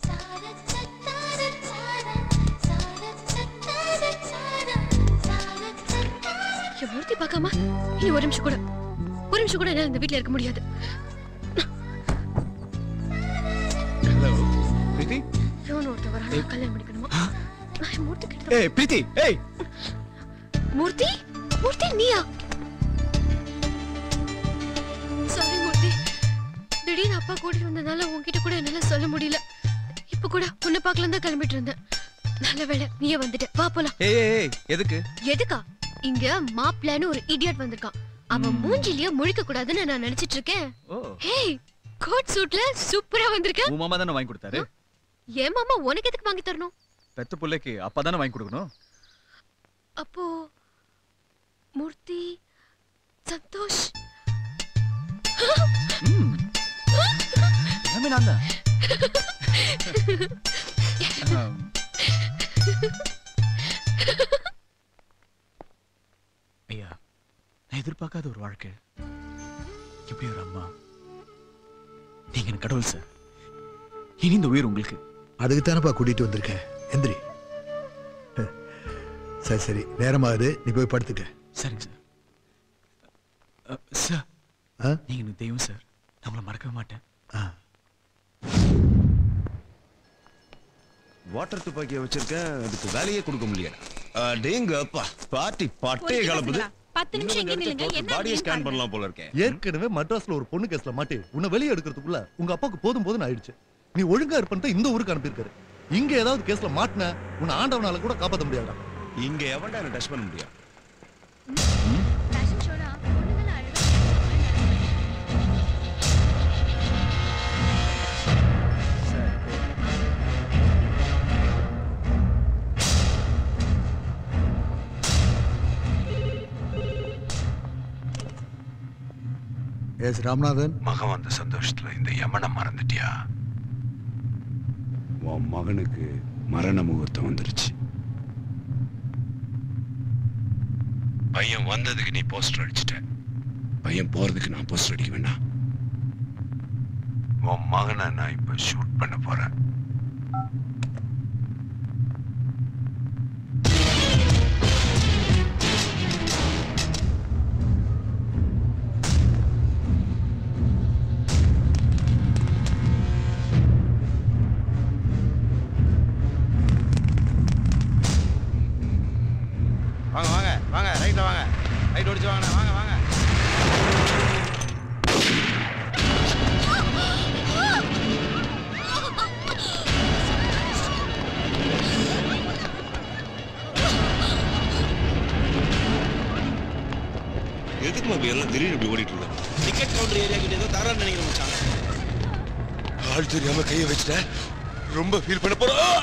என் மூர்த்தி பார்க்காம இனி ஒரு நிமிஷம் கூட ஒரு நிமிஷம் கூட என்னால இந்த வீட்ல இருக்க முடியாது ஹலோ பிரீத்தி இவனு ஒருத்தர் வரானா கல்யாணம் பண்ணிக்கணுமா நான் என் மூர்த்தி கிட்ட ஏய் பிரீத்தி ஏய் மூர்த்தி மூர்த்தி நீயா சாரி மூர்த்தி திடீர்னு அப்பா கூட்டிட்டு வந்ததால உன்கிட்ட கூட என்னால சொல்ல முடியல இப்ப கூட உன்னை பார்க்கலாம் தான் கிளம்பிட்டு இருந்தேன் நல்ல வேளை நீயே வந்துட்ட வா போலாம் ஏய் ஏய், ஏய் எதுக்கு எதுக்கா இங்க மாப்பிள்ளன்னு ஒரு இடியட் வந்திருக்கான் அவன் மூஞ்சிலேயே முழிக்க கூடாதுன்னு நான் நினைச்சிட்டு இருக்கேன் ஓ ஹேய் கோட் சூட்ல சூப்பரா வந்திருக்க உன் மாமா தானே வாங்கி கொடுத்தாரு ஏன் மாமா உனக்கு எதுக்கு வாங்கி தரணும் பெத்த பிள்ளைக்கு அப்பா தானே வாங்கி கொடுக்கணும் அப்போ மூர்த்தி சந்தோஷ் எல்லாமே நான் தான் ஆம். ஐயா நான் எதிர்பார்க்காத ஒரு வாழ்க்கை எப்படி ஒரு அம்மா நீங்க எனக்கு கடவுள் சார் இனி இந்த உயிர் உங்களுக்கு அதுக்கு தானப்பா கூட்டிட்டு வந்திருக்கேன் எந்திரி சரி சரி நேரமாகுது நீ போய் படுத்துக்க சரிங்க சார் அ, சார் ஆ? நீங்க எனக்கு தெய்வம் சார் நான் உங்களை மறக்கவே மாட்டேன் வாட்டர் துப்பாக்கியை வச்சிருக்கேன் அதுக்கு வேலையே கொடுக்க முடியல அடேங்கப்பா பார்ட்டி பட்டையை கலப்புது பத்து நிமிஷம் இங்கே நில்லுங்க என்ன பாடியை ஸ்கேன் பண்ணலாம் போல இருக்கேன் ஏற்கனவே மட்ராஸ்ல ஒரு பொண்ணு கேஸ்ல மாட்டி உன்னை வெளியே எடுக்கிறதுக்குள்ள உங்க அப்பாவுக்கு போதும் போதும் ஆயிடுச்சு நீ ஒழுங்கா இருப்பன்ட்டு இந்த ஊருக்கு அனுப்பியிருக்காரு இங்க ஏதாவது கேஸ்ல மாட்டின உன்னை ஆண்டவனால கூட காப்பாத்த முடியாதா இங்க எவன்டா என்ன டச் பண்ண முடியும் எஸ் ராமநாதன் மகன் வந்த சந்தோஷத்துல இந்த யமனை மறந்துட்டியா உன் மகனுக்கு மரண முகூர்த்தம் வந்துருச்சு பையன் வந்ததுக்கு நீ போஸ்டர் அடிச்சிட்ட பையன் போறதுக்கு நான் போஸ்டர் அடிக்க வேண்டாம் உன் மகனை நான் இப்ப ஷூட் பண்ண போறேன் வாங்க வாங்க வாங்க ரைட்ல வாங்க ரைட் ஓடிச்சு வாங்க வாங்க வாங்க எதுக்கு அப்படி எல்லாம் திடீர்னு இப்படி ஓடிட்டு இருக்க டிக்கெட் கவுண்டர் ஏரியா கிட்ட ஏதோ தகராறு நினைக்கிறேன் மச்சான் ஆள் தெரியாம கையை வச்சுட்டேன் ரொம்ப ஃபீல் பண்ண போறோம்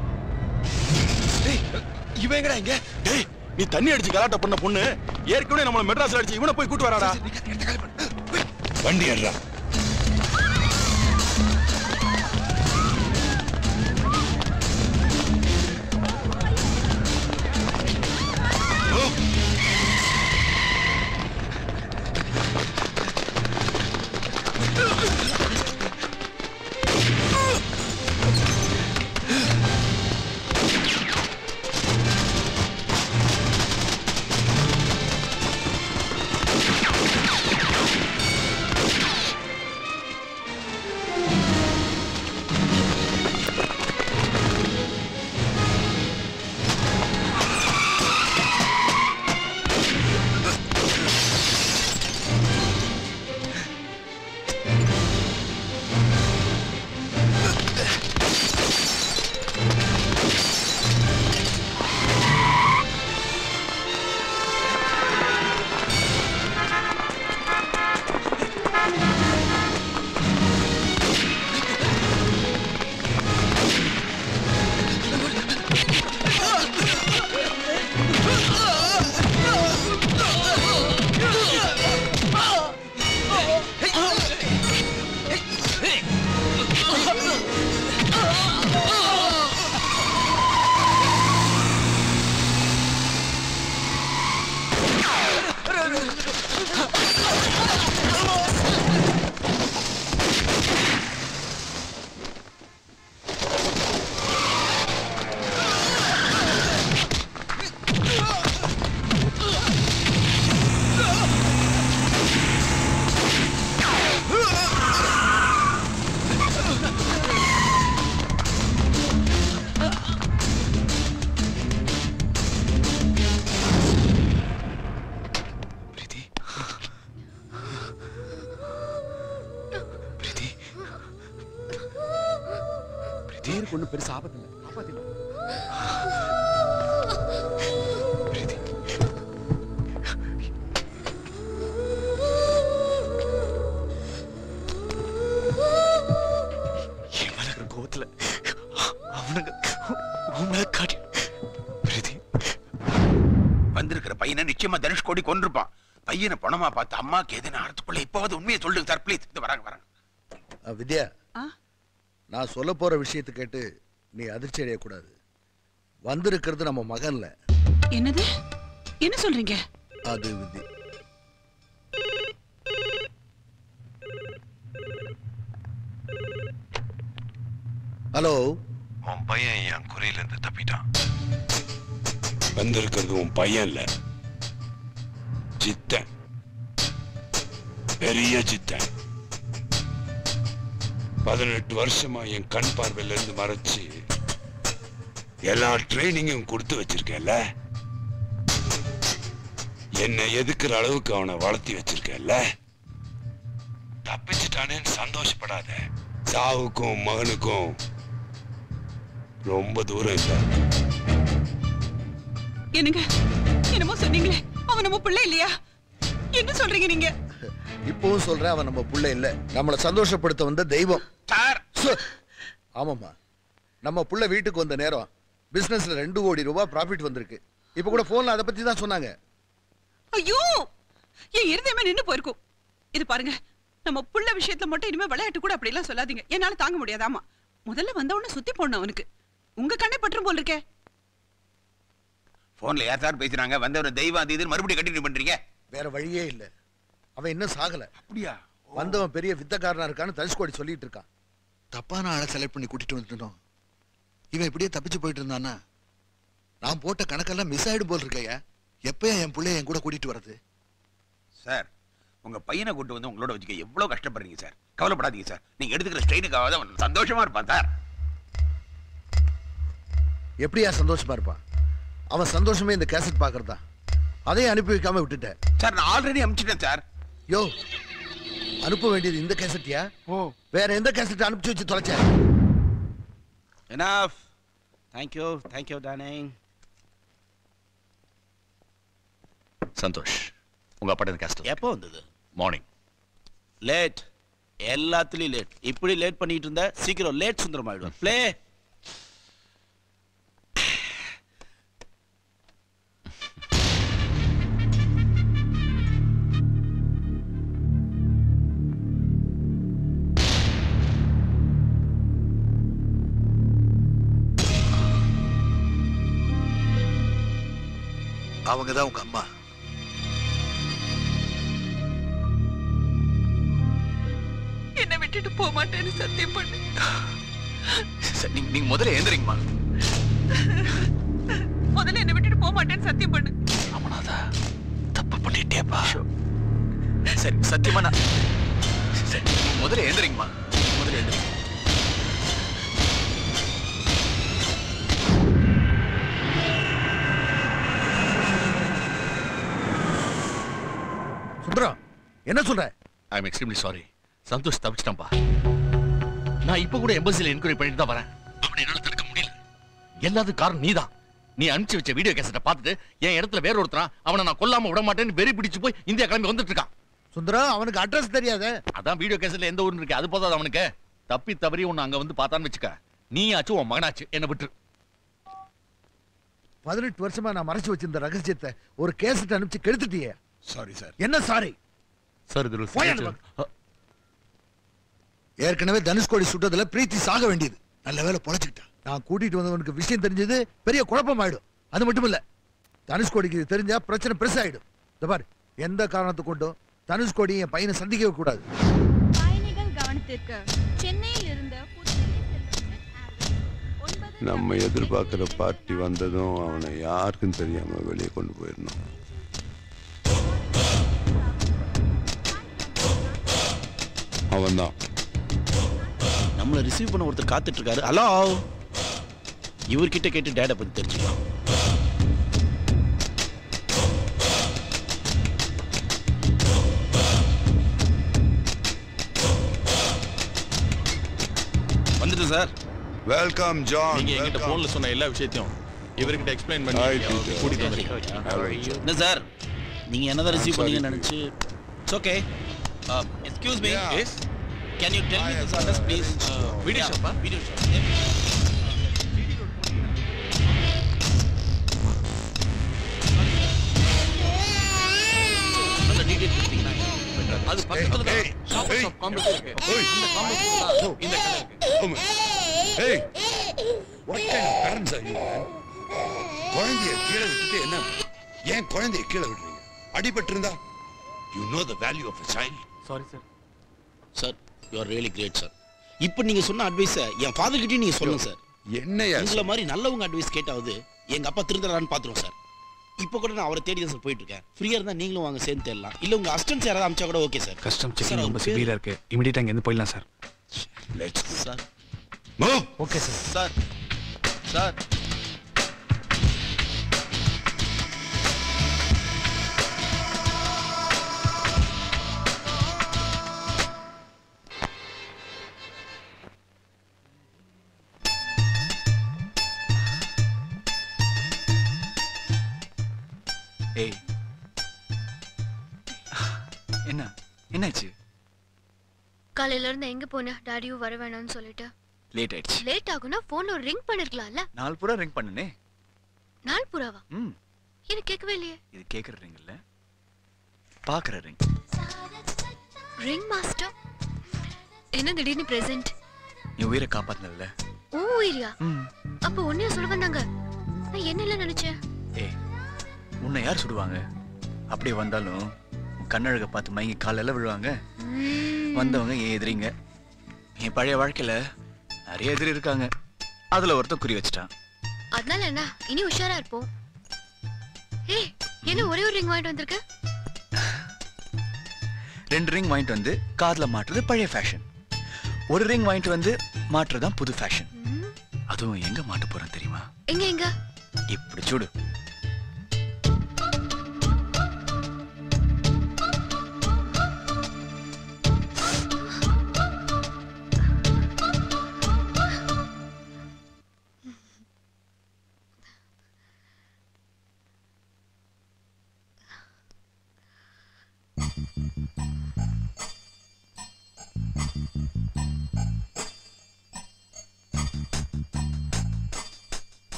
டேய் இவன் எங்கடா இங்க டேய் நீ தண்ணி அடிச்சு கலாட்ட பண்ண பொண்ணு ஏற்கனவே நம்மள மெட்ராஸ்ல அடிச்சு இவனை போய் கூட்டு வராடா வண்டி ஏறா ஜெயிலுக்கு ஒன்றும் பெருசா ஆபத்து இல்லை காப்பாத்திடலாம் என் மேல இருக்கிற கோவத்துல அவனுங்க உன் மேல காட்டி பிரீத்தி வந்திருக்கிற பையனை நிச்சயமா தனுஷ்கோடி கொண்டிருப்பான் பையனை பணமா பார்த்து அம்மாக்கு எதுன்னு ஆறதுக்குள்ள இப்பவாவது உண்மையை சொல்லுங்க சார் ப்ளீஸ் இது வராங்க வராங்க அஹ், வித்யா நான் சொல்ல போற விஷயத்தை கேட்டு நீ அதிர்ச்சி அடையக்கூடாது வந்திருக்கிறது நம்ம மகன்ல என்னது என்ன சொல்றீங்க அது விதி ஹலோ உன் பையன் என் குறியில இருந்து தப்பிட்டான் வந்திருக்கிறது உன் பையன் இல்ல சித்தன் பெரிய சித்தன் பதினெட்டு வருஷமா என் கண் பார்வையில இருந்து மறைச்சு எல்லா ட்ரைனிங்கும் கொடுத்து வச்சிருக்கேன்ல என்னை எதுக்குற அளவுக்கு அவனை வளர்த்தி வச்சிருக்கேன்ல தப்பிச்சிட்டானேன்னு சந்தோஷப்படாத சாவுக்கும் மகனுக்கும் ரொம்ப தூரம் இல்லை என்னங்க என்னமோ சொன்னீங்களே அவன் நம்ம பிள்ளை இல்லையா என்ன சொல்றீங்க நீங்க இப்பவும் சொல்றேன் அவன் நம்ம புள்ள இல்ல நம்மளை சந்தோஷப்படுத்த வந்த தெய்வம் சு. ஆமாம்மா நம்ம புள்ள வீட்டுக்கு வந்த நேரம் பிசினஸ்ல ரெண்டு கோடி ரூபாய் ப்ராஃபிட் வந்திருக்கு இப்ப கூட போன்ல அதை பத்தி தான் சொன்னாங்க ஐயோ என் இருதயமே நின்னு போயிருக்கும் இது பாருங்க நம்ம புள்ள விஷயத்துல மட்டும் இனிமே விளையாட்டு கூட அப்படி எல்லாம் சொல்லாதீங்க என்னால தாங்க முடியாதாமா முதல்ல வந்த உடனே சுத்தி போடணும் அவனுக்கு உங்க கண்ணே பற்றும் போல் இருக்கே போன்ல யார் சார் பேசுறாங்க வந்தவரை தெய்வம் அது இதுன்னு மறுபடியும் கண்டினியூ பண்றீங்க வேற வழியே இல்ல அவன் இன்னும் சாகல அப்படியா வந்தவன் பெரிய வித்தக்காரனா இருக்கான்னு தனுஷ்கோடி சொல்லிட்டு இருக்கான் தப்பான ஆளை செலக்ட் பண்ணி கூட்டிட்டு வந்துட்டோம் இவன் இப்படியே தப்பிச்சு போயிட்டு இருந்தானா நான் போட்ட கணக்கெல்லாம் மிஸ் ஆயிடு போல் இருக்கையா எப்பயா என் பிள்ளைய என் கூட கூட்டிட்டு வர்றது சார் உங்க பையனை கூட்டு வந்து உங்களோட வச்சுக்க எவ்வளவு கஷ்டப்படுறீங்க சார் கவலைப்படாதீங்க சார் நீங்க எடுத்துக்கிற ஸ்ட்ரெயினுக்காக அவன் சந்தோஷமா இருப்பான் சார் எப்படியா சந்தோஷமா இருப்பான் அவன் சந்தோஷமே இந்த கேசட் பாக்குறதா அதையும் அனுப்பி வைக்காம விட்டுட்டேன் சார் நான் ஆல்ரெடி அனுப்பிச்சிட்டேன் சார் யோ அனுப்ப வேண்டியது இந்த கேசட்டியா ஓ வேற எந்த கேசட் அனுப்பிச்சு வச்சு தொலைச்ச enough thank you thank you darling Santhosh உங்க அப்பா கேஸ்ட் எப்போ வந்தது மார்னிங் லேட் எல்லாத்துலயும் லேட் இப்படி லேட் பண்ணிட்டு இருந்தா சீக்கிரம் லேட் சுந்தரம் ஆயிடும் ப்ளே அவங்க தான் உங்க அம்மா என்ன விட்டுட்டு போக மாட்டேன்னு சத்தியம் பண்ணு சார் நீங்க நீங்க முதல்ல ஏந்திரிங்கம்மா முதல்ல என்ன விட்டுட்டு போக மாட்டேன்னு சத்தியம் பண்ணு தப்பு பண்ணிட்டேப்பா சரி சத்தியமா நான் சரி நீங்க முதல்ல ஏந்திரிங்கம்மா முதல்ல ஏந்திரிங்க சுந்தரம் என்ன சொல்ற I am extremely sorry Santhosh தப்பிச்சிட்டான்பா நான் இப்ப கூட எம்பசில என்கொயரி பண்ணிட்டு தான் வரேன் அவனை என்னால தடுக்க முடியல எல்லாத்துக்கும் காரணம் நீதான் நீ அனுப்பிச்சு வச்ச வீடியோ கேசட்டை பார்த்துட்டு என் இடத்துல வேற ஒருத்தரான் அவனை நான் கொல்லாம விட மாட்டேன்னு வெறி பிடிச்சு போய் இந்தியா கிளம்பி வந்துட்டு இருக்கான் சுந்தரம் அவனுக்கு அட்ரஸ் தெரியாதே அதான் வீடியோ கேசட்ல எந்த ஊரு இருக்கு அது போதாது அவனுக்கு தப்பி தவறி உன்னை அங்க வந்து பார்த்தான்னு வச்சுக்க நீயாச்சும் உன் மகனாச்சு என்ன விட்டுரு பதினெட்டு வருஷமா நான் மறைச்சு வச்சிருந்த ரகசியத்தை ஒரு கேசட் அனுப்பிச்சு கெடுத்துட்டியே சாரி சார் என்ன சாரி சார் இது போய் அந்த பக்கம். ஏற்கனவே தனுஷ்கோடி சுட்டதுல பிரீத்தி சாக வேண்டியது நல்ல வேலை பொழைச்சுக்கிட்டா நான் கூட்டிட்டு வந்தவனுக்கு விஷயம் தெரிஞ்சது பெரிய குழப்பம் ஆயிடும் அது மட்டும் இல்ல தனுஷ்கோடிக்கு இது தெரிஞ்சா பிரச்சனை பெருசாயிடும் இந்த பாரு எந்த காரணத்தை கொண்டும் தனுஷ்கோடி என் பையனை சந்திக்கவே கூடாது பயணிகள் கவனத்திற்கு சென்னையில் இருந்த நம்ம எதிர்பார்க்கிற பார்ட்டி வந்ததும் அவனை யாருக்கும் தெரியாம வெளியே கொண்டு போயிடணும் அவன்தான் நம்மள ரிசீவ் பண்ண ஒருத்தர் காத்துட்டு இருக்காரு ஹலோ இவர்கிட்ட கேட்டு டேடா பத்தி தெரிஞ்சுக்கலாம் வந்துட்டு சார் வெல்கம் ஜான் நீங்க என்கிட்ட போன்ல சொன்ன எல்லா விஷயத்தையும் இவர்கிட்ட எக்ஸ்பிளைன் பண்ணி அவருக்கு கூட்டிட்டு வந்திருக்கீங்க என்ன சார் நீங்க என்னதான் ரிசீவ் பண்ணீங்கன்னு நினைச்சு it's okay excuse me yes can you tell me this address please video ஷாப்பா வீடியோ ஷாப் அந்த டீடைல் கொடுத்தீங்கன்னா அது பக்கத்துல தான் ஷாப் ஷாப் காம்ப்ளெக்ஸ் இருக்கு இந்த காம்ப்ளெக்ஸ்ல தான் இந்த கடை இருக்கு ஏய் what kind of parents are you man குழந்தைய கீழே விட்டுட்டு என்ன ஏன் குழந்தைய கீழே விடுறீங்க அடிபட்டு இருந்தா you know the value of a child sorry sir sir you are really great sir இப்போ நீங்க சொன்ன அட்வைஸை என் ஃபாதர் கிட்டயும் நீங்க சொல்லுங்க சார் என்னையா உங்களை மாதிரி நல்லவங்க அட்வைஸ் கேட்டாவது எங்க அப்பா திருந்துறான்னு பாத்துருவோம் சார் இப்போ கூட நான் அவரை தேடி தான் சார் போயிட்டு இருக்கேன் ஃப்ரீயா இருந்தா நீங்களும் வாங்க சேர்ந்து தேடலாம் இல்ல உங்க அசிஸ்டன்ஸ் யாராவது அமிச்சா கூட okay sir custom sir, checking அவங்க ரொம்ப பேரு- சிவியரா இருக்கு இமிடியேட்டா இங்க இருந்து போயிடலாம் sir let's sir okay sir sir sir ஏய் என்ன என்னாச்சு காலையில இருந்து எங்க போன டாடியும் வர வேணாம்னு சொல்லிட்டு லேட் ஆயிடுச்சு லேட் ஆகும்னா போன்ல ஒரு ரிங் பண்ணிருக்கலாம்ல நாலு பூரா ரிங் பண்ணுனே நாள் புறாவா ம் எனக்கு கேட்கவே இல்லையே இது கேக்குற ரிங் இல்ல பாக்குற ரிங் ரிங் மாஸ்டர் என்ன திடீர்னு பிரசன்ட் நீ உயிரை காப்பாத்தினல ஓ உயிரியா ம் அப்ப உன்னைய சொல்ல வந்தாங்க நான் என்ன நினைச்சேன் ஏய் உன்னை யார் சுடுவாங்க அப்படியே வந்தாலும் உன் கண்ணழக பார்த்து மயங்கி காலெல்லாம் விழுவாங்க வந்தவங்க என் எதிரிங்க என் பழைய வாழ்க்கையில நிறைய எதிரி இருக்காங்க அதுல ஒருத்தன் குறி வச்சுட்டான் அதனால என்ன இனி உஷாரா இருப்போம் ஏய் என்ன ஒரே ஒரு ரிங் வாங்கிட்டு வந்திருக்க ரெண்டு ரிங் வாங்கிட்டு வந்து காதுல மாட்டுறது பழைய ஃபேஷன் ஒரு ரிங் வாங்கிட்டு வந்து மாட்டுறது தான் புது ஃபேஷன் அதுவும் எங்க மாட்ட போறேன் தெரியுமா எங்க எங்க இப்படி சுடு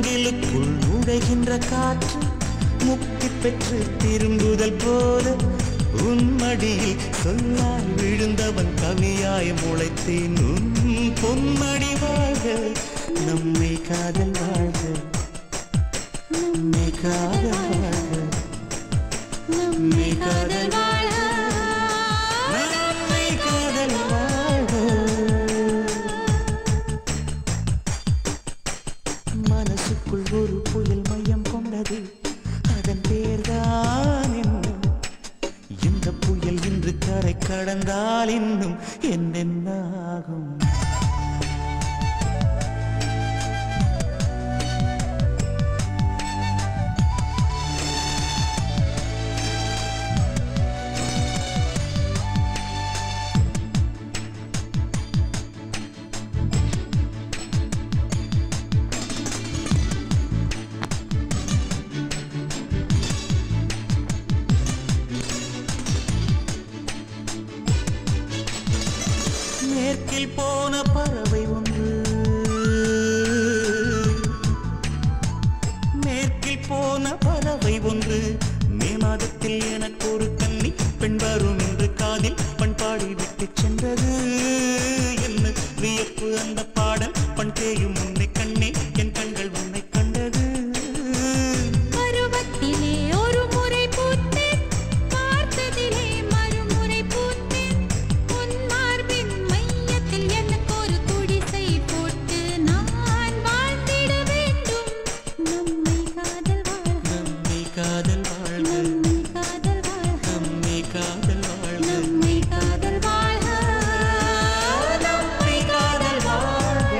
மூங்கிலுக்குள் நுழைகின்ற காற்று முக்தி பெற்று திரும்புதல் போல உன்மடியில் சொல்லால் விழுந்தவன் கவியாய் முளைத்தேன் உன் பொன்மடி வாழ்க நம்மை காதல் வாழ்க நம்மை காதல் வாழ்க நம்மை காதல் வாழ்க நம்மை காதல் வாழ்க மனசுக்குள் ஒரு புயல் மையம் கொண்டது அதன் பேர்தான் என்ன இந்த புயல் இன்று கரை கடந்தால் இன்னும் என்னென்ன ஆகும் மேற்கில் போன பறவை ஒன்று மேற்கில் போன பறவை ஒன்று மே மாதத்தில் எனக்கு ஒரு கன்னி பெண் வரும் என்று காதில் பண்பாடி விட்டு சென்றது என்ன வியப்பு அந்த பாடல் பண் தேயும் உன்னை கண்ணே என் கண்கள் உன்னை கண்டது பருவத்திலே ஒரு முறை பூத்தேன் பார்த்ததிலே மறுமுறை பூத்தேன் உன் மார்பின் மையத்தில் எனக்கு ஒரு குடிசை போட்டு நான் வாழ்ந்திட வேண்டும் நம்மை காதல் வாழ்க நம்மை காதல் வாழ்க நம்மை காதல் வாழ்க நம்மை காதல் வாழ்க நம்மை காதல் வாழ்க நம்மை காதல் வாழ்க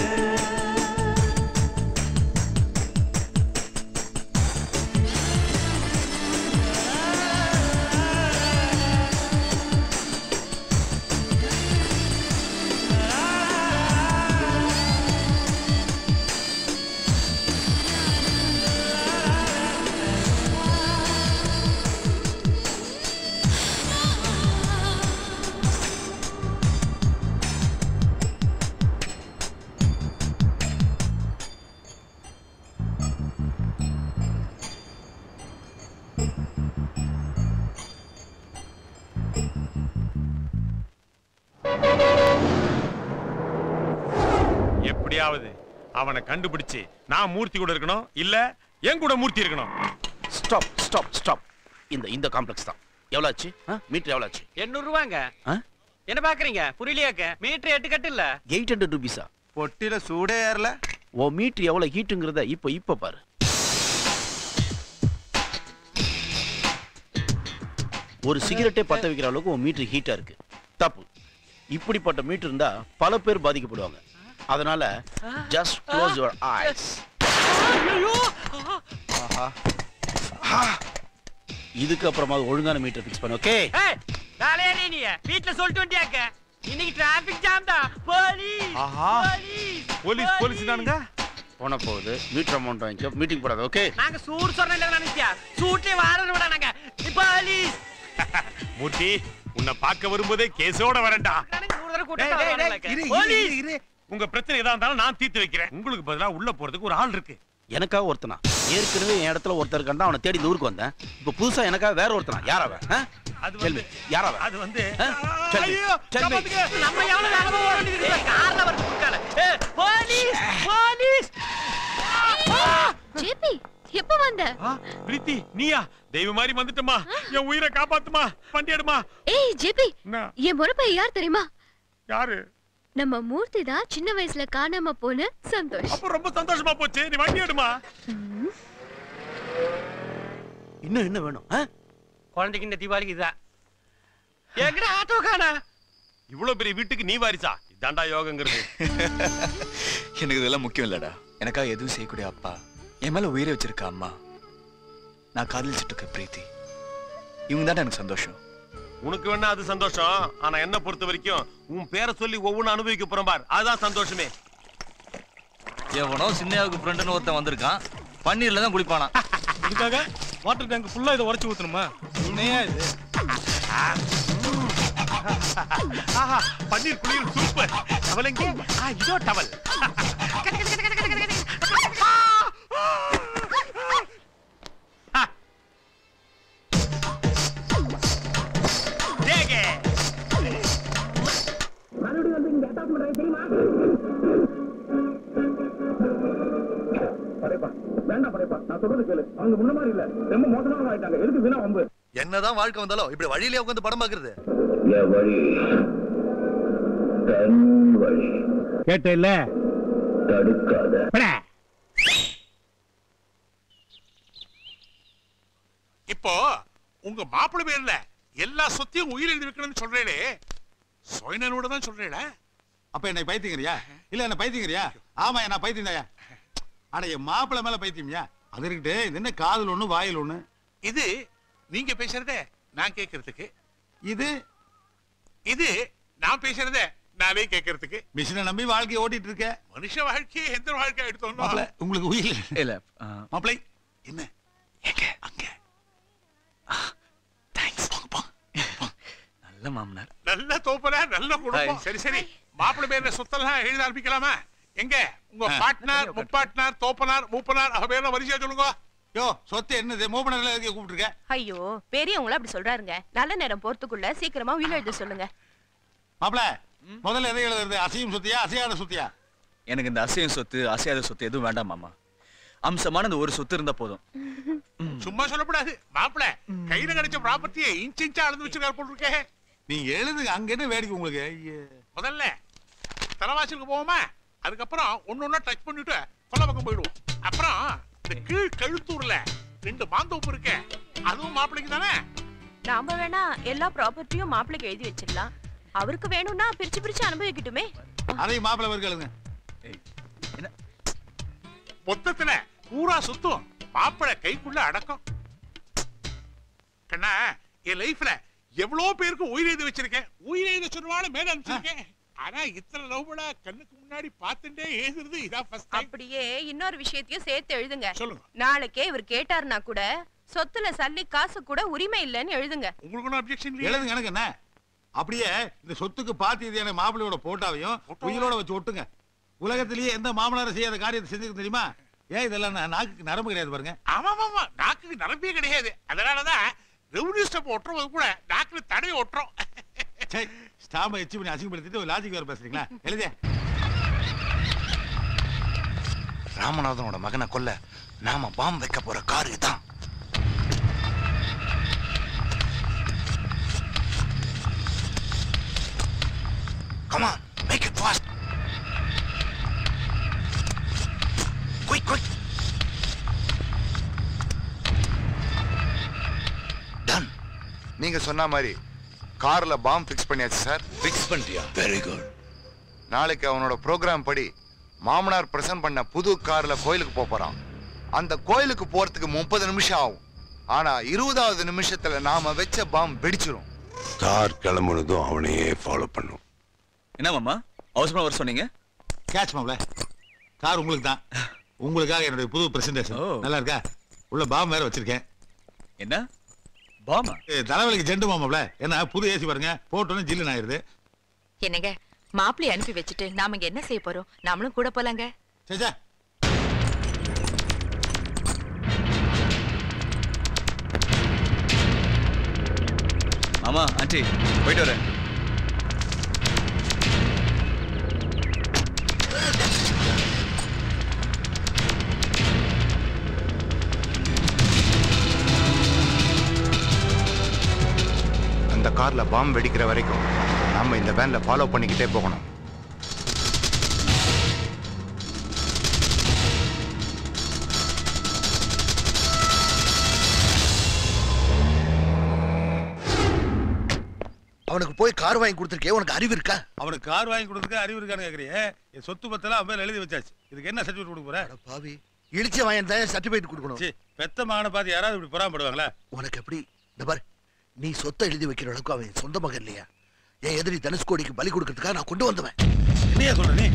எப்படியாவது அவனை கண்டுபிடிச்சு நான் மூர்த்தி கூட இருக்கணும் இல்ல என் கூட மூர்த்தி இருக்கணும் ஸ்டாப் ஸ்டாப் ஸ்டாப் இந்த இந்த காம்ப்ளெக்ஸ் தான் எவ்வளோ ஆச்சு மீட்டர் எவ்வளோ ஆச்சு எண்ணூறு ரூபாங்க என்ன பாக்குறீங்க புரியலையாக்க மீட்டர் எட்டு கட்டு இல்ல எயிட் ஹண்ட்ரட் ருபீஸா பொட்டில சூடே ஏறல ஓ மீட்டர் எவ்வளோ ஹீட்டுங்கிறத இப்போ இப்போ பாரு ஒரு சிகரெட்டே பத்த வைக்கிற அளவுக்கு உன் மீட்டர் ஹீட்டா இருக்கு தப்பு இப்படிப்பட்ட மீட்டர் இருந்தா பல பேர் பாதிக்கப்படுவாங்க அதனால ஜஸ்ட் க்ளோஸ் யுவர் ஐஸ் இதுக்கு அப்புறமா ஒழுங்கான மீட்டர் ஃபிக்ஸ் பண்ணு ஓகே ஏய் தலையறி நீ வீட்ல சொல்லிட்டு வண்டியாக்க இன்னைக்கு டிராபிக் ஜாம் தான் போலீஸ் ஆஹா. போலீஸ் போலீஸ் போலீஸ் நானுங்க போன போகுது மீட்டர் அமௌண்ட் வாங்கிக்கோ மீட்டிங் போடாது ஓகே நாங்க சூடு சொன்னல நினைச்சியா சூட்லயே வாழணும் விட நாங்க போலீஸ் மூர்த்தி உன்னை பார்க்க வரும்போதே கேஸோட வரேன்டா நூறு தடவை கூட்டிட்டு டேய், டேய், வருவானுங்க. டேய், இரு, இரு, போலீஸ் இரு, உங்க பிரச்சனை எதா இருந்தாலும் நான் தீர்த்து வைக்கிறேன் உங்களுக்கு பதிலா உள்ள போறதுக்கு ஒரு ஆள் இருக்கு எனக்காக ஒருத்தனா ஏற்கனவே என் இடத்துல ஒருத்தர் கண்டா அவனை தேடி இந்த ஊருக்கு வந்தேன் இப்போ புதுசா எனக்காக வேற ஒருத்தனா யார் அவன் ஆ? Tell me, யார் அவன் அது வந்து ஆ? Tell me, ஐயோ, tell me. காப்பாத்துங்க. நம்ம எவ்வளவு வேகமா ஓட வேண்டியது இருக்கு கார்ல வந்து குடுக்கால போலீஸ் போலீஸ் ஜேபி எப்ப வந்த பிரீத்தி நீயா தெய்வம் மாதிரி வந்துட்டமா என் உயிரை காப்பாத்துமா வண்டி எடுமா ஏய் ஜேபி என்ன? என் முறப்ப யார் தெரியுமா யாரு நம்ம மூர்த்தி தான் சின்ன வயசுல காணாம போன சந்தோஷ் அப்ப ரொம்ப சந்தோஷமா போச்சு நீ வண்டி எடுமா இன்னும் என்ன வேணும் ஆ? குழந்தைக்கு இந்த தீபாவளிக்கு இதுதான் எங்கடா ஆட்டோ காணா இவ்வளவு பெரிய வீட்டுக்கு நீ வாரிசா இதாண்டா யோகங்கிறது எனக்கு இதெல்லாம் முக்கியம் இல்லடா எனக்காக எதுவும் செய்யக்கூடிய அப்பா என் மேல உயிரை வச்சிருக்க அம்மா நான் காதலிச்சிட்டு இருக்க பிரீத்தி இவங்க தான் எனக்கு சந்தோஷம் உனக்கு வேணா அது சந்தோஷம் ஆனா என்ன பொறுத்த வரைக்கும் உன் பேரை சொல்லி ஒவ்வொன்னு அனுபவிக்க போறோம் பார் அதுதான் சந்தோஷமே எவனோ சின்னையாவுக்கு ஃப்ரெண்டுன்னு ஒருத்தன் வந்திருக்கான் பன்னீர்ல தான் குளிப்பானா இதுக்காக வாட்டர் டேங்க் ஃபுல்லா இதை உரைச்சு ஊத்தணுமா உண்மையா இது ஆஹா பன்னீர் குளியல் சூப்பர் டவல் எங்கே ஆ இதோ டவல் அவங்க முன்ன மாதிரி இல்ல ரொம்ப மோசமான ஆயிட்டாங்க எதுக்கு வீணா வம்பு என்னதான் வாழ்க்கை வந்தாலும் இப்படி வழியிலே உட்காந்து படம் பாக்குறது என் வழி தன் வழி கேட்ட இல்ல தடுக்காத இப்போ உங்க மாப்பிள்ளை பேர்ல எல்லா சொத்தையும் உயிர் எழுதி வைக்கணும்னு சொல்றேனே சுயனனோட தான் சொல்றேடா அப்ப என்னை பைத்தியங்கிறியா இல்ல என்ன பைத்தியங்கிறியா ஆமா நான் பைத்தியம்தாயா அட என் மாப்பிள்ளை மேல பைத்தியம்யா அது இருக்கட்டு இது என்ன காதல் ஒண்ணு வாயில் ஒண்ணு இது நீங்க பேசுறதே நான் கேட்கறதுக்கு இது இது நான் பேசுறதே நானே கேட்கறதுக்கு மிஷினை நம்பி வாழ்க்கையை ஓட்டிட்டு இருக்க மனுஷ வாழ்க்கையை எந்த வாழ்க்கை எடுத்தோம் மாப்பிள்ளை உங்களுக்கு உயிர் இல்ல மாப்பிள்ளை என்ன நல்ல மாமனார் நல்ல தோப்பல நல்ல குடும்பம் சரி சரி மாப்பிள்ளை பேர்ல சொத்தெல்லாம் எழுத ஆரம்பிக்கலாமா எங்க உங்க பாட்னார் முப்பாட்னார் தோப்பனார் மூப்பனார் அவ பேர்ல வரிசையா சொல்லுங்க யோ சொத்து என்னது மூப்பனர்ல எதுக்கு கூப்பிட்டுருக்க ஐயோ பெரியவங்கள அப்படி சொல்றாருங்க நல்ல நேரம் போறதுக்குள்ள சீக்கிரமா வீல் எழுத சொல்லுங்க மாப்பிள்ள முதல்ல எதை எழுதுறது அசையும் சொத்தியா அசையாத சொத்தியா எனக்கு இந்த அசையும் சொத்து அசையாத சொத்து எதுவும் வேண்டாம் மாமா அம்சமான இந்த ஒரு சொத்து இருந்தா போதும் சும்மா சொல்லக்கூடாது மாப்பிள்ள கையில கிடைச்ச ப்ராப்பர்ட்டியை இன்ச் இன்ச்சா அளந்து வச்சிருக்காரு போல் இருக்கே நீ எழுதுங்க அங்க என்ன வேடிக்கை உங்களுக்கு ஐயே. முதல்ல தலைவாசலுக்கு போவோமா அதுக்கப்புறம் ஒண்ணு ஒண்ணா டச் பண்ணிட்டு கொல்ல பக்கம் போயிடுவோம் அப்புறம் இந்த கீழ் கழுத்தூர்ல ரெண்டு மாந்தோப்பு இருக்கே அதுவும் மாப்பிள்ளைக்கு தானே நாம வேணா எல்லா ப்ராப்பர்ட்டியும் மாப்பிள்ளைக்கு எழுதி வச்சிடலாம் அவருக்கு வேணும்னா பிரிச்சு பிரிச்சு அனுபவிக்கட்டுமே அதையும் மாப்பிள்ளை வருக்கு எழுதுங்க மொத்தத்துல பூரா சுத்தம் மாப்பிள்ளை கைக்குள்ள அடக்கம் கண்ணா என் லைஃப்ல எவ்வளவு பேருக்கு உயிர் எழுதி வச்சிருக்கேன் உயிர் எழுத சொன்னாலும் மேல அனுப்பிச்சிருக்கேன் ஆனா இத்தனை லவ்படா கண்ணுக்கு முன்னாடி பார்த்துட்டே எழுதுறது இதான் ஃபர்ஸ்ட் டைம் அப்படியே இன்னொரு விஷயத்தையும் சேர்த்து எழுதுங்க சொல்லுங்க நாளைக்கே இவர் கேட்டாருன்னா கூட சொத்துல சல்லி காசு கூட உரிமை இல்லைன்னு எழுதுங்க உங்களுக்கு ஒன்றும் அப்ஜெக்ஷன் எழுதுங்க எனக்கு என்ன அப்படியே இந்த சொத்துக்கு பாத்தியதையான மாப்பிள்ளையோட போட்டாவையும் உயிரோட வச்சு ஒட்டுங்க உலகத்திலேயே எந்த மாமனாரும் செய்யாத காரியத்தை செஞ்சுக்க தெரியுமா ஏன் இதெல்லாம் நா- நாக்குக்கு நரம்பு கிடையாது பாருங்க ஆமா ஆமா நாக்குக்கு நரம்பே கிடையாது அதனாலதான் ரெவன்யூ ஸ்டெப் ஒட்டுறது கூட நாக்குல தடவை ஒட்டுறோம் சே ஸ்டாம்பை எச்சு பண்ணி அசிங்கப்படுத்திட்டு ஒரு லாஜிக் வேற பேசுறீங்களா எழுதே ராமநாதனோட மகனை கொல்ல நாம பாம் வைக்க போற கார் இதுதான் Come on, make it fast. Quick, quick. Done. நீங்க சொன்ன மாதிரி கார்ல பாம் ஃபிக்ஸ் பண்ணியாச்சு சார் ஃபிக்ஸ் பண்ணிட்டியா வெரி குட் நாளைக்கு அவனோட ப்ரோக்ராம் படி மாமனார் பிரசன்ட் பண்ண புது கார்ல கோயிலுக்கு போப் போறான் அந்த கோயிலுக்கு போறதுக்கு முப்பது நிமிஷம் ஆகும் ஆனா இருபதாவது நிமிஷத்துல நாம வச்ச பாம் வெடிச்சிரும் கார் கிளம்புனதும் அவனையே ஃபாலோ பண்ணும் என்ன மாமா அவசரமா வர சொன்னீங்க கேட்ச் மாப்ள கார் உங்களுக்கு தான் உங்களுக்காக என்னுடைய புது பிரசன்டேஷன் நல்லா இருக்கா உள்ள பாம் வேற வச்சிருக்கேன் என்ன பாமா தலைவலிக்கு ஜெண்டு மாமாப்ல என்ன புது ஏசி பாருங்க போட்டோன்னு ஜில்லுன்னு ஆயிருது என்னங்க மாப்பிள்ளை அனுப்பி வச்சுட்டு நாம இங்க என்ன செய்ய போறோம் நாமளும் கூட போலாங்க சேச்சா ஆமா ஆண்டி போயிட்டு வரேன் அந்த கார்ல பாம் வெடிக்கிற வரைக்கும் நாம இந்த வேன்ல ஃபாலோ பண்ணிக்கிட்டே போகணும் அவனுக்கு போய் கார் வாங்கி கொடுத்துருக்கே உனக்கு அறிவு இருக்கா அவனுக்கு கார் வாங்கி கொடுத்துக்க அறிவு இருக்கான்னு கேக்குறியே என் சொத்து பத்தெல்லாம் அவன் மேல எழுதி வச்சாச்சு இதுக்கு என்ன சர்டிஃபிகேட் கொடுக்க போற பாவி இழிச்ச வாங்கி தான் சர்டிபிகேட் கொடுக்கணும் சீ, பெத்த மகனை பார்த்து யாராவது இப்படி புறாமப்படுவாங்களா உனக்கு எப்படி இந்த பாரு நீ சொத்தை எழுதி வைக்கிற அளவுக்கு அவன் சொந்த மகன் இல்லையா என் எதிரி தனுஷ்கோடிக்கு பலி கொடுக்கறதுக்காக நான் கொண்டு வந்தவன் என்னையா சொல்ற நீ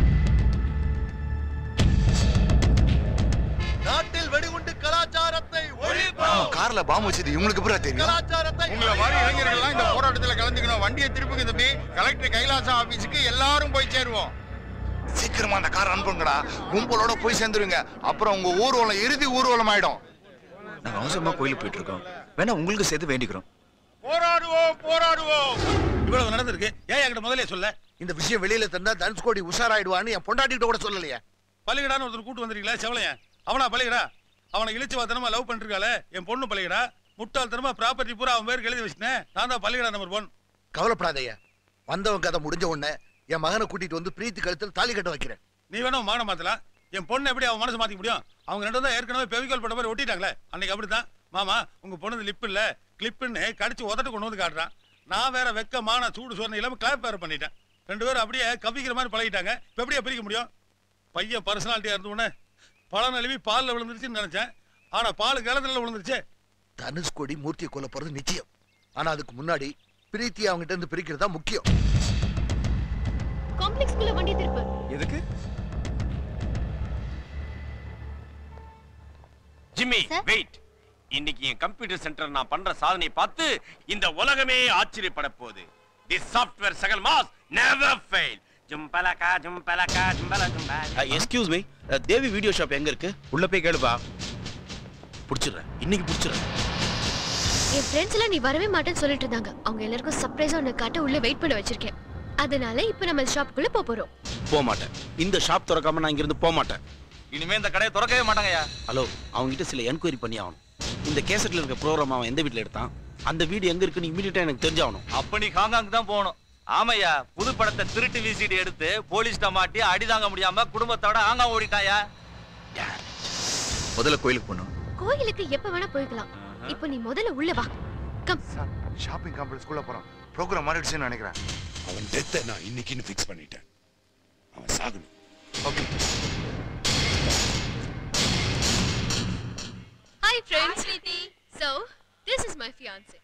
நாட்டில் வெடிகுண்டு கலாச்சாரத்தை அவன் கார்ல பாம் வச்சது இவங்களுக்கு பூரா தெரியும் கலாச்சாரத்தை உங்களை மாதிரி இளைஞர்கள்லாம் இந்த போராட்டத்துல கலந்துக்கணும் வண்டியை திருப்புங்க தம்பி கலெக்டர் கைலாசம் ஆபீஸுக்கு எல்லாரும் போய் சேருவோம் சீக்கிரமா அந்த கார் அனுப்புங்கடா கும்பலோட போய் சேர்ந்துருங்க அப்புறம் உங்க ஊர்வலம் இறுதி ஊர்வலம் ஆயிடும் நாங்க அவசரமா கோயிலுக்கு போயிட்டு இருக்கோம் வேணா உங்களுக்கு சேர்த்து வேண்டிக்கிறோம் போராடுவோம் போராடுவோம் இவ்வளவு நடந்திருக்கு ஏன் என்கிட்ட முதல்ல சொல்ல இந்த விஷயம் வெளியில தந்தா தனுஷ்கோடி உஷாராயிடுவான்னு என் பொண்டாட்டிகிட்ட கூட சொல்லலையே பள்ளிகடான்னு ஒருத்தர் கூட்டு வந்துருக்கீங்களா செவலையன் அவனா பள்ளிகடா அவனை இழிச்சு வாத்தனமா லவ் பண்ணிருக்காளே என் பொண்ணு பள்ளிக்கடா முட்டாள்தனமா ப்ராப்பர்ட்டி பூரா அவன் பேருக்கு எழுதி வச்சிட்டேன் நான் தான் பள்ளிக்கடா நம்பர் ஒன் கவலைப்படாதய்யா வந்தவன் கதை முடிஞ்ச உடனே என் மகனை கூட்டிட்டு வந்து பிரீத்தி கழுத்தில் தாலி கட்ட வைக்கிறேன் நீ வேணா உன் மகனை மாத்தலாம் என் பொண்ணு எப்படி அவன் மனசு மாத்திக்க முடியும் அவங்க ரெண்டு தான் ஏற்கனவே பெவிகால் போட்ட மாதிரி ஒட்டிட்டாங்களே அன்னைக்கு அப்படித்தான் மாமா உங்க பொண்ணு லிப் இல்ல கிளிப்புன்னு கடிச்சு உதட்டு கொண்டு வந்து காட்டுறான் நான் வேற வெக்கமான சூடு சோர்ணை இல்லாம கிளாப் வேற பண்ணிட்டேன் ரெண்டு பேரும் அப்படியே கவிக்கிற மாதிரி பழகிட்டாங்க இப்ப எப்படியா பிரிக்க முடியும் பையன் பர்சனாலிட்டியா இருந்த உடனே பழம் நழுவி பால்ல விழுந்துருச்சுன்னு நினைச்சேன் ஆனா பால் கிளத்துல விழுந்துருச்சே தனுஷ்கோடி மூர்த்தியை கொல்ல போறது நிச்சயம் ஆனா அதுக்கு முன்னாடி பிரீத்தி அவங்ககிட்ட இருந்து பிரிக்கிறது தான் முக்கியம் காம்ப்ளெக்ஸ்க்குள்ள வண்டி திருப்பு எதுக்கு ஜிம்மி வெயிட் இன்னைக்கு என் கம்ப்யூட்டர் சென்டர் நான் பண்ற சாதனை பார்த்து இந்த உலகமே ஆச்சரியப்பட போகுது தி சாஃப்ட்வேர் சகல் மாஸ் நெவர் ஃபெயில் ஜும்பலகா ஜும்பலகா ஜும்பல ஜும்பல excuse me Devi video shop எங்க இருக்கு உள்ள போய் கேளுப்பா புடிச்சிடுறேன் இன்னைக்கு புடிச்சிடுறேன் என் ஃப்ரெண்ட்ஸ் எல்லாம் நீ வரவே மாட்டேன்னு சொல்லிட்டு இருந்தாங்க அவங்க எல்லாருக்கும் சர்ப்ரைஸா ஒன்னு காட்ட உள்ள வெயிட் பண்ண வச்சிருக்கேன் அதனால இப்ப நம்ம ஷாப்புக்குள்ள போக போறோம் போக மாட்டேன் இந்த ஷாப் திறக்காம நான் இங்க இருந்து போக மாட்டேன் இனிமே இந்த கடையை திறக்கவே மாட்டாங்கய்யா ஹலோ அவங்க கிட்ட சில என்கொயரி பண்ணி ஆகணும் இந்த கேசட்ல இருக்க ப்ரோக்ராம் அவன் எந்த வீட்ல எடுத்தான் அந்த வீடு எங்க இருக்குன்னு இமீடியட்டா எனக்கு தெரிஞ்சாகணும் அப்ப நீ ஹாங்காங் தான் போகணும் ஆமையா புது படத்தை திருட்டு விசிடி எடுத்து போலீஸ்ட மாட்டி அடி தாங்க முடியாம குடும்பத்தோட ஹாங்காங் ஓடிட்டாயா முதல்ல கோயிலுக்கு போகணும் கோயிலுக்கு எப்ப வேணா போய்க்கலாம் இப்போ நீ முதல்ல உள்ள வா கம் ஷாப்பிங் காம்ப்ளெக்ஸ்க்குள்ள போறோம் ப்ரோக்ராம் மாறிடுச்சுன்னு நினைக்கிறேன் அவன் டெத்தை நான் இன்னைக்குன்னு ஃபிக்ஸ் பண்ணிட்டேன் அவன் சாகணும் okay hi friends so this is my fiancee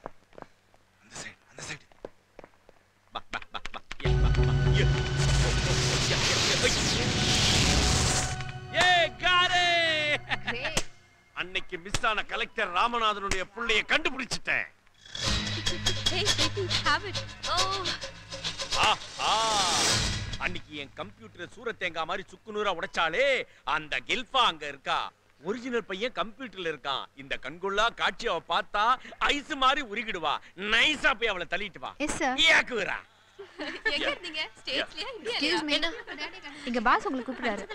ஏ காரே அன்னைக்கு மிஸ் ஆன கலெக்டர் ராமநாதனுடைய புள்ளைய கண்டுபிடிச்சிட்டேன் hey baby have it oh ஆஹா அன்னைக்கு என் கம்ப்யூட்டர் சூர தேங்காய் மாதிரி சுக்குநூறா உடைச்சாலே அந்த கெல்ஃபா அங்க இருக்கா ஒரிஜினல் பையன் கம்ப்யூட்டர்ல இருக்கான் இந்த கண்கொள்ளா காட்சி அவ பார்த்தா ஐஸ் மாதிரி உருகிடுவா நைஸா போய் அவளை தள்ளிட்டு வா எஸ் சார் ஏக்குறா எங்க இருந்தீங்க ஸ்டேஜ்லயா எக்ஸ்கியூஸ் மீ எங்க பாஸ் உங்களை கூப்பிடுறாரு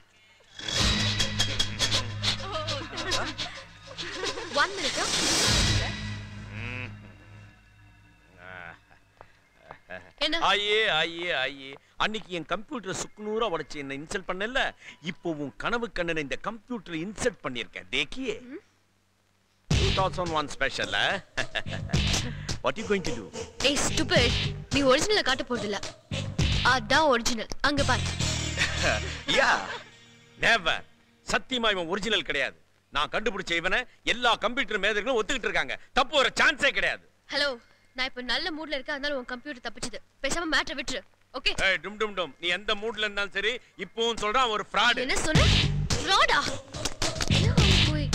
ஒன் மினிட் என்ன? ஆயே ஆயே ஆயே அன்னைக்கு என் கம்ப்யூட்டர் சுக்குநூறா உடைச்சு என்ன இன்சல்ட் பண்ணல இப்போ உன் கனவு கண்ணனை இந்த கம்ப்யூட்டர் இன்சல்ட் பண்ணிருக்கேன் தேக்கியே 2001 special what you going to to ஏய் ஸ்டூபிட் நீ ஒரிஜினலை காட்ட போறது இல்ல அதான் ஒரிஜினல் அங்க பாரு யா நெவர் சத்தியமா இவன் ஒரிஜினல் கிடையாது நான் கண்டுபிடிச்ச இவனை எல்லா கம்ப்யூட்டர் மேதைகளும் ஒத்துக்கிட்டு இருக்காங்க தப்பு வர சான்ஸே கிடையாது ஹலோ நான் இப்ப நல்ல மூட்ல இருக்கேன் அதனால உன் கம்ப்யூட்டர் தப்பிச்சது பேசாம மேட்டர் விட்டுரு ஓகே ஏய் டும் டும் டும் நீ எந்த மூட்ல இருந்தாலும் சரி இப்பவும் சொல்றான் ஒரு ஃப்ராட் என்ன சொன்ன ஃப்ராடா போய்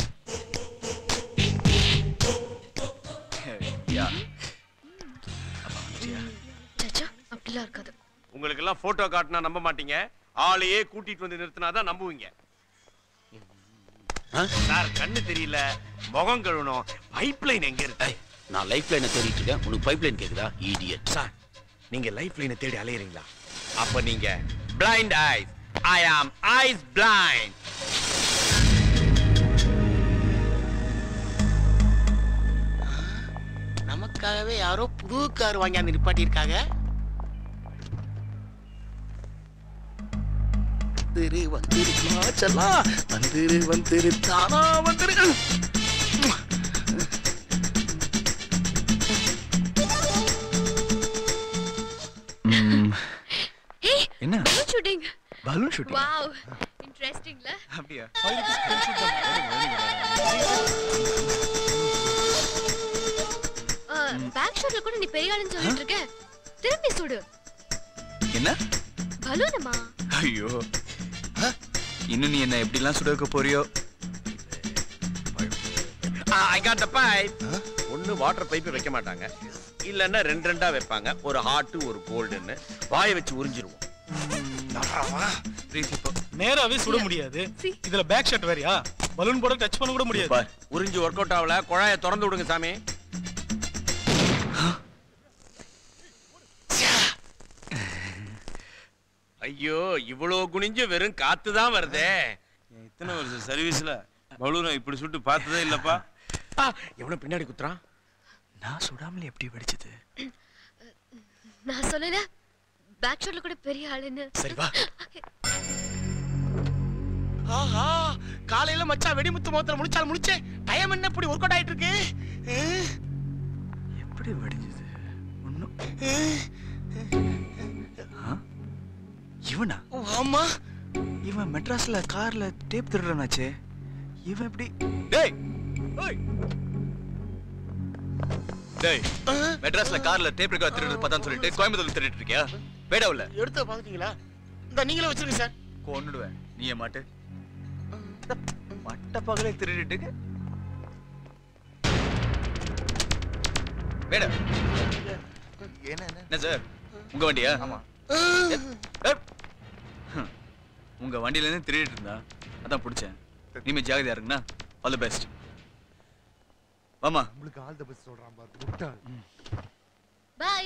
யா சச்சா அப்படிலாம் இருக்காது உங்களுக்கு எல்லாம் போட்டோ காட்டினா நம்ப மாட்டீங்க ஆளையே கூட்டிட்டு வந்து நிறுத்தினாதான் நம்புவீங்க சார் கண்ணு தெரியல முகம் கழுவணும் பைப்லைன் எங்க இருக்கு நான் லைஃப் லைனை தேடிட்டு இருக்கேன் உனக்கு பைப் லைன் கேக்குதா இடியட் சார் நீங்க லைஃப் லைனை தேடி அலையறீங்களா அப்ப நீங்க பிளைண்ட் ஐஸ் ஐ ஆம் ஐஸ் பிளைண்ட் நமக்காகவே யாரோ புது கார் வாங்கி நிப்பாட்டி இருக்காங்க வந்துரு வந்துரு மாச்சலா வந்துரு வந்துரு தானா வந்துரு ஹே என்ன balloon shooting balloon shooting wow இன்ட்ரஸ்டிங்ல அப்படியா பேக் ஷாட்ல கூட நீ பெரிய ஆளுன்னு சொல்லிட்டு இருக்க திரும்பி சுடு என்ன பலூனமா ஐயோ இன்னும் நீ என்ன எப்படிலாம் சுட வைக்க போறியோ ஐ காட் த பைப் ஒண்ணு வாட்டர் பைப் வைக்க மாட்டாங்க இல்லன்னா ரெண்டு ரெண்டா வைப்பாங்க ஒரு ஹார்ட் ஒரு கோல்டுன்னு வாயை வச்சு உறிஞ்சிருவோம் நேராவே சுட முடியாது இதுல பேக் ஷாட் வேறயா பலூன் போட டச் பண்ண கூட முடியாது உறிஞ்சி ஒர்க் அவுட் ஆகல குழாயை திறந்து விடுங்க சாமி ஐயோ இவ்வளவு குனிஞ்சு வெறும் காத்து தான் வருதே இத்தனை வருஷம் சர்வீஸ்ல பலூனை இப்படி சுட்டு பார்த்ததே இல்லப்பா எவன பின்னாடி குத்துறான் நான் சுடாமலே எப்படி வெடிச்சது நான் சொல்லல பேக் ஷாட்ல கூட பெரிய ஆளுன்னு சரி வா ஆஹா காலையில மச்சான் வெடிமுத்து முகத்துல முடிச்சால் முடிச்சே டைம் என்ன இப்படி ஒர்க் அவுட் ஆயிட்டு இருக்கு எப்படி வெடிச்சது ஒண்ணும் ஆ? இவனா ஆமா இவன் மெட்ராஸ்ல கார்ல டேப் திருடுறானாச்சே இவன் எப்படி டேய் டேய் மெட்ராஸ்ல கார்ல டேப் ரெக்கார்ட் திருடுறது பார்த்தான்னு சொல்லிட்டு கோயம்புத்தூர்ல திருடிட்டு இருக்கியா வேடா உள்ள எடுத்து பாத்துட்டீங்களா இந்த நீங்களே வச்சிருங்க சார் கொன்னுடுவேன் நீ ஏன் மாட்டு இந்த மட்ட பகலே திருடிட்டு இருக்க. வேடா என்ன என்ன சார் உங்க வண்டியா ஆமா உங்க வண்டியில இருந்து திருடிட்டு இருந்தா அதான் பிடிச்சேன் இனிமே ஜாகிரதையா இருக்குண்ணா ஆல் தி பெஸ்ட் வாமா உங்களுக்கு ஆல் தி பெஸ்ட் சொல்றான் பாரு முட்டாள் பை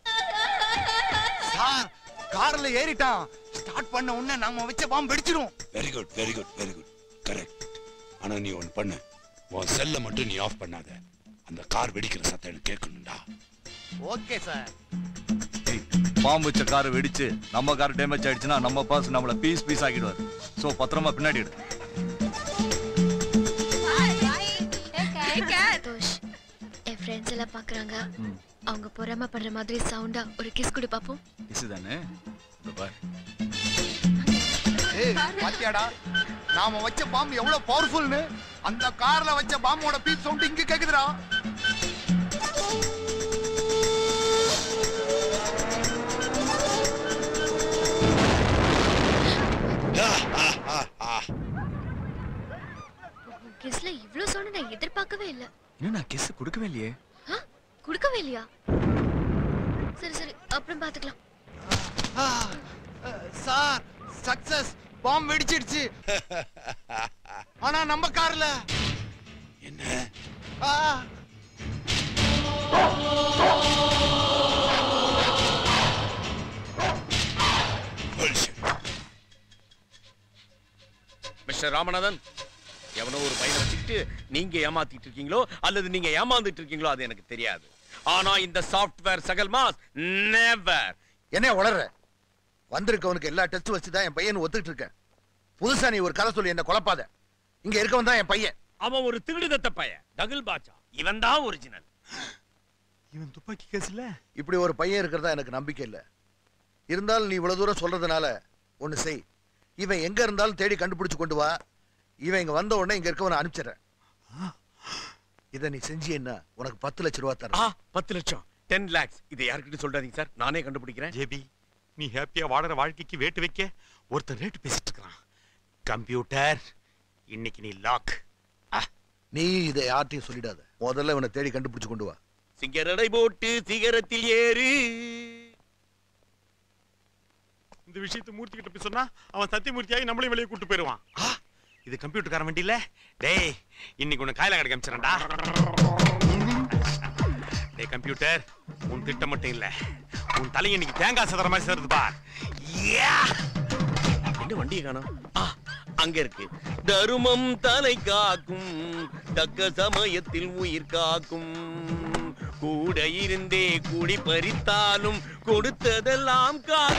சார் கார்ல ஏறிட்டான் ஸ்டார்ட் பண்ண உடனே நாம வச்ச பாம்பு வெடிச்சிரும் very good very good very good correct ஆனா நீ ஒன்று பண்ணு உன் செல்லை மட்டும் நீ ஆஃப் பண்ணாத அந்த கார் வெடிக்கிற சத்தம் எனக்கு கேட்கணும்டா ஓகே சார் பாம்பு வச்ச கார் வெடிச்சு நம்ம கார் டேமேஜ் ஆயிடுச்சுன்னா நம்ம பாஸ் நம்மள பீஸ் பீஸ் ஆக்கிடுவார் சோ பத்திரமா பின்னாடி எடு சந்தோஷ் என் ஃப்ரெண்ட்ஸ் எல்லாம் பாக்குறாங்க அவங்க பொறாம பண்ற மாதிரி சவுண்டா ஒரு கிஸ் கொடு பாப்போம் இசு தானே இதோ பார் ஏய் பாத்தியாடா நாம வச்ச பாம்பு எவ்வளவு பவர்ஃபுல்னு அந்த கார்ல வச்ச பாம்போட பீப் சவுண்ட் இங்க கேக்குதுடா கிஸ்ல இவ்ளோ சவுண்ட் நான் எதிர்பார்க்கவே இல்ல இன்னும் நான் கிஸ் கொடுக்கவே இல்லையே ஆ? கொடுக்கவே இல்லையா சரி சரி அப்புறம் பாத்துக்கலாம் சார் சக்சஸ் பாம்பு வெடிச்சிடுச்சு ஆனா நம்ம கார்ல என்ன ஆ மிஸ்டர் ராமநாதன் எவனோ ஒரு பையனை வச்சுக்கிட்டு நீங்க ஏமாத்திட்டு இருக்கீங்களோ அல்லது நீங்க ஏமாந்துட்டு இருக்கீங்களோ அது எனக்கு தெரியாது ஆனா இந்த சாஃப்ட்வேர் சகல் மாஸ் நெவர் என்ன உளற வந்திருக்கவனுக்கு எல்லா டெஸ்ட் வச்சு தான் என் பையன் ஒத்துக்கிட்டு இருக்கேன் புதுசா நீ ஒரு கதை சொல்லி என்ன குழப்பாத இங்க இருக்கவன் தான் என் பையன் அவன் ஒரு திகிடுதத்த பையன் டகுல் பாச்சா இவன் தான் ஒரிஜினல் இவன் துப்பாக்கி கேஸ்ல இப்படி ஒரு பையன் இருக்கிறதா எனக்கு நம்பிக்கை இல்ல இருந்தாலும் நீ இவ்வளவு தூரம் சொல்றதுனால ஒண்ணு செய் இவன் எங்க இருந்தாலும் தேடி கண்டுபிடிச்சு கொண்டு வா இவன் இங்க வந்த உடனே இங்க இருக்கவனை அனுப்பிச்சிடுறேன் இதை நீ செஞ்சியன்னா உனக்கு பத்து லட்ச ரூபா தரேன் ஆ பத்து லட்சம் டென் லேக்ஸ் இதை யாருக்கிட்ட சொல்றாதீங்க சார் நானே கண்டுபிடிக்கிறேன் ஜேபி நீ ஹாப்பியா வாடுற வாழ்க்கைக்கு வேட்டு வைக்க ஒருத்தன் ரேட்டு பேசிட்டு இருக்கிறான் கம்ப்யூட்டர் இன்னைக்கு நீ லாக் நீ இதை யார்ட்டையும் சொல்லிடாத முதல்ல இவனை தேடி கண்டுபிடிச்சு கொண்டு வா சிங்கரடை போட்டு சிகரத்தில் ஏறு இந்த விஷயத்தை மூர்த்தி கிட்ட போய் சொன்னா அவன் சத்தியமூர்த்தியாகி நம்மளையும் வெளியே கூட்டு போயிருவான் ஆ, இது கம்ப்யூட்டர்காரன் வண்டி இல்ல டேய் இன்னைக்கு உன்னை காயில கடை காமிச்சிடறேன்டா டேய் கம்ப்யூட்டர் உன் திட்டம் மட்டும் இல்ல உன் தலை இன்னைக்கு தேங்காய் சதுர மாதிரி சேருது பார் என்ன வண்டியை காணோம் ஆ, அங்க இருக்கு தருமம் தலை காக்கும் தக்க சமயத்தில் உயிர் காக்கும் கூட இருந்தே கூடி பறித்தாலும் கொடுத்ததெல்லாம்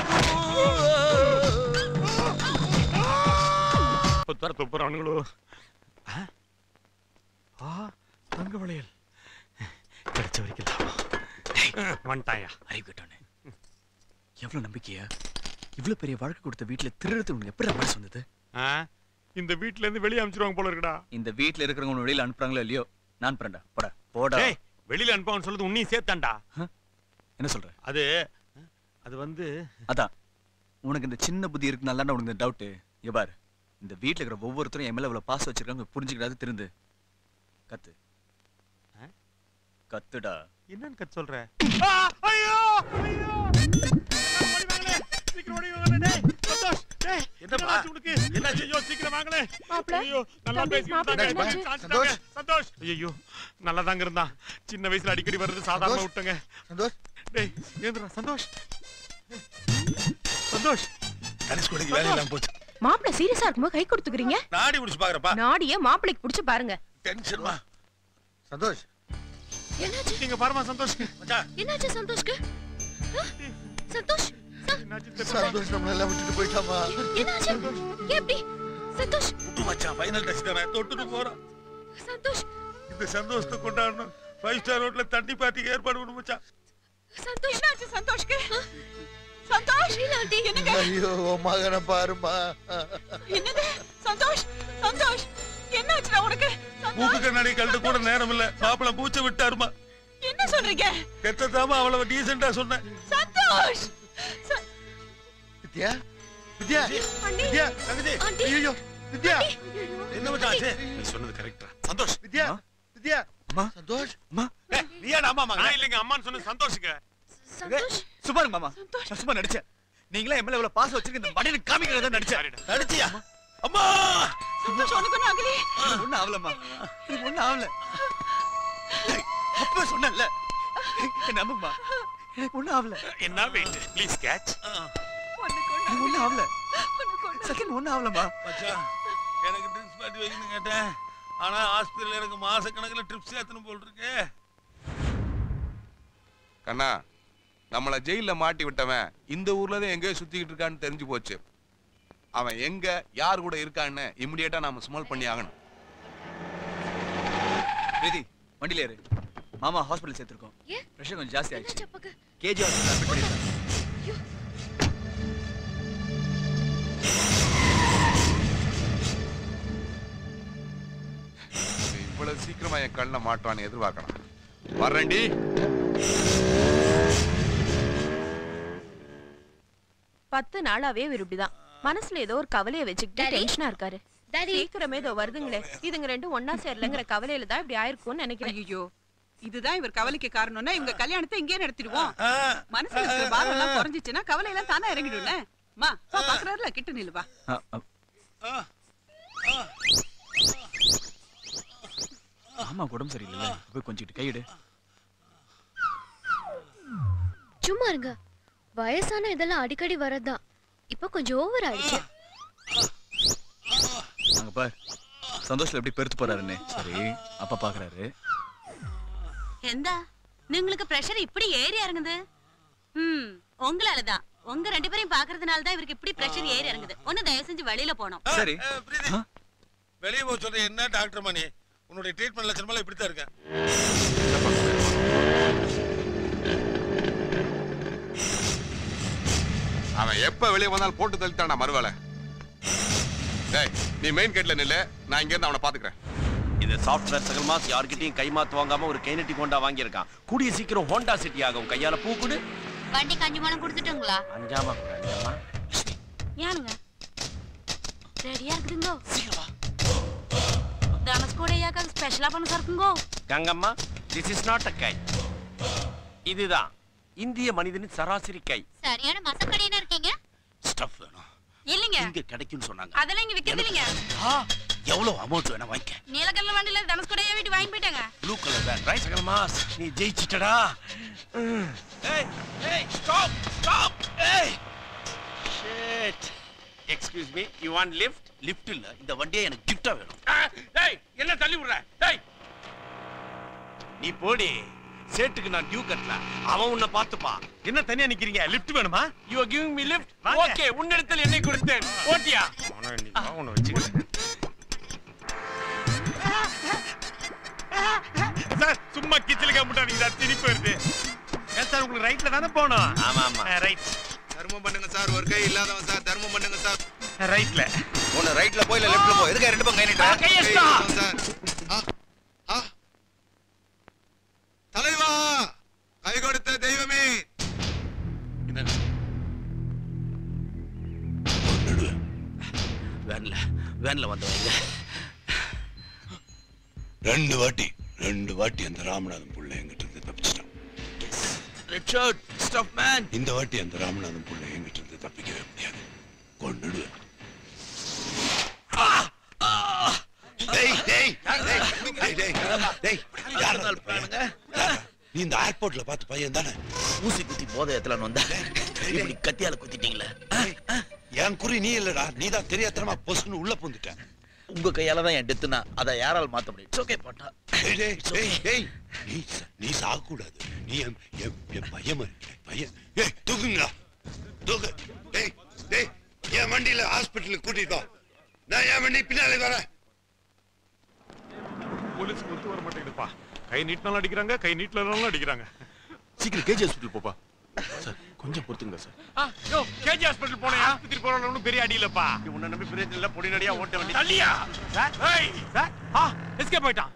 காக்கும் துப்புற துப்புறவனுங்களோ ஆ? ஆ தங்க வளையல் கிடைச்ச வரைக்கும் லாபம் டேய், வந்துட்டாயா அறிவு கேட்டானே எவ்வளவு நம்பிக்கையா இவ்வளவு பெரிய வாழ்க்கை கொடுத்த வீட்டுல திருடுறது உனக்கு எப்படி மனசு வந்தது ஆ? இந்த வீட்ல இருந்து வெளியே அனுப்பிச்சிருவாங்க போல இருக்குடா இந்த வீட்டுல இருக்கிறவங்க வெளியில அனுப்புறாங்களோ இல்லையோ நான் பண்றேன்டா போடா போடா டேய் வெளியில அனுப்புவான்னு சொல்றது உன்னையும் சேர்த்தான்டா என்ன சொல்ற அது அது வந்து அதான் உனக்கு இந்த சின்ன புத்தி இருக்கு நல்லா உனக்கு இந்த டவுட் இங்க பாரு இந்த வீட்ல இருக்கிற ஒவ்வொருத்தரும் என் மேல இவ்வளவு பாசம் வச்சிருக்காங்க புரிஞ்சுக்கிடாது திருந்து கத்து கத்துடா என்னன்னு கத்து சொல்ற ஆ, ஐயோ ஐயோ ஓடி வாங்களே சீக்கிரம் ஓடி வாங்களே டேய் சந்தோஷ் டேய் என்னப்பா? என்னாச்சு உனக்கு என்னாச்சு ஐயோ சீக்கிரம் வாங்களே மாப்ள, ஐயோ நல்லா தம்பி, பேசிட்டு மாப்ள இருந்தாங்க என்னாச்சு? சாஞ்சிட்டாங்க. சந்தோஷ் ஐயோ நல்லா தாங்க இருந்தான் சின்ன வயசுல அடிக்கடி வருது சாதாரண விட்டுங்க சந்தோஷ் டேய் ஏந்திரா சந்தோஷ் சந்தோஷ் தனுஷ்கோடிக்கு வேலை இல்லாம போச்சு மாப்பிள சீரியஸா இருக்கும்போது கை கொடுத்துக்கிறீங்க நாடி முடிச்சு பாக்குறப்பா நாடிய மாப்பிளைக்கு புடிச்சு பாருங்க டென்ஷன்மா சந்தோஷ் என்னாச்சு நீங்க பாருமா சந்தோஷ் மச்சான் என்னாச்சு சந்தோஷ்க்கு ஆ? சந்தோஷ் சந்தோஷ் நம்மள எல்லாம் விட்டுட்டு போயிட்டாமா என்னாச்சு எப்படி சந்தோஷ் விட்டு மச்சான் ஃபைனல் டச் தானே தொட்டுட்டு போறான் சந்தோஷ் இந்த சந்தோஷத்தை கொண்டாடணும் ஃபைவ் ஸ்டார் ஹோட்டல்ல தண்ணி பார்ட்டிக்கு ஏற்பாடு பண்ணு மச்சான் சந்தோஷ் என்னாச்சு சந்தோஷ்க்கு சந்தோஷ் ஆண்டி என்னங்க ஐயோ உன் மகனை பாருமா என்னது சந்தோஷ் சந்தோஷ் என்னாச்சுடா உனக்கு மூக்கு கண்ணாடி கழட்டு கூட நேரம் இல்ல மாப்பிள பூச்சை விட்டாருமா என்ன சொல்றீங்க கெட்டதாம அவ்வளவு டீசெண்டா சொன்னேன் சந்தோஷ் வித்யா வித்யா அண்ணி. வித்யா தங்கச்சி ஐயோ வித்யா என்ன மச்சான் ஆச்சு நீ சொன்னது கரெக்டா சந்தோஷ் வித்யா வித்யா சந்தோஷ் நீ ஏன் அம்மா நான் இல்லைங்க அம்மான்னு சொன்ன சந்தோஷுக்கு சந்தோஷ் சும்மா இருங்க மாமா நான் சும்மா நடிச்சேன் நீங்களே எம்எல்ஏ இவ்வளவு பாசம் வச்சிருக்க இந்த மடியில காமிக்கிறதா நடிச்சேன் நடிச்சியா அம்மா சந்தோஷ் உனக்கு ஒண்ணும் ஆகலையே ஒண்ணு ஆகலம்மா எனக்கு ஒண்ணு ஆகல அப்பவே சொன்னேன்ல என்ன நம்புமா எனக்கு ஒண்ணு ஆகல என்ன வெயிட் ப்ளீஸ் கேட்ச் எனக்கு ஒண்ணு ஆகல செகண்ட் ஒண்ணு ஆகலம்மா மச்சான் எனக்கு ட்ரிப்ஸ் பார்ட்டி வைக்கணும் கேட்டேன் ஆனா ஹாஸ்பிட்டல் எனக்கு மாசக்கணக்கில் ட்ரிப்ஸ் ஏத்தணும் போல் இருக்கு கண்ணா நம்மள ஜெயில மாட்டி விட்டவன் இந்த ஊர்ல தான் எங்கேயோ சுத்திக்கிட்டு இருக்கான்னு தெரிஞ்சு போச்சு அவன் எங்க யார் கூட இருக்கான்னு இமிடியேட்டா நாம ஸ்மால் பண்ணி ஆகணும் பிரீதி வண்டியில ஏறு மாமா ஹாஸ்பிடல் சேர்த்திருக்கோம் ஏன்? பிரஷர் கொஞ்சம் ஜாஸ்தி ஆயிடுச்சு என்னாச்சு அப்பாக்கு கேஜி ஹாஸ்பிடல் அட்மிட் பண்ணிருக்காங்க இவன் இவ்வளவு சீக்கிரமா என் கண்ணை மாட்டுவான்னு எதிர்பார்க்கலாம் வர்றேன்டி பத்து நாளாவே இவர் இப்படிதான் மனசுல ஏதோ ஒரு கவலைய வச்சுக்கிட்டு டாடி? டென்ஷனா இருக்காரு டாடி சீக்கிரமே இதோ வருதுங்களே இதுங்க ரெண்டும் ஒன்னா சேரலங்கிற கவலையில தான் இப்படி ஆயிருக்கும்னு நினைக்கிறேன் ஐயோ இதுதான் இவர் கவலைக்கு காரணம்னா இவங்க கல்யாணத்தை இங்கே நடத்திடுவோம் ஆ, மனசுல இருக்கிற பாரம் எல்லாம் குறைஞ்சிச்சுன்னா கவலை எல்லாம் தானே இறங்கிடும்ல மா பா பாக்குறாருல கிட்ட நில்லு வா ஆ, ஆமா உடம்பு சரியில்லை போய் கொஞ்சிட்டு கையிடு சும்மா இருங்க வயசான இதெல்லாம் அடிக்கடி வரதுதான் இப்போ கொஞ்சம் ஓவர் ஆயிடுச்சு அங்க பார் சந்தோஷத்துல எப்படி பெருத்து போறாருன்னு சரி அப்பா பாக்குறாரு எந்த നിങ്ങൾക്ക് பிரஷர் இப்படி ஏறி இறங்குது ம் உங்களால தான் உங்க ரெண்டு பேரையும் பாக்குறதுனால தான் இவருக்கு இப்படி பிரஷர் ஏறி இறங்குது ஒண்ணு தயவு செஞ்சு வெளியில போனோம் சரி ஆ, பிரீத்தி வெளியே போக சொல்ற என்ன டாக்டர் மணி உன்னுடைய ட்ரீட்மெண்ட் லட்சணமெல்லாம் இப்படி தான் இருக்கேன் அவன் எப்ப வெளியே வந்தாலும் போட்டு தள்ளிட்டான் மறுவேளை டேய் நீ மெயின் கேட்ல நில்லு நான் இங்க இருந்து அவனை பாத்துக்கிறேன் இந்த சாஃப்ட்வேர் சகல் மாஸ் யார்கிட்டயும் கைமாத்து வாங்காம ஒரு கைநட்டி ஹோண்டா வாங்கியிருக்கான் கூடிய சீக்கிரம் ஹோண்டா சிட்டி ஆகும் கையால பூ கொடு வண்டி கஞ்சி மலம் கொடுத்துட்டுங்களா அஞ்சாமா கொடு, அஞ்சாமா ஏனுங்க ரெடியா இருக்குதுங்கோ தனுஷ்கோடையாக்க ஸ்பெஷலா பண்ண சருக்குங்கோ Gangamma this is not a கை இதுதான் இந்திய மனிதனின் சராசரி கை சரியான மசக்கடையில இருக்கீங்க ஸ்டஃப் வேணும் இல்லைங்க இங்க கிடைக்கும்னு சொன்னாங்க அதெல்லாம் இங்க விக்கிறது இல்லைங்க எவ்வளவு அமௌண்ட் வேணா வாங்கிக்க நீலக்கல்ல வண்டியில தனுஷ்கோடையா வீட்டு வாங்கி போயிட்டாங்க ப்ளூ கலர் வேன் ரைட் சகல் மாஸ் நீ ஜெயிச்சிட்டடா ஏய் ஏய் ஸ்டாப் ஸ்டாப் ஏய் shit excuse me you want lift lift இல்ல இந்த வண்டியே எனக்கு கிஃப்டா வேணும் டேய் என்ன தள்ளி விடுற டேய் நீ போடி சேட்டுக்கு நான் டியூ கட்டல அவன் உன்னை பார்த்துப்பா என்ன தனியா நிக்கிறீங்க லிஃப்ட் வேணுமா you are giving me lift வாங்க. ஓகே உன்னிடத்தில் என்னை கொடுத்தேன் ஓட்டியா உன்னை வச்சுக்கிறேன் சார் சும்மா கிச்சலுக்கா முட்டாதீங்க சார் திருப்பி வருது ஏன் சார் உங்களுக்கு ரைட்ல தானே போகணும் ஆமா ஆமா ரைட் தர்மம் பண்ணுங்க சார் ஒரு கை இல்லாதவன் சார் தர்மம் பண்ணுங்க சார் ரைட்ல ஒன்னு ரைட்ல போய் இல்ல லெஃப்ட்ல போ எதுக்கு ரெண்டு பக்கம் கை ஆ, கையை stop. சார் ஆ, ஆ. தலைவா கை கொடுத்த தெய்வமே வேன்ல வேன்ல வந்தவங்க ரெண்டு வாட்டி ரெண்டு வாட்டி அந்த ராமநாதன் புள்ள எங்கிட்ட இருந்து தப்பிச்சிட்டான் ரெட் ஷர்ட் ஸ்டஃப் மேன் இந்த வாட்டி அந்த ராமநாதன் புள்ள எங்கிட்ட இருந்து தப்பிக்கவே முடியாது கொன்னுடுவேன் டேய் டேய் டேய் டேய் டேய் டேய் யார் இருந்தாலும் பையனுங்க நீ இந்த ஏர்போர்ட்ல பார்த்த பையன் தானே ஊசி குத்தி போதை எத்தலான்னு வந்தா இப்படி கத்தியால குத்திட்டீங்களே என் குறி நீ இல்லடா நீ தான் தெரியாதனமா பொசுன்னு உள்ள பூந்துட்ட உங்க கையால தான் என் டெத்துனா அதை யாரால மாத்த முடியும் ஓகே பாட்டா ஏய், டேய், டேய், டேய், நீ ச- நீ சாகக்கூடாது நீ என் என் என் பையன் மாதிரி என் பையன் ஏய் தூக்குங்களா தூக்கு டேய் டேய் என் வண்டியில ஹாஸ்பிட்டலுக்கு கூட்டிட்டு வா. நான் என் வண்டி பின்னாலே வரேன் போலீஸ்க்கு ஒத்து வர மாட்டேங்குதுப்பா கை நீட்டினாலும் அடிக்கிறாங்க கை நீட்டலாம் அடிக்கிறாங்க சீக்கிரம் கேஜி ஹாஸ்பிட்டல் போப்பா சார் கொஞ்சம் பொறுத்துங்க சார் ஆ, யோ, கேஜி ஹாஸ்பிடல் போனேன் ஆஸ்பத்திரி போறவங்க ஒண்ணும் பெரிய அடி இல்லப்பா உன்னை நம்பி பெரிய இல்ல பொடி நடியா ஓட்ட வண்டி தள்ளியா சார் ஏய் சார் ஆ எஸ்கேப் போயிட்டான்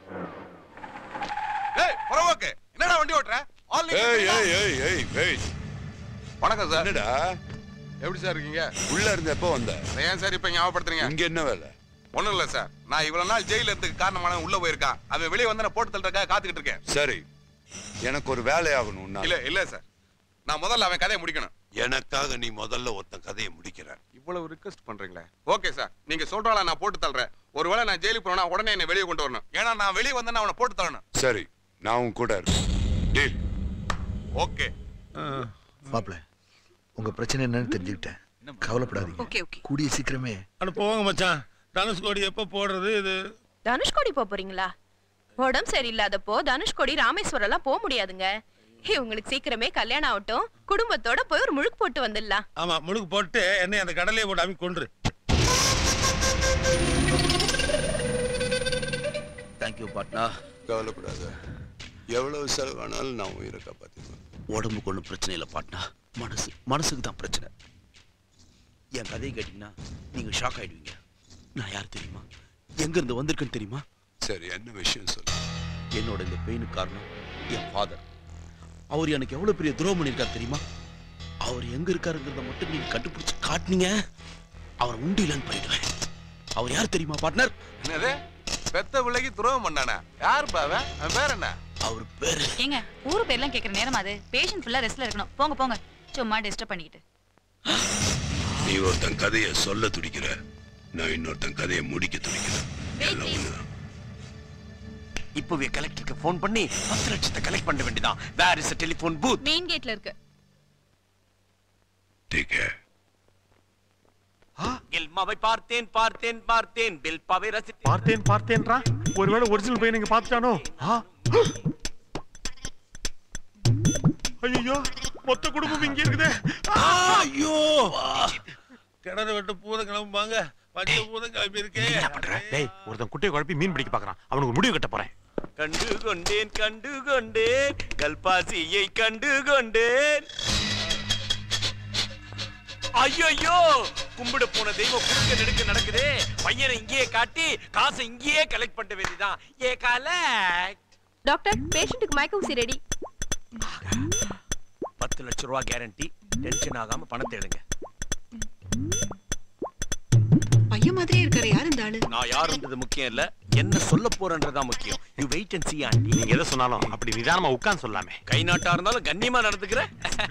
ஏய் பரவாக்கு என்னடா வண்டி ஓட்டுற ஆல் ஏய் ஏய் ஏய் ஏய் ஏய் வணக்கம் சார் என்னடா எப்படி சார் இருக்கீங்க உள்ள இருந்த எப்போ வந்த ஏன் சார் இப்ப ஞாபகப்படுத்துறீங்க இங்க என்ன வேலை ஒண்ணும் இல்ல சார் நான் இவ்வளவு நாள் ஜெயில இருந்ததுக்கு காரணமான உள்ள போயிருக்கான் அவன் வெளியே வந்து நான் போட்டு தள்ளுறதுக்காக காத்துக்கிட்டு இருக்கேன் சரி எனக்கு ஒரு வேலை ஆகணும் இல்ல இல்ல சார் நான் முதல்ல அவன் கதையை முடிக்கணும் எனக்காக நீ முதல்ல ஒருத்தன் கதையை முடிக்கிற இவ்வளவு ரிக்வெஸ்ட் பண்றீங்களே ஓகே சார் நீங்க சொல்றாள நான் போட்டு தள்ளுறேன் ஒருவேளை நான் ஜெயிலுக்கு போனா உடனே என்ன வெளியே கொண்டு வரணும் ஏன்னா நான் வெளியே வந்தேன்னா அவனை போட்டு தள்ளணும் சரி நான் உன் கூட இருக்கேன் டீல் ஓகே மாப்பிள உங்க பிரச்சனை என்னன்னு தெரிஞ்சுக்கிட்டேன் கவலைப்படாதீங்க ஓகே ஓகே கூடிய சீக்கிரமே அட போங்க மச்சான் தனுஷ்கோடி எப்போ போடுறது இது தனுஷ்கோடி போப் போறீங்களா உடம்பு சரியில்லாதப்போ தனுஷ்கோடி ராமேஸ்வரம் எல்லாம் போக முடியாதுங்க இவங்களுக்கு சீக்கிரமே கல்யாணம் ஆகட்டும் குடும்பத்தோட போய் ஒரு முழுக்கு போட்டு வந்துடலாம் ஆமா முழுக்கு போட்டு என்னை அந்த கடலையை போட்டு அமி கொன்று தேங்க்யூ பாட்னா கவலைப்படாத எவ்வளவு செலவானாலும் நான் உயிரை காப்பாத்திடுவேன் உடம்புக்கு ஒன்றும் பிரச்சனை இல்லை பாட்னா மனசு மனசுக்கு தான் பிரச்சனை என் கதையை கேட்டீங்கன்னா நீங்க ஷாக் ஆயிடுவீங்க நான் யார் தெரியுமா எங்க இருந்து வந்திருக்கேன்னு தெரியுமா சரி என்ன விஷயம் சொல்லு என்னோட இந்த பெயினுக்கு காரணம் என் ஃபாதர் அவர் எனக்கு எவ்வளவு பெரிய துரோகம் பண்ணியிருக்காரு தெரியுமா அவர் எங்க இருக்காருங்கிறத மட்டும் நீங்க கண்டுபிடிச்சு காட்டுனீங்க அவர் உண்டு இல்லைன்னு போயிடுவேன் அவர் யார் தெரியுமா பார்ட்னர் என்னது பெத்த பிள்ளைக்கு துரோகம் பண்ணானா யார் பாவன் அவன் பேர் என்ன அவர் பேரு ஏங்க ஊரு பேர்லாம் கேக்குற நேரம் அது பேஷண்ட் ஃபுல்லா ரெஸ்ட்ல இருக்கணும் போங்க போங்க சும்மா டிஸ்டர்ப் பண்ணிக்கிட்டு நீ ஒருத்தன் கதையை சொல்ல துடிக்கிற நான் இன்னொருத்தன் கதையை முடிக்க துடிக்கிறேன் எல்லாம் ஒண்ணுதான் இப்பவே கலெக்டருக்கு ஃபோன் பண்ணி பத்து லட்சத்தை கலெக்ட் பண்ண வேண்டியதான் where is telephone booth main கேட்ல இருக்கு ठीक है கில்மாவை பார்த்தேன் பார்த்தேன் பார்த்தேன் பில்பாவை ரசி பார்த்தேன் பார்த்தேன்றா ஒருவேளை ஒரிஜினல் பையன் நீங்க பார்த்துட்டானோ ஐயோ மொத்த குடும்பம் இங்க இருக்குதே ஐயோ கிணறு வெட்டு பூதம் கிளம்புவாங்க பச்சை பூதம் கிளம்பி இருக்கே டேய் ஒருத்தன் குட்டையை குழப்பி மீன் பிடிக்க பாக்குறான் அவனுக்கு முடிவு கட்ட போறேன் கண்டு கொண்டேன் கண்டு கொண்டேன் கல்பாசியை கண்டு கொண்டேன் ஐயோ கும்பிட போன தெய்வம் குறுக்க நெடுக்க நடக்குதே பையனை இங்கேயே காட்டி காசை இங்கேயே கலெக்ட் பண்ண வேண்டியதான் ஏ கலெக்ட் டாக்டர் பேஷண்ட்டுக்கு மயக்க ஊசி ரெடி பத்து லட்ச ரூபா கேரண்டி டென்ஷன் ஆகாம பணத்தை எடுங்க பையன் மாதிரியே இருக்காரு யார் இந்த ஆளு நான் யாருன்றது முக்கியம் இல்ல என்ன சொல்ல போறன்றதா முக்கியம் you wait and see aunty நீங்க எதை சொன்னாலும் அப்படி நிதானமா உட்கார்ந்து சொல்லாமே கை நாட்டா இருந்தாலும் கண்ணியமா நடந்துக்கிற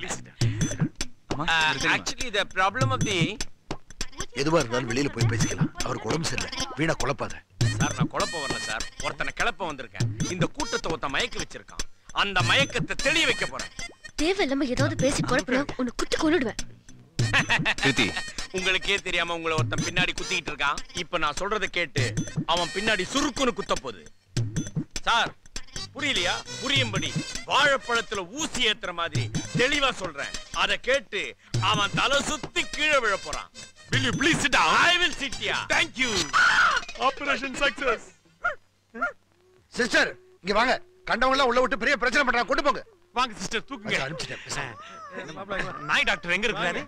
actually the problem of the எதுவா இருந்தாலும் வெளியில போய் பேசிக்கலாம் அவருக்கு உடம்பு சரியில்லை வீணா குழப்பாத சார் நான் குழப்ப வரல சார் ஒருத்தனை கிளப்ப வந்திருக்கேன் இந்த கூட்டத்தை ஒருத்தன் மயக்க வச்சிருக்கான் அந்த மயக்கத்தை தெளிய வைக்க போறேன் தேவையில்லாம ஏதாவது பேசி குழப்பினா உன்னை குத்தி கொன்னுடுவேன் கிருத்தி உங்களுக்கே தெரியாம உங்களை ஒருத்தன் பின்னாடி குத்திக்கிட்டு இருக்கான் இப்ப நான் சொல்றத கேட்டு அவன் பின்னாடி சுருக்குன்னு குத்த போகுது சார் புரியலையா புரியும்படி வாழைப்பழத்துல ஊசி ஏத்துற மாதிரி தெளிவா சொல்றேன் அத கேட்டு அவன் தலை சுத்தி கீழே விழ போறான் Will you please sit down? I will sit here. Thank you. Operation success. Sister இங்க வாங்க கண்டவங்க எல்லாம் உள்ள விட்டு பெரிய பிரச்சனை பண்றாங்க கொண்டு போங்க வாங்க சிஸ்டர் தூக்குங்க அனுப்பிச்சிட்டேன் நாய் டாக்டர் எங்க இருக்கிறாரு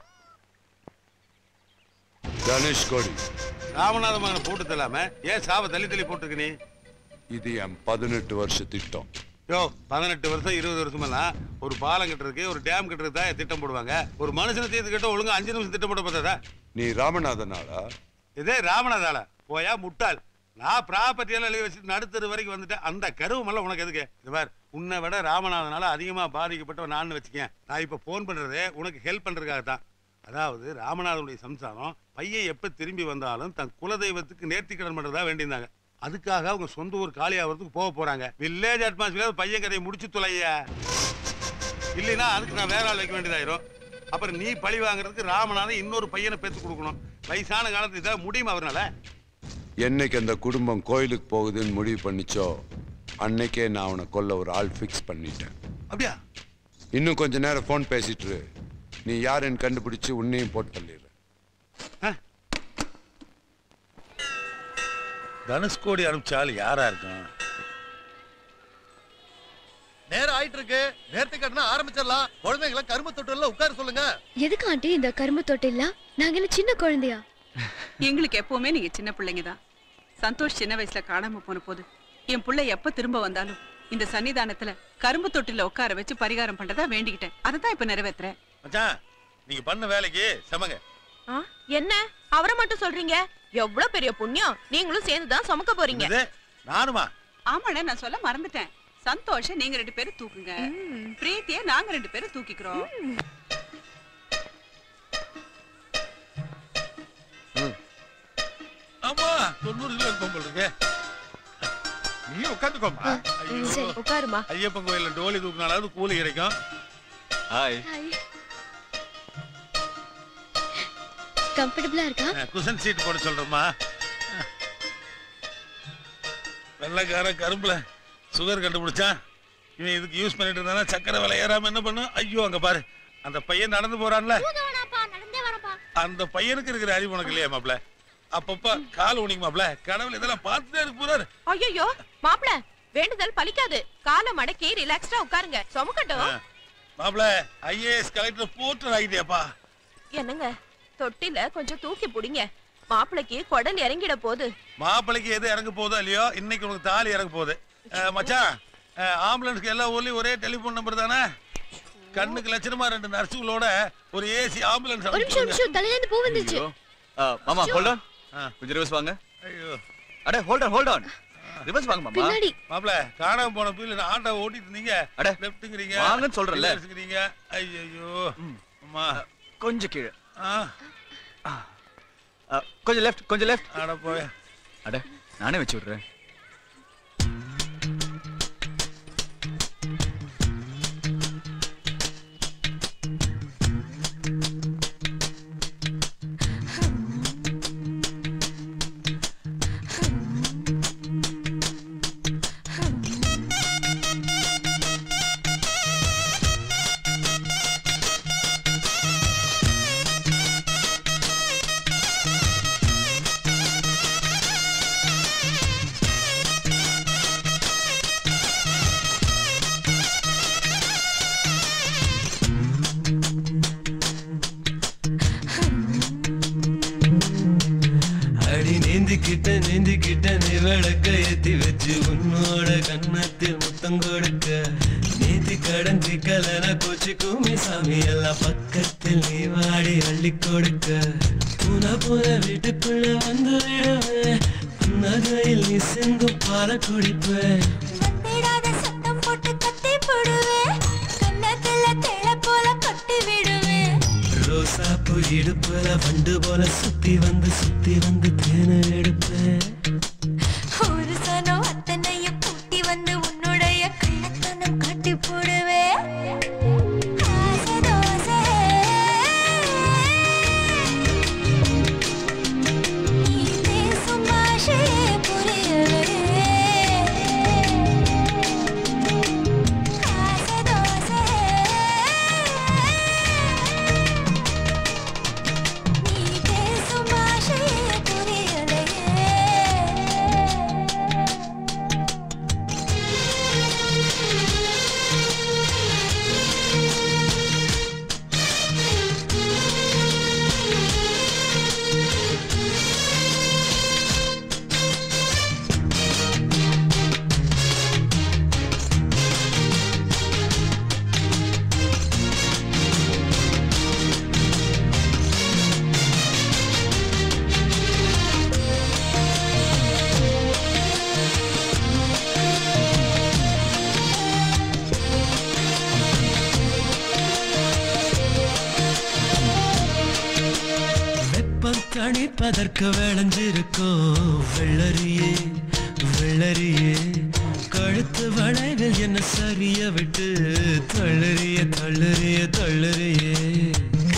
தனுஷ் கோடி ராமநாத மகனை போட்டு தள்ளாம ஏன் சாவ தள்ளி தள்ளி போட்டிருக்க நீ இது என் பதினெட்டு வருஷ திட்டம் யோ பதினெட்டு வருஷம் இருபது வருஷமெல்லாம் ஒரு பாலம் கட்டுறதுக்கு ஒரு டேம் கட்டுறதுக்கு தான் திட்டம் போடுவாங்க ஒரு மனுஷனை தீர்த்து கட்ட ஒழுங்கா அஞ்சு நிமிஷம் திட்டம் போட பார்த்ததா நீ ராமநாதனாடா இதே ராமநாதால போயா முட்டாள் நான் ப்ராப்பர்ட்டி எல்லாம் எழுதி வச்சுட்டு நடுத்தரு வரைக்கும் வந்துட்டேன் அந்த கருவு எல்லாம் உனக்கு எதுக்கு இது பார் உன்னை விட ராமநாதனால அதிகமா பாதிக்கப்பட்டவன் நான் வச்சுக்கேன் நான் இப்ப போன் பண்றதே உனக்கு ஹெல்ப் பண்றதுக்காக தான் அதாவது ராமநாதனுடைய சம்சாரம் பையன் எப்ப திரும்பி வந்தாலும் தன் குலதெய்வத்துக்கு நேர்த்திக்கடன் பண்றதா வேண்டியிருந்தாங்க அதுக்காக அவங்க சொந்த ஊர் காலி ஆகிறதுக்கு போக போறாங்க வில்லேஜ் அட்மாஸ்பியர் பையன் கதையை முடிச்சு தொலைய இல்லைன்னா அதுக்கு நான் வேற ஆள் வைக்க வேண்டியதாயிரும் அப்புறம் நீ பழி வாங்குறதுக்கு ராமநாதன் இன்னொரு பையனை பெத்து கொடுக்கணும் வயசான காலத்துக்கு இதாக முடியுமா அவர்னால என்னைக்கு அந்த குடும்பம் கோயிலுக்கு போகுதுன்னு முடிவு பண்ணிச்சோ அன்னைக்கே நான் அவனை கொல்ல ஒரு ஆள் ஃபிக்ஸ் பண்ணிட்டேன் அப்படியா இன்னும் கொஞ்ச நேரம் ஃபோன் பேசிட்டு இரு. நீ யாருன்னு கண்டுபிடிச்சு உன்னையும் போட்டு தள்ளிடுறேன் தனுஷ்கோடி அனுப்பிச்சால் யாரா இருக்கும் நேரம் ஆயிட்டு இருக்கு நேரத்துக்கு கட்டினா ஆரம்பிச்சிடலாம் குழந்தைங்களை கரும்பு தொட்டில உட்கார சொல்லுங்க எதுக்கு ஆண்டி இந்த கரும்பு தொட்டிலாம் நாங்க என்ன சின்ன குழந்தையா எங்களுக்கு எப்பவுமே நீங்க சின்ன பிள்ளைங்க தான் சந்தோஷ் சின்ன வயசுல காணாம போன போது என் புள்ள எப்ப திரும்ப வந்தாலும் இந்த சன்னிதானத்துல கரும்பு தொட்டில உட்கார வச்சு பரிகாரம் பண்றதா வேண்டிக்கிட்டேன் அதை தான் இப்ப நிறைவேத்துறேன் மச்சான் நீங்க பண்ண வேலைக்கு செமங்க ஆ, என்ன அவரை மட்டும் சொல்றீங்க எவ்வளவு பெரிய புண்ணியம் நீங்களும் சேர்ந்து தான் சுமக்க போறீங்க நானுமா ஆமாண்ணே நான் சொல்ல மறந்துட்டேன் சந்தோஷ நீங்க ரெண்டு பேரும் தூக்குங்க பிரீத்திய நாங்க ரெண்டு பேரும் தூக்கிக்கிறோம் ஆமா தொண்ணூறு கிலோ இருக்கும் போல இருக்கு நீ உட்காந்துக்கோமா சரி உட்காருமா ஐயப்பன் கோயில்ல டோலி தூக்கினாலாவது கூலி கிடைக்கும் ஹாய் கம்ஃபர்டபுளா இருக்கா குஷன் சீட் போட சொல்றேம்மா வெள்ளக்கார கரும்புல சுகர் கண்டுபிடிச்சான் இவன் இதுக்கு யூஸ் பண்ணிட்டு இருந்தானா சக்கரை விலை ஏறாம என்ன பண்ணும் ஐயோ அங்க பாரு அந்த பையன் நடந்து போறான்ல அந்த பையனுக்கு இருக்கிற அறிவு உனக்கு இல்லையா மாப்ள அப்பப்ப கால் உனிங்க மாப்ள கடவுள் இதெல்லாம் பார்த்துட்டே இருக்கு போறாரு ஐயோ மாப்பிள வேண்டுதல் பலிக்காது காலை மடக்கி ரிலாக்ஸ்டா உட்காருங்க சுமக்கட்டும் மாப்ள ஐஏஎஸ் கலெக்டர் போட்டு ஆகிட்டியாப்பா என்னங்க தொட்டில கொஞ்சம் தூக்கி புடிங்க மாப்பிளைக்கு குடல் இறங்கிட போகுது மாப்பிளைக்கு எது இறங்க போதோ இல்லையோ இன்னைக்கு உனக்கு தாலி இறங்க போகுது அஹ், மச்சான் அஹ், ஆம்புலன்ஸ்க்கு எல்லா ஊர்லயும் ஒரே டெலிபோன் நம்பர் தானே கண்ணுக்கு லட்சணமா ரெண்டு நர்ஸுகளோட ஒரு ஏசி ஆம்புலன்ஸ் ஒரு நிமிஷம் ஒரு நிமிஷம் தலையில இருந்து பூ வந்துச்சு ஐயோ. ஆ, மாமா ஹோல்ட் ஆன் கொஞ்சம் ரிவர்ஸ் வாங்க ஐயோ அட hold on hold on reverse வாங்க மாமா மாப்ள காணாம போன பீல ஆட்டோ ஓட்டிட்டு இருந்தீங்க அட, லெஃப்ட்ங்கிறீங்க வாங்கன்னு சொல்றேன்ல. ரிவர்ஸ்ங்கிறீங்க ஐயோ அம்மா கொஞ்சம் கீழே ஆ ஆ, கொஞ்சம் லெஃப்ட் கொஞ்சம் லெஃப்ட் அட போய் அட நானே வச்சு விடுறேன் அடி நீந்திக்கிட்ட நீந்திக்கிட்ட நீ விளக்க ஏத்தி வச்சு உன்னோட கண்ணத்தில் முத்தம் கொடுக்க நீதி கடன் சிக்கலன கோச்சு கூமி சாமி எல்லாம் பக்கத்தில் நீ வாடி அள்ளி கொடுக்க புன புன வீட்டுக்குள்ள வந்து விடுவேன் புன்னகையில் நீ சிந்தும் பால குடிப்பேன் விடாத சத்தம் போட்டு கத்தி போடுவேன் கண்ணத்துல தேள போல கட்டி விடுவேன் ரோசாப்பூ இடுப்புல வண்டு போல சுத்தி வந்து சுத்தி வந்து தேனை எடுப்பேன் ஒரு சனம் அத்தனையும் கூட்டி வந்து உன்னுடைய கள்ளத்தனம் காட்டி போடுவேன் ஆசை தோசை. நீ பேசும் பாஷையே புரியலையே. ஆசை தோசை. நீ பேசும் பாஷையே புரியலையே வெப்பம் தணிப்பதற்கு விளைஞ்சிருக்கோம் வெள்ளரியே வெள்ளரியே கழுத்து வளைவில் என்ன சரிய விட்டு தள்ளறிய தள்ளறிய தள்ளறியே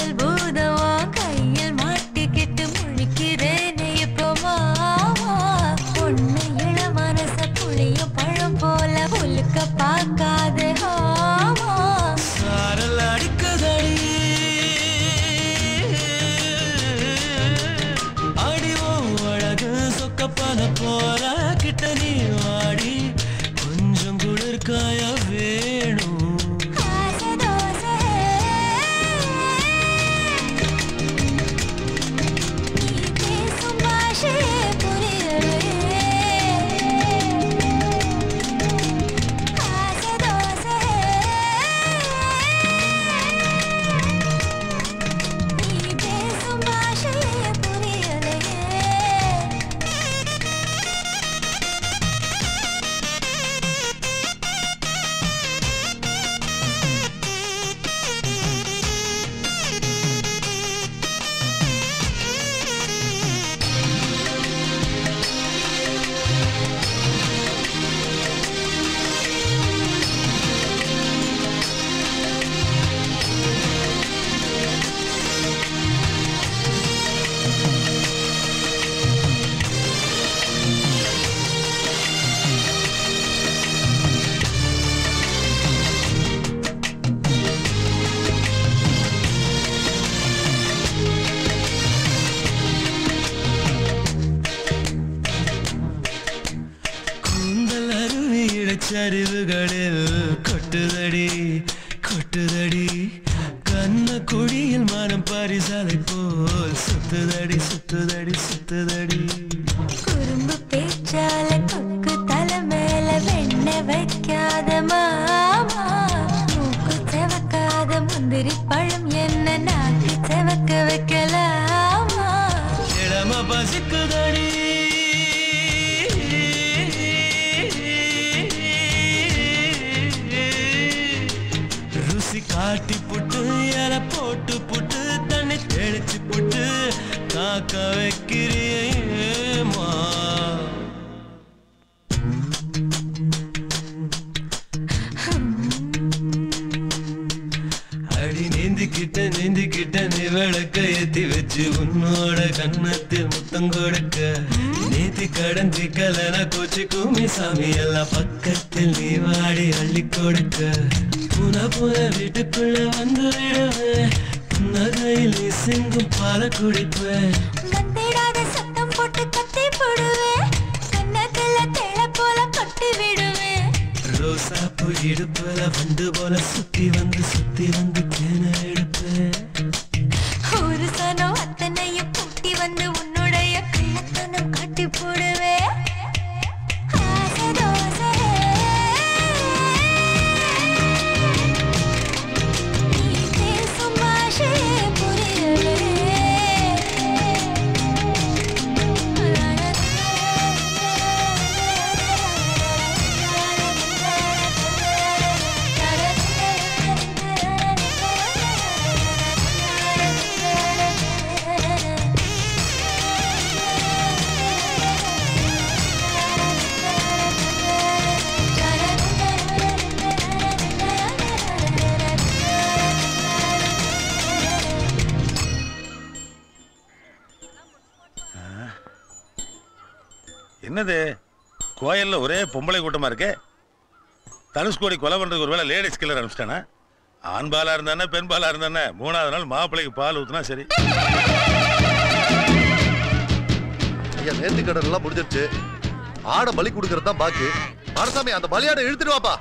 காதல் பூதமா கையில் மாட்டிக்கிட்டு முழிக்கிறேனே இப்போ மாமா பொண்ணு இள மனச புளிய பழம் போல புலுக்க பார்க்காதே ஆமா சாரல் அடிக்குதடி அடிவோம் அழகு சொக்கப்பன போல கிட்ட நீ வாடி கொஞ்சம் குளிர்காய வேணும் ஆசை தோசை நீ பேசும் பாஷையே புரியலையே ஆசை தோசை நீ பேசும் பாஷையே புரியலையே கூந்தல் அருவியிட சரிவுகளில் கொட்டுதடி கொட்டுதடி கண்ண குடியில் மனம் பரிசலை போல் சுத்துதடி சுத்துதடி சுத்துதடி குறும்பு பேச்சால கொக்கு தலை மேல வெண்ண வைக்காத மாமா மூக்கு செவக்காத முந்திரி பழம் என்ன நாக்கு செவக்க வைக்கலாமா இளம பசிக்குதடி ருசி காட்டி புட்டு இலை போட்டு புட்டு தண்ணி தெளிச்சு புட்டு காக்க வைக்கிறியேமா அடி நீந்திக்கிட்ட நீந்திக்கிட்ட நீ விளக்க ஏத்தி வச்சு உன்னோட கண்ணத்தில் முத்தம் கொடுக்க நீத்தி கடன் சிக்கலன கோச்சு குமி சாமி எல்லாம் பக்கத்தில் நீ வாடி அள்ளி கொடுக்க புன புன வீட்டுக்குள்ள வந்து விடுவேன் புன்னகையில் நீ சிங்கும் பால குடிப்பேன் வந்திடாத சத்தம் போட்டு கத்தி போடுவேன் கண்ணத்துல தேள போல கொட்டி விடுவேன் ரோசாப்பூ இடுப்புல வந்து போல சுத்தி வந்து சுத்தி வந்து தேன எடுப்பேன் ஒரு சனம் அத்தனையும் கூட்டி வந்து உன்னுடைய கள்ளத்தனம் காட்டி போடுவேன் ஆசை தோசை நீ பேசும் பாஷையே புரியலையே என்னது கோயில்ல ஒரே பொம்பளை கூட்டமா இருக்கு தனுஷ்கோடி கொலை பண்றதுக்கு ஒருவேளை லேடிஸ் கில்லர் அனுப்பிச்சிட்டானா ஆண் பாலா இருந்தானே பெண் பாலா இருந்தானே மூணாவது நாள் மாப்பிள்ளைக்கு பால் ஊத்துனா சரி ஐயா நேர்த்தி கடன் எல்லாம் முடிஞ்சிருச்சு ஆடை பலி கொடுக்கறது தான் பாக்கி மாரசாமி அந்த பலியாடை இழுத்துட்டு வாப்பா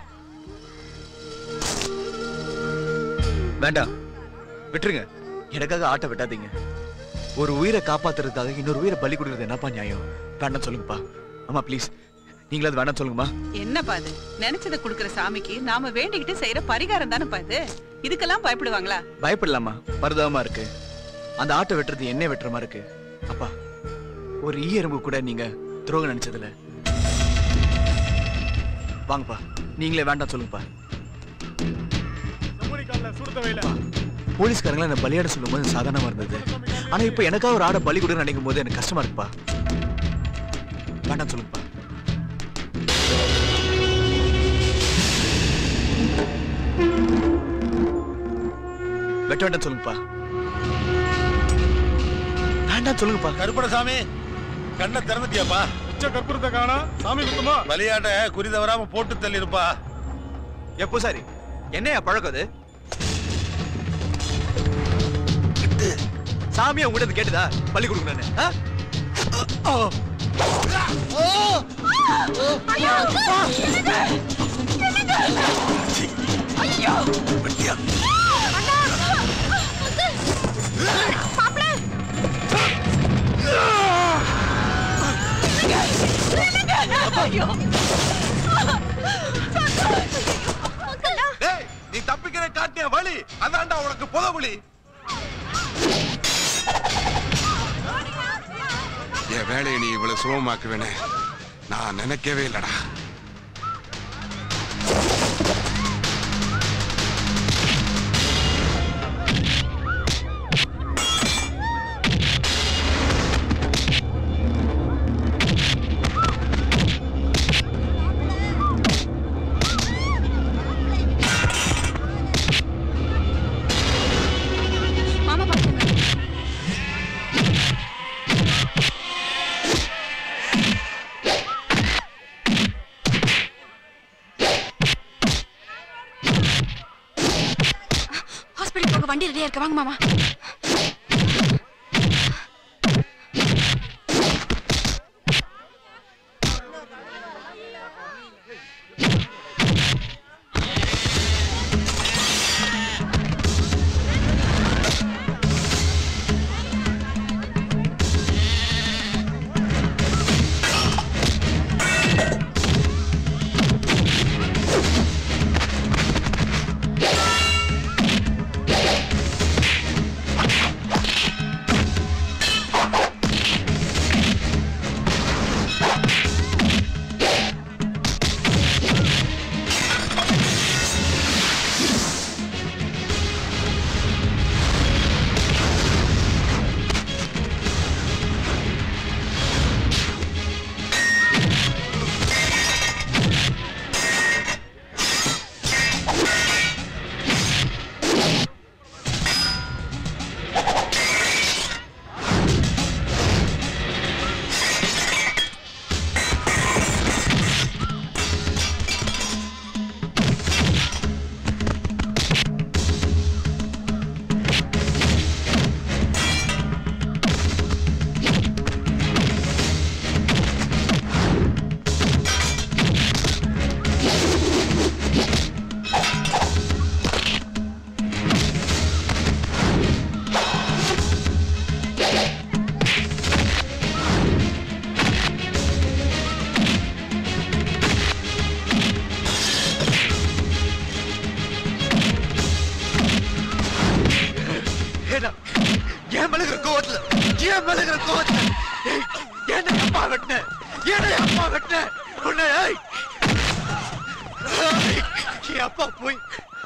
வேண்டாம் விட்டுருங்க எனக்காக ஆட்டை வெட்டாதீங்க ஒரு உயிரை காப்பாத்துறதுக்காக இன்னொரு உயிரை பலி கொடுக்கறது என்னப்பா நியாயம் வேண்டாம் சொல்லுங்கப்பா அம்மா ப்ளீஸ் நீங்களாவது வேண்டாம் சொல்லுங்கம்மா என்னப்பா இது நினைச்சதை குடுக்கற சாமிக்கு நாம வேண்டிக்கிட்டு செய்யற பரிகாரம் தானப்பா இது இதுக்கெல்லாம் பயப்படுவாங்களா பயப்படலாமா பரிதாபமா இருக்கு அந்த ஆட்டை வெட்டுறது என்ன வெட்டுற மாதிரி இருக்கு அப்பா ஒரு ஈ எறும்பு கூட நீங்க துரோகம் நினைச்சதில்ல வாங்கப்பா நீங்களே வேண்டாம் சொல்லுங்கப்பா போலீஸ்காரங்கள என்ன பலியாட சொல்லும்போது சாதாரணமா இருந்தது ஆனா இப்ப எனக்காக ஒரு ஆடை பலி கொடுன்னு நினைக்கும் போது எனக்கு கஷ்டமா இருக்குப்பா வேண்டாம் சொல்லுங்கப்பா வெட்ட வேண்டாம் சொல்லுங்கப்பா வேண்டாம் சொல்லுங்கப்பா கருப்பணசாமி கண்ணை திறந்துட்டியாப்பா உச்ச கற்பூரத்தை காணா சாமி குத்தமா விளையாட்ட குறி தவறாம போட்டு தள்ளிருப்பா எப்போ சாரி என்னையா பழக்கம் அது சாமியா உங்ககிட்ட கேட்டுதா பள்ளி கொடுக்கணும்னு ஆ? ஆ. டேய் நீ தப்பிக்கிற காட்டிய வழி அதான்டா உனக்கு புத வழி என் வேலையை நீ இவ்வளவு சுலபமாக்குவேன்னு நான் நினைக்கவே இல்லடா மாமா பாருங்க ஹாஸ்பிடல் போக வண்டி ரெடியா இருக்க வாங்க மாமா ஏடா, என் மேல இருக்கிற கோவத்துல என் மேல இருக்கிற கோவத்துல ஏய், ஏன்டா என் அப்பா வெட்டின ஏன்டா என் அப்பா வெட்டின உன்னை ஏய். ஏய், என் அப்பா போய்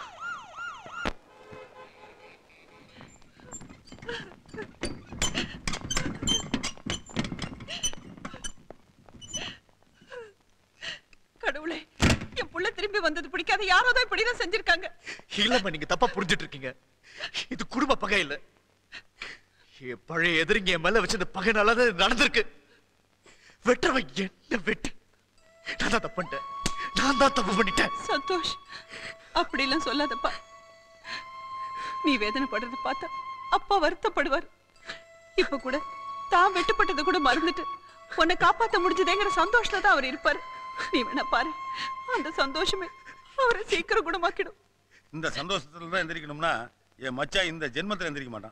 கடவுளே என் புள்ள திரும்பி வந்தது பிடிக்காத யாரோ தான் இப்படிதான் செஞ்சிருக்காங்க இல்லம்மா நீங்க தப்பா புரிஞ்சிட்டு இருக்கீங்க இது குடும்ப பகை இல்ல என் பழைய எதிரிங்க என் மேல வச்ச இந்த பகைனால தான் இது நடந்திருக்கு வெட்டுறவன் என்ன வெட்டு நான் தான் தப்பு பண்ணிட்டேன் நான் தான் தப்பு பண்ணிட்டேன் சந்தோஷ் அப்படிலாம் சொல்லாதப்பா நீ வேதனைப்படுறத பார்த்தா அப்பா வருத்தப்படுவார் இப்ப கூட தான் வெட்டுப்பட்டதை கூட மறந்துட்டு உன்னை காப்பாத்த முடிஞ்சதேங்கிற சந்தோஷத்துல தான் அவர் இருப்பாரு நீ வேணா பாரு அந்த சந்தோஷமே அவரை சீக்கிரம் குணமாக்கிடும் இந்த சந்தோஷத்துல தான் எந்திரிக்கணும்னா என் மச்சான் இந்த ஜென்மத்துல எந்திரிக்க மாட்டான்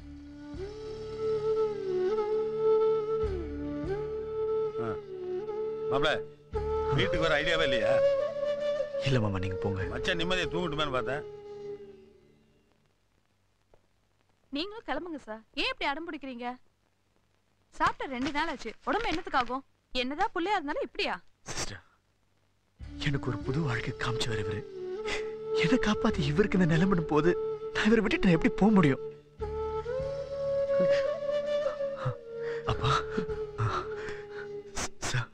ஆ. மாப்ள வீட்டுக்கு வர ஐடியாவே இல்லையா இல்ல மாமா நீங்க போங்க மச்சான் நிம்மதியை தூங்கட்டுமேன்னு பார்த்தேன் நீங்களும் கிளம்புங்க சார் ஏன் இப்படி அடம் பிடிக்கிறீங்க சாப்பிட்ட ரெண்டு நாள் ஆச்சு உடம்பு என்னத்துக்காகும் என்னதான் புள்ளையா இருந்தாலும் இப்படியா எனக்கு ஒரு புது வாழ்க்கை காமிச்சு இவரு என்ன காப்பாத்தி இவருக்கு இந்த நிலைமை போது நான் இவரை விட்டுட்டு நான் எப்படி போக முடியும் அப்பா சார்,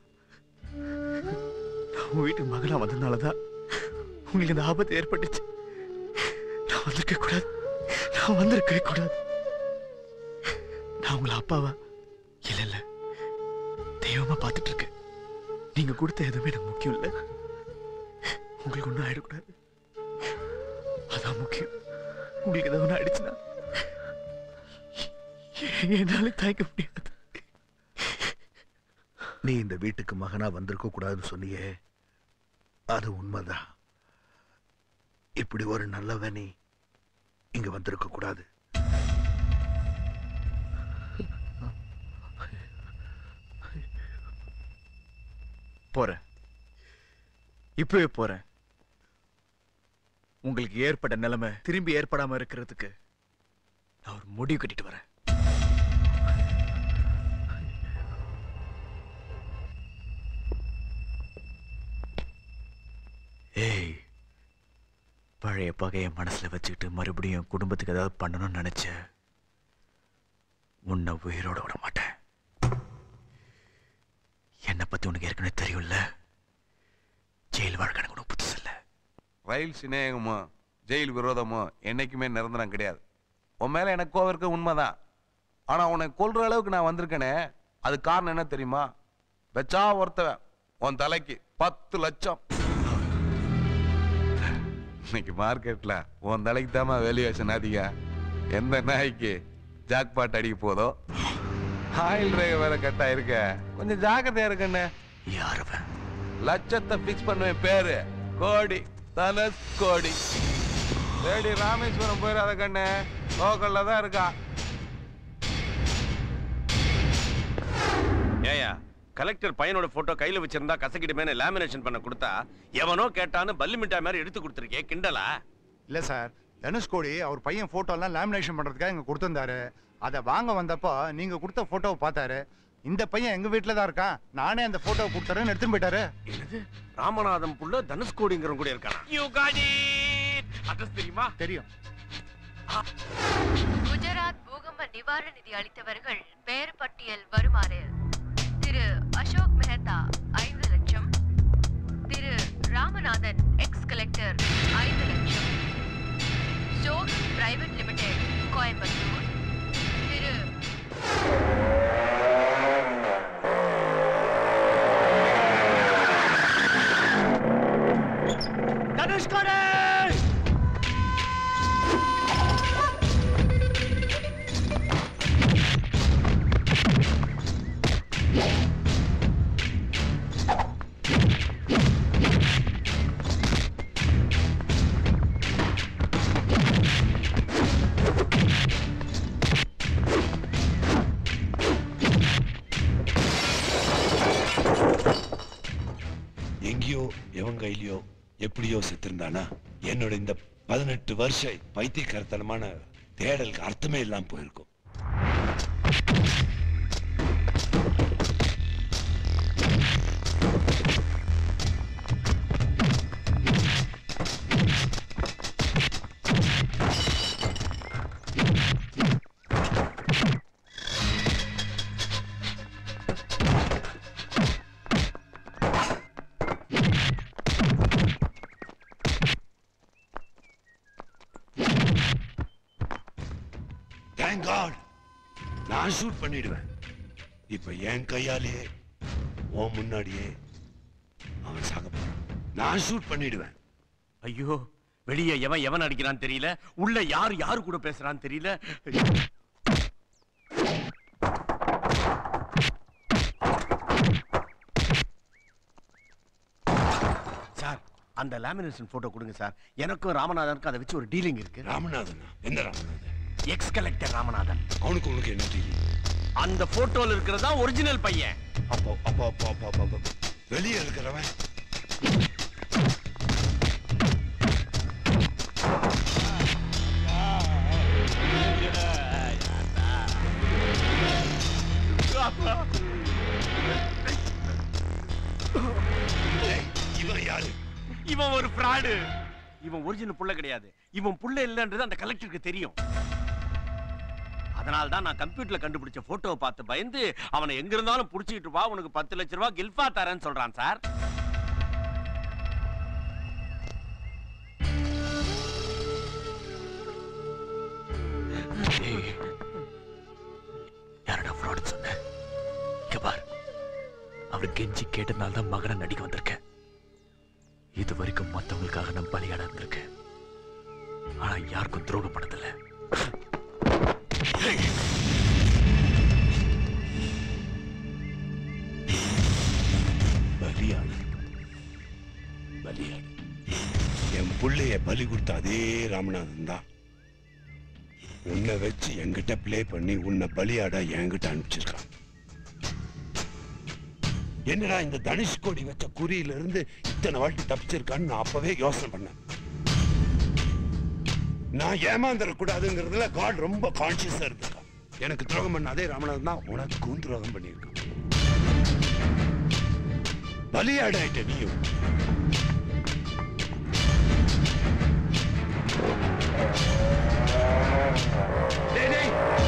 நான் உங்க வீட்டுக்கு மகனா வந்ததுனாலதான் உங்களுக்கு இந்த ஆபத்து ஏற்பட்டுச்சு நான் வந்திருக்க கூடாது நான் வந்திருக்கவே கூடாது நான் நான் உங்களை அப்பாவா இல்ல இல்ல தெய்வமா பார்த்துட்டு இருக்கேன் நீங்க கொடுத்த எதுவுமே எனக்கு முக்கியம் இல்ல உங்களுக்கு ஒண்ணும் ஆயிடக்கூடாது அதான் முக்கியம் உங்களுக்கு ஏதாவது ஒண்ணு ஆயிடுச்சுன்னா என்னால தாய்க்க முடியாது நீ இந்த வீட்டுக்கு மகனா வந்திருக்க கூடாதுன்னு சொன்னியே அது உண்மைதான் இப்படி ஒரு நல்லவன் நீ இங்க வந்திருக்க கூடாது போறேன் இப்பவே போறேன் உங்களுக்கு ஏற்பட்ட நிலைமை திரும்பி ஏற்படாம இருக்கிறதுக்கு நான் ஒரு முடிவு கட்டிட்டு வரேன் ஏய் பழைய பகைய மனசுல வச்சுக்கிட்டு மறுபடியும் என் குடும்பத்துக்கு ஏதாவது பண்ணணும்னு நினைச்ச உன்னை உயிரோட விட மாட்டேன் என்னை பத்தி உனக்கு ஏற்கனவே தெரியும்ல ஜெயில் வாழ்க்கை எனக்கு ஒன்றும் புதுசு இல்ல ரயில் சிநேகமோ ஜெயில் விரோதமோ என்னைக்குமே நிரந்தரம் கிடையாது உன் மேல எனக்கு கோவம் இருக்க உண்மைதான் ஆனா உன்னை கொல்ற அளவுக்கு நான் வந்திருக்கேனே அது காரணம் என்ன தெரியுமா வச்சா ஒருத்தவன் உன் தலைக்கு பத்து லட்சம் இன்னைக்கு மார்க்கெட்ல உன் தலைக்கு தாமா வேல்யூவேஷன் அதிகம் எந்த நாய்க்கு ஜாக்பாட் அடிக்க போதோ ஆயில் ரேக வேற கட்டா இருக்க கொஞ்சம் ஜாக்கிரதையா இருக்கண்ணே யாரவன் லட்சத்தை பிக்ஸ் பண்ணுவேன் பேரு கோடி தனுஷ் கோடி லேடி ராமேஸ்வரம் போயிடாத கண்ணு லோக்கல்ல தான் இருக்கா ஏயா கலெக்டர் பையனோட போட்டோ கையில வச்சிருந்தா கசக்கிட்டு மேல லேமினேஷன் பண்ண கொடுத்தா எவனோ கேட்டான்னு பல்லு மிட்டாய் மாதிரி எடுத்து கொடுத்துருக்கே கிண்டலா இல்ல சார் தனுஷ்கோடி அவர் பையன் போட்டோ எல்லாம் லேமினேஷன் பண்றதுக்காக இங்க கொடுத்திருந்தாரு அதை வாங்க வந்தப்போ நீங்க கொடுத்த போட்டோவை பார்த்தாரு இந்த பையன் எங்க வீட்டுல தான் இருக்கான் நானே அந்த போட்டோவை கொடுத்துறேன்னு எடுத்துன்னு போயிட்டாரு ராமநாதம் புள்ள தனுஷ்கோடிங்கிற கூட இருக்கானா யூ காட் இட் அட்ரஸ் தெரியுமா தெரியும் குஜராத் பூகம்ப நிவாரண நிதி அளித்தவர்கள் பெயர் பட்டியல் வருமாறு திரு அசோக் மெஹ்தா ஐந்து லட்சம் திரு ராமநாதன் எக்ஸ் கலெக்டர் ஐந்து லட்சம் joke private limited Coimbatore Thiru Dhanushkodi எங்கேயோ எவன் கையிலயோ எப்படியோ செத்திருந்தானா என்னோட இந்த பதினெட்டு வருஷ பைத்தியக்காரத்தனமான தேடலுக்கு அர்த்தமே இல்லாம போயிருக்கும் தேங்க் காட் நான் ஷூட் பண்ணிடுவேன் இப்ப என் கையாலே உன் முன்னாடியே அவன் சாக போறான் நான் ஷூட் பண்ணிடுவேன் ஐயோ வெளியே எவன் எவன் அடிக்கிறான்னு தெரியல உள்ள யார் யார் கூட பேசுறான்னு தெரியல சார் அந்த லேமினேஷன் போட்டோ கொடுங்க சார் எனக்கும் ராமநாதனுக்கும் அதை வச்சு ஒரு டீலிங் இருக்கு ராமநாதனா எந்த ராமநாதன் எக்ஸ் கலெக்டர் ராமநாதன் அவனுக்கு உனக்கு என்ன டீலிங் அந்த போட்டோல இருக்கிறதா ஒரிஜினல் பையன் அப்போ அப்போ அப்போ அப்போ அப்போ அப்போ வெளியே இருக்கிறவன் இவன் யாரு இவன் ஒரு ஃப்ராடு இவன் ஒரிஜினல் புள்ள கிடையாது இவன் புள்ள இல்லன்றது அந்த கலெக்டருக்கு தெரியும் அதனால தான் நான் கம்ப்யூட்டர்ல கண்டுபிடிச்ச போட்டோவை பார்த்து பயந்து அவனை எங்க இருந்தாலும் புடிச்சிட்டு வா உனக்கு பத்து லட்ச ரூபாய் கில்ஃபா தரேன்னு சொல்றான் சார் அவர் கெஞ்சி கேட்டனால தான் மகனை நடிக்க வந்திருக்கேன் இது வரைக்கும் மத்தவங்களுக்காக நான் பலியாட இருந்திருக்கேன் ஆனா யாருக்கும் துரோகம் பண்ணதில்ல பலியாடு பலியாடு என் புள்ளைய பலி கொடுத்த அதே ராமநாதன் தான் உன்னை வச்சு என்கிட்ட ப்ளே பண்ணி உன்னை பலியாட என்கிட்ட அனுப்பிச்சிருக்கான் என்னடா இந்த தனுஷ்கோடி வச்ச குறியில இருந்து இத்தனை வாட்டி தப்பிச்சிருக்கான்னு நான் அப்பவே யோசனை பண்ணேன் நான் ஏமாந்துடக்கூடாதுங்கிறதுல காட் ரொம்ப கான்சியஸா இருந்திருக்கான் எனக்கு துரோகம் பண்ண அதே ராமநாதன் தான் உனக்கும் துரோகம் பண்ணியிருக்கான் பலியாடாயிட்ட நீயும் டேய், டேய்.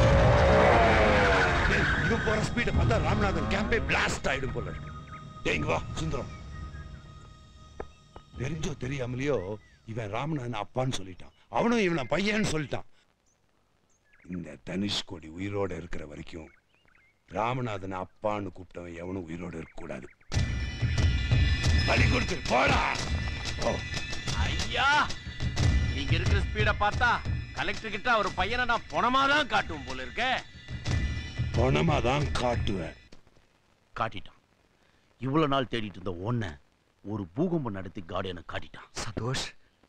டேய், இவன் போற ஸ்பீட பார்த்தா ராமநாதன் கேம்பே பிளாஸ்ட் ஆயிடும் போல இருக்கு. டேய், இங்க வா சுந்தரம் தெரிஞ்சோ தெரியாமலையோ இவன் ராமநாதன் அப்பான்னு சொல்லிட்டான் அவனும் இவனை பையன்னு சொல்லிட்டான் இந்த தனுஷ்கோடி உயிரோட இருக்கிற வரைக்கும் ராமநாதன் அப்பான்னு கூப்பிட்டவன் எவனும் உயிரோட இருக்க கூடாது பலி கொடுத்து போடா ஓ ஐயா நீங்க இருக்கிற ஸ்பீட பார்த்தா கலெக்டர் கிட்ட அவர் பையனை நான் பணமா தான் காட்டுவோம் போல இருக்க பணமா தான் காட்டுவேன் காட்டிட்டான் இவ்வளவு நாள் தேடிட்டு இருந்த ஒன்ன ஒரு பூகம்பம் நடத்தி கார்டியனை காட்டிட்டான் சந்தோஷ்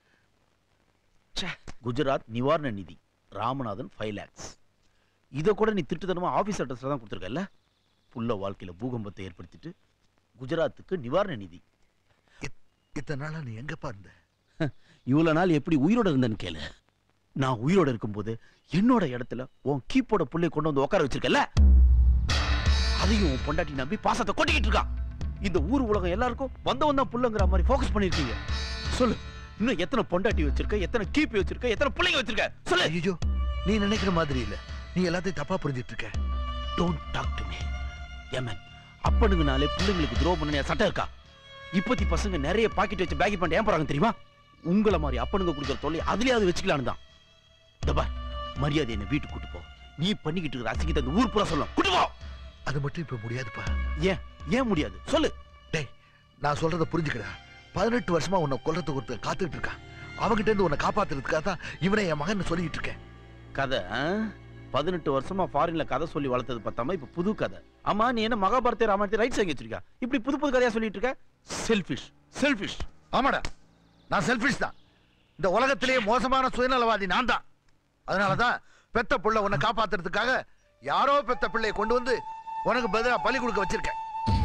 குஜராத் நிவாரண நிதி ராமநாதன் ஃபைவ் லேக்ஸ் இதை கூட நீ திட்டுத்தனமா ஆபீஸ் அட்ரஸ்ல தான் கொடுத்துருக்கல புள்ள வாழ்க்கையில பூகம்பத்தை ஏற்படுத்திட்டு குஜராத்துக்கு நிவாரண நிதி இத்தனை நாளா நீ எங்கப்பா இருந்த இவ்வளவு நாள் எப்படி உயிரோட இருந்தேன்னு கேளு நான் உயிரோட இருக்கும்போது என்னோட இடத்துல உன் கீப்போட புள்ளைய கொண்டு வந்து உட்கார வச்சிருக்கல அதையும் உன் பொண்டாட்டி நம்பி பாசத்தை கொட்டிக்கிட்டு இருக்கான் இந்த ஊர் உலகம் எல்லாருக்கும் வந்தவன் தான் புள்ளங்கிற மாதிரி ஃபோக்கஸ் பண்ணிருக்கீங்க சொல்லு இன்னும் எத்தனை பொண்டாட்டி வச்சிருக்க எத்தனை கீப்பி வச்சிருக்க எத்தனை பிள்ளைங்க வச்சிருக்க சொல்லு ஐயோ நீ நினைக்கிற மாதிரி இல்ல நீ எல்லாத்தையும் தப்பா புரிஞ்சிட்டு இருக்க டோன்ட் டாக் டு மீ ஏமன் அப்பனுங்கனாலே பிள்ளைங்களுக்கு துரோகம் பண்ண சட்டம் இருக்கா இப்பத்தி பசங்க நிறைய பாக்கெட் வச்சு பேக்கி பண்ணிட்டு ஏன் போறாங்க தெரியுமா உங்கள மாதிரி அப்பனுங்க கொடுக்குற தொல்லை அதுலயாவது வச்சுக்கலான்னு தான் தபா மரியாதை என்ன வீட்டுக்கு கூட்டு போ நீ பண்ணிக்கிட்டு இருக்கிற அசிங்கத்தை அந்த ஊர் பூரா சொல்லும் கூட்டு போ அது மட்டும் இப்ப முடியாதுப்பா ஏன் ஏன் முடியாது சொல்லு டேய் நான் சொல்றத புரிஞ்சுக்கடா பதினெட்டு வருஷமா உன்னை கொல்றதுக்கு ஒருத்தர் காத்துக்கிட்டு இருக்கான் அவகிட்ட இருந்து உன்னை காப்பாத்துறதுக்காக தான் இவனை என் மகன் சொல்லிட்டு இருக்கேன் கதை ஆ? பதினெட்டு வருஷமா ஃபாரின்ல கதை சொல்லி வளர்த்தது பார்த்தாம இப்ப புது கதை ஆமா நீ என்ன மகாபாரத ராமாயணத்தை ரைட் வாங்கி வச்சிருக்கா இப்படி புது புது கதையா சொல்லிட்டு இருக்க செல்ஃபிஷ் செல்ஃபிஷ் ஆமாடா நான் செல்ஃபிஷ் தான் இந்த உலகத்திலேயே மோசமான சுயநலவாதி நான் தான் அதனாலதான் பெத்த புள்ள உன்னை காப்பாத்துறதுக்காக யாரோ பெத்த பிள்ளையை கொண்டு வந்து உனக்கு பதிலா பலி கொடுக்க வச்சிருக்கேன்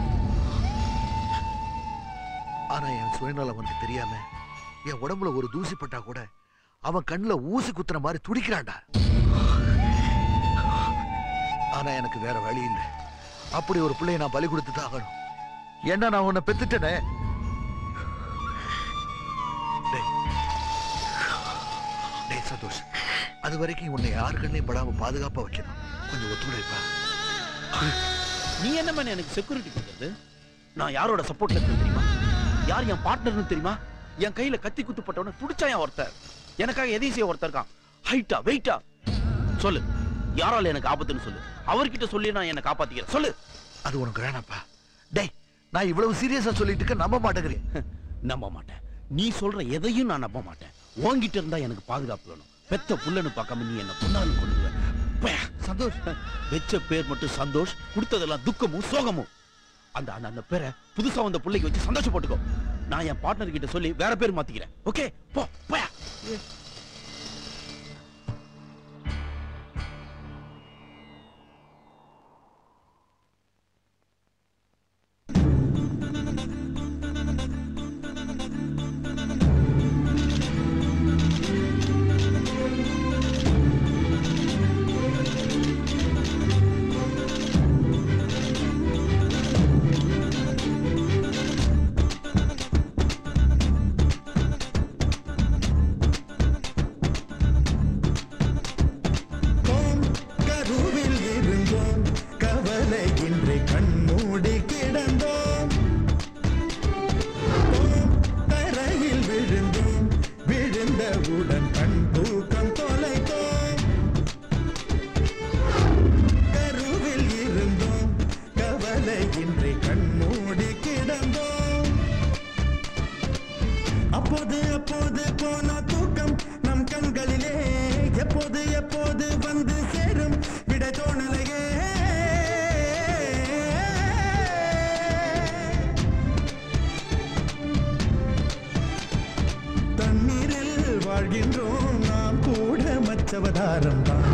ஆனா என் சுயநலம் உனக்கு தெரியாம என் உடம்புல ஒரு தூசி பட்டா கூட அவன் கண்ணுல ஊசி குத்துற மாதிரி துடிக்கிறான்டா ஆனா எனக்கு வேற வழி இல்லை அப்படி ஒரு பிள்ளையை நான் பலி கொடுத்து தான் ஆகணும் ஏன்னா நான் உன்னை பெத்துட்டேனே டேய். டேய் சந்தோஷ் அது வரைக்கும் உன்னை யாரு கண்ணையும் படாம பாதுகாப்பா வைக்கணும் கொஞ்சம் ஒத்துழைப்பா நீ என்ன பண்ண எனக்கு செக்யூரிட்டி கொடுக்குறது நான் யாரோட சப்போர்ட்ல இருக்கேன் தெரியுமா யார் என் பார்ட்னர்னு தெரியுமா என் கையில கத்தி குத்து பட்டவன துடிச்சா என் ஒருத்தர் எனக்காக எதையும் செய்ய ஒருத்தர் இருக்கான் ஹைட்டா வெயிட்டா சொல்லு யாரால எனக்கு ஆபத்துன்னு சொல்லு அவர்கிட்ட சொல்லி நான் என்ன காப்பாத்திக்கிறேன் சொல்லு அது உனக்கு வேணாப்பா டேய் நான் இவ்வளவு சீரியஸா சொல்லிட்டு இருக்க நம்ப மாட்டேங்கிறேன் நம்ப மாட்டேன் நீ சொல்ற எதையும் நான் நம்ப மாட்டேன் உன்கிட்ட இருந்தா எனக்கு பாதுகாப்பு வேணும் பெத்த புள்ளன்னு பார்க்காம நீ என்ன கொண்டாலும் கொண்டுடுவேன் சந்தோஷ் வெச்ச பேர் மட்டும் சந்தோஷ் கொடுத்ததெல்லாம் துக்கமும் சோகமும் அந்த அந்த அந்த பேரை புதுசா வந்த பிள்ளைக்கு வச்சு சந்தோஷப்பட்டுக்கோ நான் என் பார்ட்னர் கிட்ட சொல்லி வேற பேர் மாத்திக்கிறேன் ஓகே போ போயா கருவில் இருந்தோம் கவலையின்றி கண்மூடி கிடந்தோம் ஓம் தரையில் விழுந்தோம் விழுந்தவுடன் கண் தூக்கம் தொலைத்தோம் கருவில் இருந்தோம் கவலையின்றி கண்மூடி அவதாரம் தான்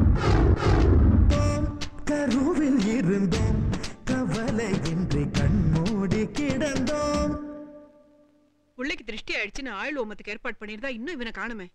கருவில் இருந்தோம் கவலையின்றி கண்மூடி கிடந்தோம் பிள்ளைக்கு திருஷ்டி ஆயிடுச்சுன்னு ஆயுள் ஓமத்துக்கு ஏற்பாடு பண்ணியிருந்தா இன்னும் இவனை காணுமே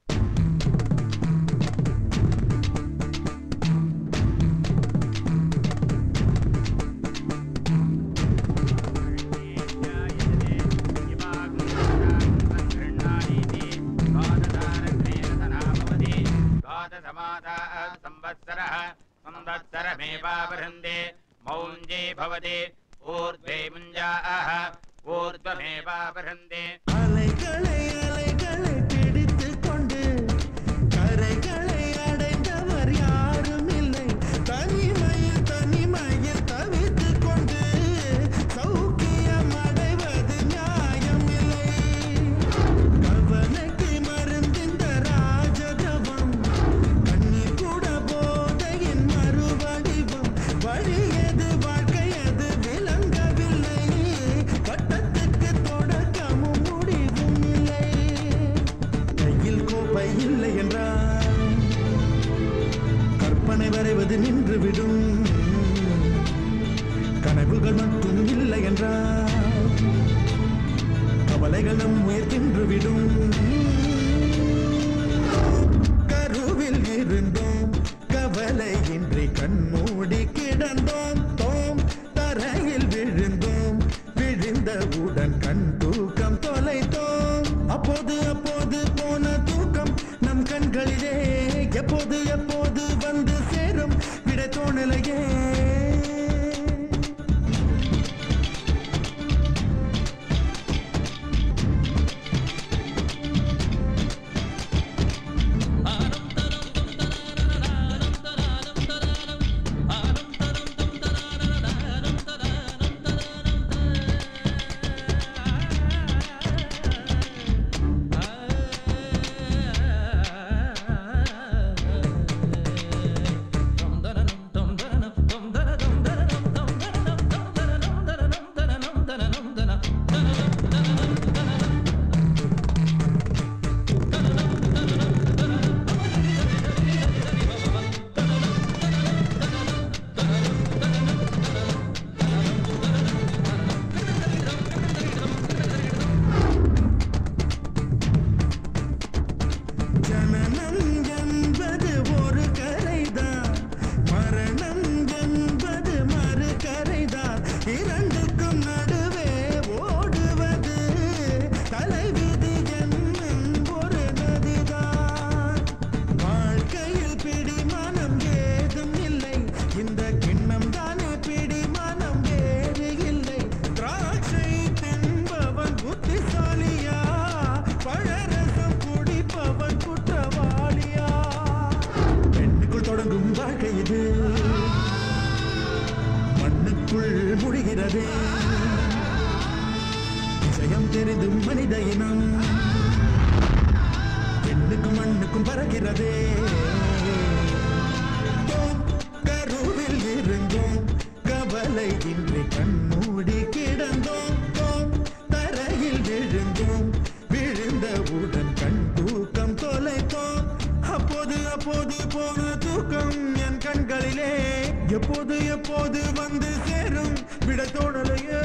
संवत्सरः संवत्सरमेवावृन्दे मौञ्जे भवति ऊर्ध्वे मुञ्जाः ऊर्ध्वमेवावृन्दे அலைகளை அலைகளை பிடித்துக் கொண்டு கரைகளை அடைந்தவர் யாரும் இல்லை தனிமையில் தனிமையில் தவித்துக் கொண்டு சௌக்கியம் அடைவது நியாயம் இல்லை கவலைக்கு மருந்திந்த ராஜதவம் கண்ணீர் கூட போதையின் மறுவடிவம் வழியது வாழ்க்கையது விளங்கவில்லை வட்டத்துக்கு தொடக்கமும் முடிவும் இல்லை கையில் கோப்பை இல்லை என்றால் கற்பனை வரைவது நின்றுவிடும் கனவுகள் மட்டும் இல்லை என்றால் கவலைகள் நம் உயர்கின்றுவிடும் கருவில் இருந்தோம் கவலையின்றி கண்மூடி கிடந்தோம் தோம் தரையில் விழுந்தோம் விழுந்தவுடன் கண் தூக்கம் தொலைத்தோம் அப்போது அப்போது போன தூக்கம் நம் கண்களிலே எப்போது எப்போது வந்து சேரும் விட தோணலையே ஜனனம் என்பது ஒரு கரைதான் மரணம் என்பது மறு கரைதான் இரண்டுக்கும் நடுவே ஓடுவது தலைவிதி என்னும் ஒரு நதிதான் வாழ்க்கையில் பிடிமானம் ஏதும் இல்லை இந்த கிண்ணம் தானே பிடிமானம் வேறு இல்லை திராட்சை தின்பவன் புத்திசாலியா பழரசம் குடிப்பவன் குற்றவாளியா பெண்ணுக்குள் தொடங்கும் வாழ்க்கை இது மண்ணுக்குள் முடிகிறதே விஷயம் தெரிந்தும் மனித இனம் பெண்ணுக்கும் மண்ணுக்கும் பறக்கிறதே தோம் கருவில் இருந்தோம் கவலை இன்றி கண்மூடி கிடந்தோம் தோம் தரையில் விழுந்தோம் விழுந்தவுடன் கண் தூக்கம் தொலைத்தோம் அப்போது அப்போது போன தூக்கம் என் கண்களிலே எப்போது எப்போது வந்து சேரும் விட தோணலையே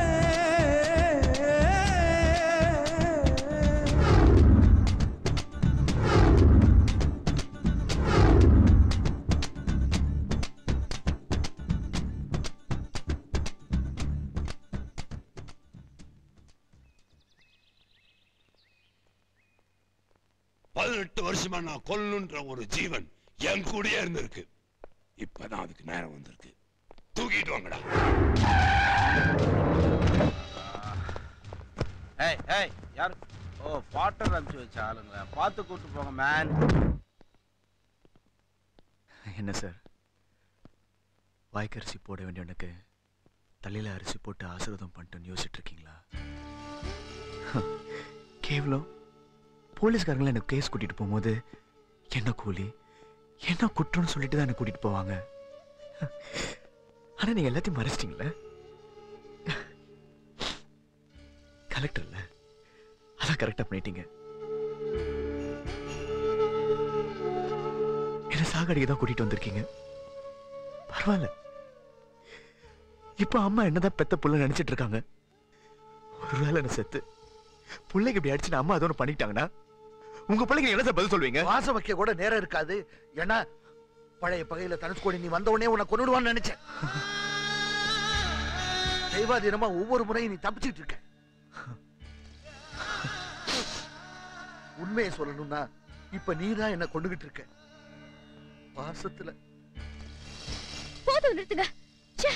பதினெட்டு வருஷமா நான் கொல்லுன்ற ஒரு ஜீவன் என் கூடயே இருந்திருக்கு இப்பதான் அதுக்கு நேரம் வந்திருக்கு தூக்கிட்டு வாங்கடா ஏய் ஏய் யார் ஓ பாட்டர் அனுப்பிச்சு வச்ச ஆளுங்களா பார்த்து கூட்டு போங்க மேன் என்ன சார் வாய்க்கரிசி போட வேண்டிய எனக்கு தலையில அரிசி போட்டு ஆசீர்வாதம் பண்ணிட்டேன்னு யோசிச்சுட்டு இருக்கீங்களா கேவலம் போலீஸ்காரங்களை எனக்கு கேஸ் கூட்டிட்டு போகும்போது என்ன கூலி என்ன குற்றம்னு சொல்லிட்டு தான் என்ன கூட்டிட்டு போவாங்க ஆனா நீங்க எல்லாத்தையும் மறைச்சிட்டீங்களே கலெக்டர்ல அதான் கரெக்டா பண்ணிட்டீங்க சாகடிக்க தான் கூட்டிட்டு வந்திருக்கீங்க பரவாயில்ல இப்ப அம்மா என்னதான் பெத்த புள்ள நினைச்சிட்டு இருக்காங்க ஒருவேளை என்ன செத்து பிள்ளைக்கு இப்படி அடிச்சு அம்மா ஏதோ ஒண்ணு பண்ணிட்டாங்கன்னா உங்க பிள்ளைக்கு என்ன சார் பதில் சொல்வீங்க வாசம் வைக்க கூட நேரம் இருக்காது ஏன்னா பழைய பகையில தனுஷ்கோடி நீ வந்த உடனே உன்னை கொன்னுடுவான்னு நினைச்சேன் தெய்வாதீனமா ஒவ்வொரு முறையும் நீ தப்பிச்சிட்டு இருக்க உண்மையை சொல்லணும்னா இப்ப நீ தான் என்ன கொண்டுகிட்டு இருக்க பாசத்துல போதும் நிறுத்துங்க ச்சே.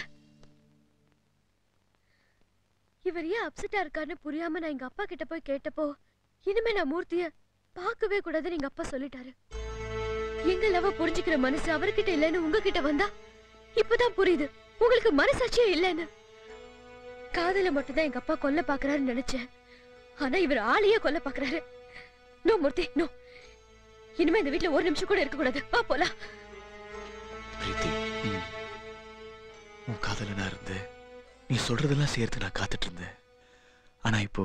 இவர் ஏன் அப்செட்டா இருக்காருன்னு புரியாம நான் எங்க அப்பா கிட்ட போய் கேட்டப்போ இனிமே நான் மூர்த்திய பார்க்கவே கூடாதுன்னு எங்க அப்பா சொல்லிட்டாரு எங்க லவ புரிஞ்சுக்கிற மனசு அவர்கிட்ட இல்லைன்னு உங்ககிட்ட வந்தா இப்பதான் புரியுது உங்களுக்கு மனசாட்சியே இல்லைன்னு காதல மட்டும்தான் எங்க அப்பா கொல்ல பாக்குறாருன்னு நினைச்சேன் ஆனா இவர் ஆளையே கொல்ல பாக்குறாரு நோ மூர்த்தி நோ இனிமே இந்த வீட்ல ஒரு நிமிஷம் கூட இருக்க கூடாது வா போலாம் பிரீத்தி உன் காதலனா இருந்து நீ சொல்றதெல்லாம் சேர்த்து நான் காத்துட்டு இருந்தேன் ஆனா இப்போ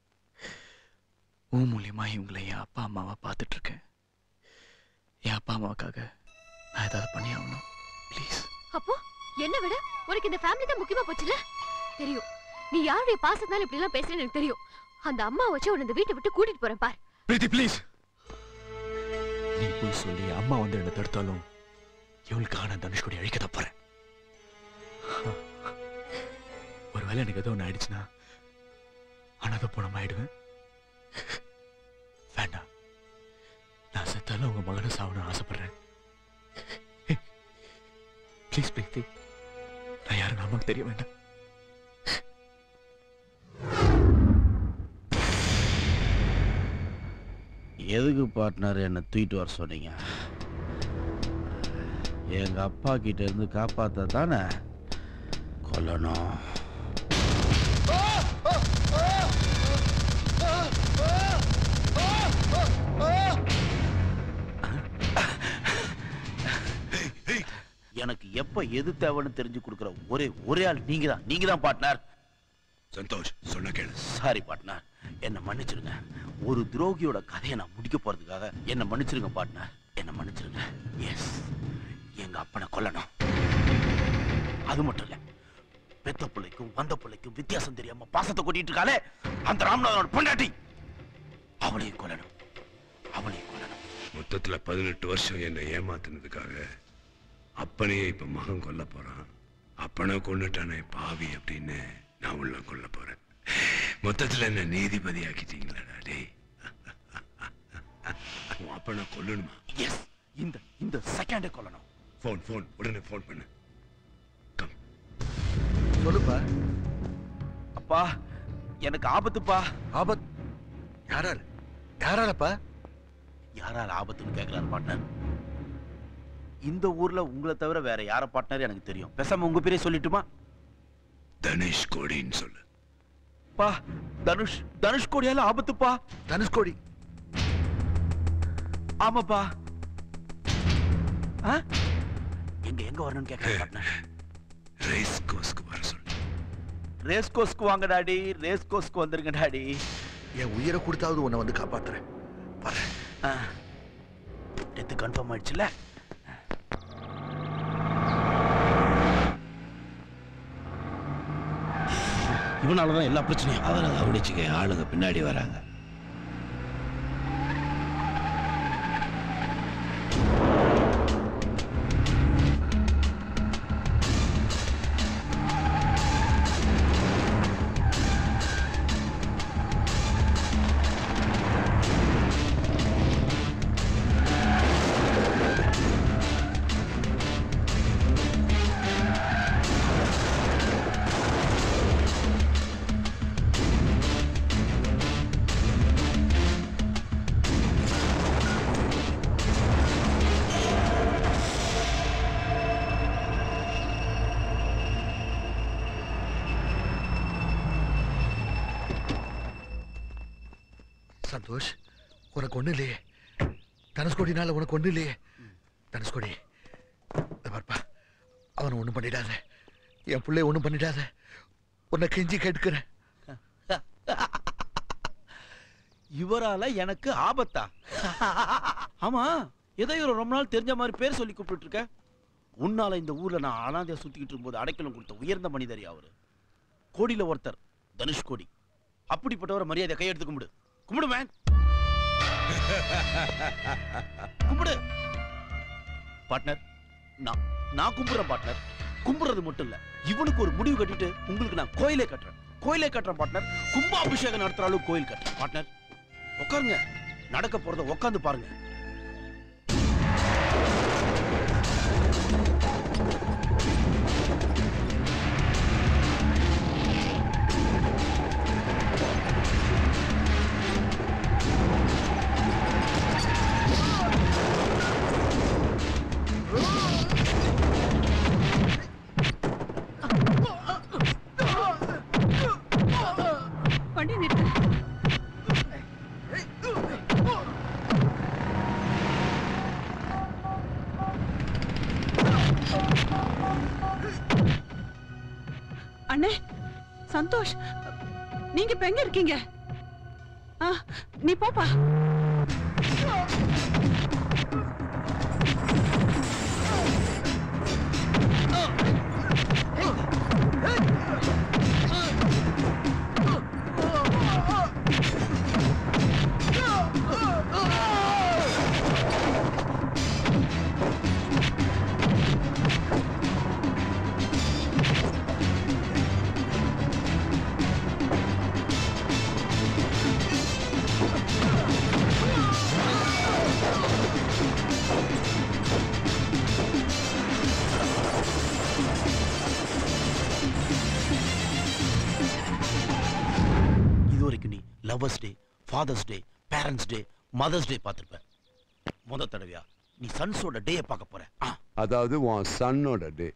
உன் மூலியமா இவங்களை என் அப்பா அம்மாவா பார்த்துட்டு இருக்கேன் என் அப்பா அம்மாவுக்காக நான் ஏதாவது பண்ணி ஆகணும் ப்ளீஸ் அப்போ என்ன விட உனக்கு இந்த ஃபேமிலி தான் முக்கியமா போச்சுல தெரியும் நீ யாருடைய பாசத்தால இப்படி எல்லாம் பேசுறேன்னு எனக்கு தெரியும் அந்த அம்மா வச்சு உன்னை இந்த வீட்டை விட்டு கூட்டிட்டு போறேன் பார் பிரீத்தி ப்ளீஸ் நீ போய் சொல்லி அம்மா வந்து என்ன தடுத்தாலும் இவளுக்காக தனுஷ்கோடி அழிக்க தான் போறேன் ஒருவேளை எனக்கு ஏதோ ஒன்று ஆயிடுச்சுன்னா அனாத போனம் ஆயிடுவேன் வேண்டாம் நான் செத்தாலும் உங்க மகனை சாவணும்னு ஆசைப்படுறேன் ப்ளீஸ் பிரீத்தி நான் யாரும் நமக்கு தெரிய வேண்டாம் எதுக்கு பார்ட்னர் என்னை தூக்கிட்டு வர சொன்னீங்க எங்க அப்பா கிட்ட இருந்து காப்பாத்த தானே கொல்லணும் எனக்கு எப்ப எது தேவைன்னு தெரிஞ்சு கொடுக்குற ஒரே ஒரே ஆள் நீங்க தான் நீங்க தான் பார்ட்னர் சந்தோஷ் சொன்ன கேளு சாரி பார்ட்னர் என்ன மன்னிச்சிருங்க ஒரு துரோகியோட கதையை நான் முடிக்க போறதுக்காக என்ன மன்னிச்சிருங்க பார்ட்னர் என்ன மன்னிச்சிருங்க எஸ் எங்க அப்பனை கொல்லணும் அது மட்டும் இல்ல பெத்த பிள்ளைக்கும் வந்த பிள்ளைக்கும் வித்தியாசம் தெரியாம பாசத்தை கொட்டிட்டு இருக்காளே அந்த ராமநாதனோட பொண்டாட்டி அவளையும் கொல்லணும் அவளையும் கொல்லணும் மொத்தத்துல பதினெட்டு வருஷம் என்னை ஏமாத்துனதுக்காக அப்பனையே இப்ப மகன் கொல்ல போறான் அப்பனை கொண்டுட்டானே பாவி அப்படின்னு நான் உள்ள கொல்ல போறேன் மொத்தத்துல என்ன நீதிபதி ஆக்கிட்டீங்களா டேய் உன் அப்பனை கொல்லணுமா எஸ் இந்த இந்த செகண்டே கொல்லணும் ஃபோன் ஃபோன் உடனே ஃபோன் பண்ணு சொல்லுப்பா அப்பா எனக்கு ஆபத்துப்பா ஆபத் யாரால் யாராலப்பா யாரால ஆபத்துன்னு கேட்கிறாரு பார்ட்னர் இந்த ஊர்ல உங்களை தவிர வேற யார பார்ட்னர் எனக்கு தெரியும் பேசாம உங்க பேரே சொல்லிட்டுமா தனுஷ் கோடின்னு சொல்லு பா தனுஷ் தனுஷ் கோடியால ஆபத்துப்பா தனுஷ்கோடி ஆமாப்பா ஆ? எங்க எங்க வரணும்னு கேட்கறேன் பார்ட்னர் ரேஸ் கோஸ்க்கு வர சொல்லு ரேஸ் கோஸ்க்கு வாங்க டாடி ரேஸ் கோஸ்க்கு வந்துருங்க டாடி என் உயிரை கொடுத்தாவது உன்னை வந்து காப்பாத்துறேன் டெத்து கன்ஃபார்ம் ஆயிடுச்சுல இவனாலதான் எல்லா பிரச்சனையும் அவரை கவனிச்சுக்க ஆளுங்க பின்னாடி வராங்க சந்தோஷ் உனக்கு ஒண்ணு இல்லையே தனுஷ்கோடினால உனக்கு ஒண்ணு இல்லையே தனுஷ்கோடி இதை பாருப்பா அவனை ஒண்ணும் பண்ணிடாத என் பிள்ளைய ஒண்ணும் பண்ணிடாத உன்னை கெஞ்சி கேட்கிறேன் இவரால எனக்கு ஆபத்தா ஆமா ஏதோ இவர் ரொம்ப நாள் தெரிஞ்ச மாதிரி பேர் சொல்லி கூப்பிட்டு இருக்க உன்னால இந்த ஊர்ல நான் அனாதையா சுத்திக்கிட்டு இருக்கும்போது அடைக்கலம் கொடுத்த உயர்ந்த மனிதர் அவரு கோடியில ஒருத்தர் தனுஷ் கோடி அப்படிப்பட்டவரை மரியாதை கையெடுத்து கும்பிடு கும்பிடு மேன் கும்பிடு பார்ட்னர் நான் நான் கும்பிடுறேன் பார்ட்னர் கும்பிடுறது மட்டும் இல்ல இவனுக்கு ஒரு முடிவு கட்டிட்டு உங்களுக்கு நான் கோயிலே கட்டுறேன் கோயிலே கட்டுறேன் பார்ட்னர் கும்பாபிஷேகம் நடத்துற அளவுக்கு கோயில் கட்டுறேன் பார்ட்னர் உட்காருங்க நடக்க போறத உட்காந்து பாருங்க வண்டி நிறுத்து அண்ணே சந்தோஷ் நீங்க இப்ப எங்க இருக்கீங்க ஆ, நீ போப்பா இது வரைக்கும் நீ lovers day fathers day parents day mothers day பார்த்திருப்ப முத தடவையா நீ சன்ஸோட டேயை பார்க்க போற ஆ, அதாவது உன் சன்னோட டே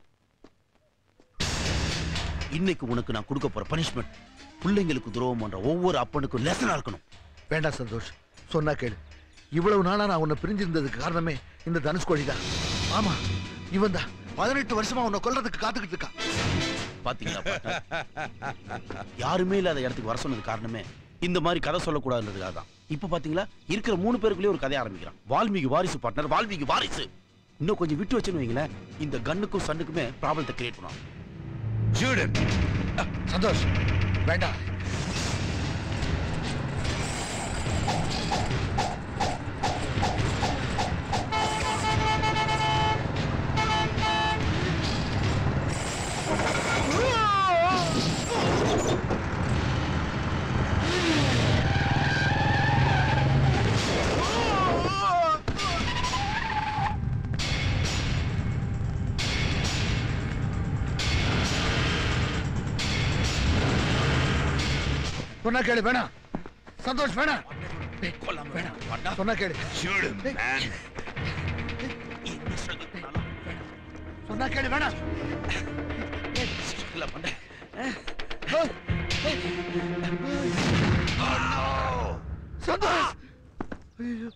இன்னைக்கு உனக்கு நான் கொடுக்க போற பனிஷ்மெண்ட் பிள்ளைங்களுக்கு துரோகம் பண்ற ஒவ்வொரு அப்பனுக்கும் லெசனா இருக்கணும் வேண்டாம் சந்தோஷ் சொன்னா கேளு இவ்வளவு நாளா நான் உன்னை பிரிஞ்சிருந்ததுக்கு காரணமே இந்த தனுஷ்கோடி தான் ஆமா இவன் தான் பதினெட்டு வருஷமா உன்னை கொல்றதுக்கு காத்துக்கிட்டு இருக்கான் பாத்தீங்களா partner? யாருமே இல்லாத இடத்துக்கு வர சொன்னது காரணமே இந்த மாதிரி கதை சொல்லக்கூடாதுன்றதுக்காக தான் இப்ப பாத்தீங்களா இருக்கிற மூணு பேருக்குள்ளே ஒரு கதையை ஆரம்பிக்கிறான் வால்மீகி வாரிசு பார்ட்னர் வால்மீகி வாரிசு இன்னும் கொஞ்சம் விட்டு வச்சுன்னு வைங்களேன் இந்த கண்ணுக்கும் சண்ணுக்குமே ப்ராப்ளத்தை கிரியேட் பண்ணுவான் சந்தோஷ் வேண்டாம் சொன்னா கேளு வேணாம் சந்தோஷ் வேணாம் டேய், வேணாம் சொன்னா கேளு டேய். சொன்னா கேளு வேணாம் சந்தோஷ் ஐயோ.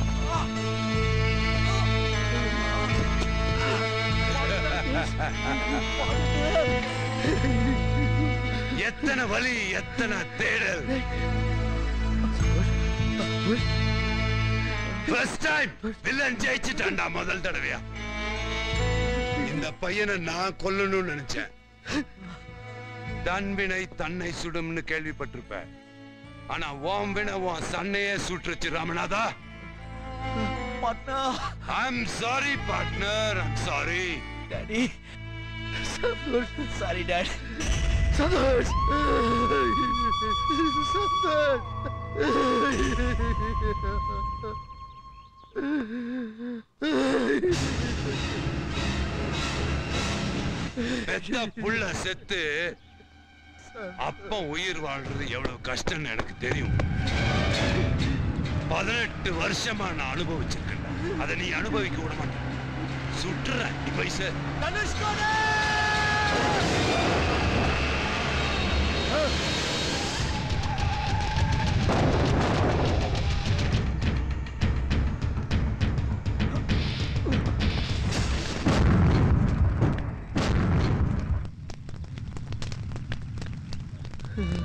எத்தனை வலி எத்தனை தேடல் ஃபர்ஸ்ட் டைம் வில்லன் ஜெயிச்சிட்டான்டா முதல் தடவையா இந்த பையனை நான் கொல்லணும்னு நினைச்சேன் தன்வினை தன்னை சுடும்னு கேள்விப்பட்டிருப்ப ஆனா ஓம் வினை உன் சன்னையே சுட்டுருச்சு ராமநாதா I'm sorry partner I'm sorry daddy Santhosh sorry daddy Santhosh பெத்த புள்ள செத்து அப்பன் உயிர் வாழ்றது எவ்வளவு கஷ்டம்னு எனக்கு தெரியும் பதினெட்டு வருஷமா நான் அனுபவிச்சிருக்கேன் அதை நீ அனுபவிக்க விட மாட்டேன் சுட்டுற நீ பைச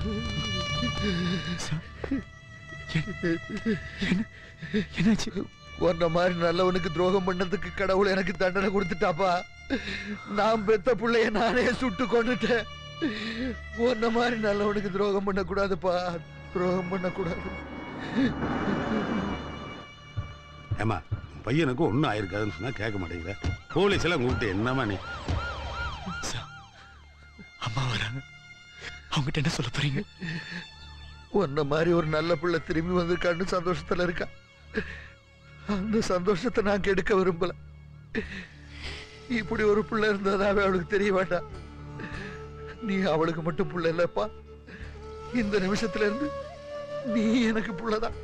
என்னாச்சு உன்ன மாதிரி நல்லவனுக்கு துரோகம் பண்ணதுக்கு கடவுள் எனக்கு தண்டனை கொடுத்துட்டாப்பா நான் பெத்த பிள்ளைய நானே சுட்டு கொண்டுட்டேன் உன்ன மாதிரி நல்லவனுக்கு துரோகம் பண்ணக்கூடாதுப்பா துரோகம் பண்ணக்கூடாது ஏமா பையனுக்கு ஒன்றும் ஆயிருக்காதுன்னு சொன்னா கேட்க மாட்டேங்கிற போலீஸ் எல்லாம் கூப்பிட்டு என்னமா நீ அம்மா வராங்க அவங்ககிட்ட என்ன சொல்ல போறீங்க உன்ன மாதிரி ஒரு நல்ல பிள்ளை திரும்பி வந்திருக்கான்னு சந்தோஷத்துல இருக்கா அந்த சந்தோஷத்தை நான் கெடுக்க விரும்பல இப்படி ஒரு பிள்ளை இருந்ததாவே அவளுக்கு தெரிய வேண்டாம் நீ அவளுக்கு மட்டும் புள்ள இல்லப்பா இந்த நிமிஷத்துல இருந்து நீ எனக்கு புள்ளதான்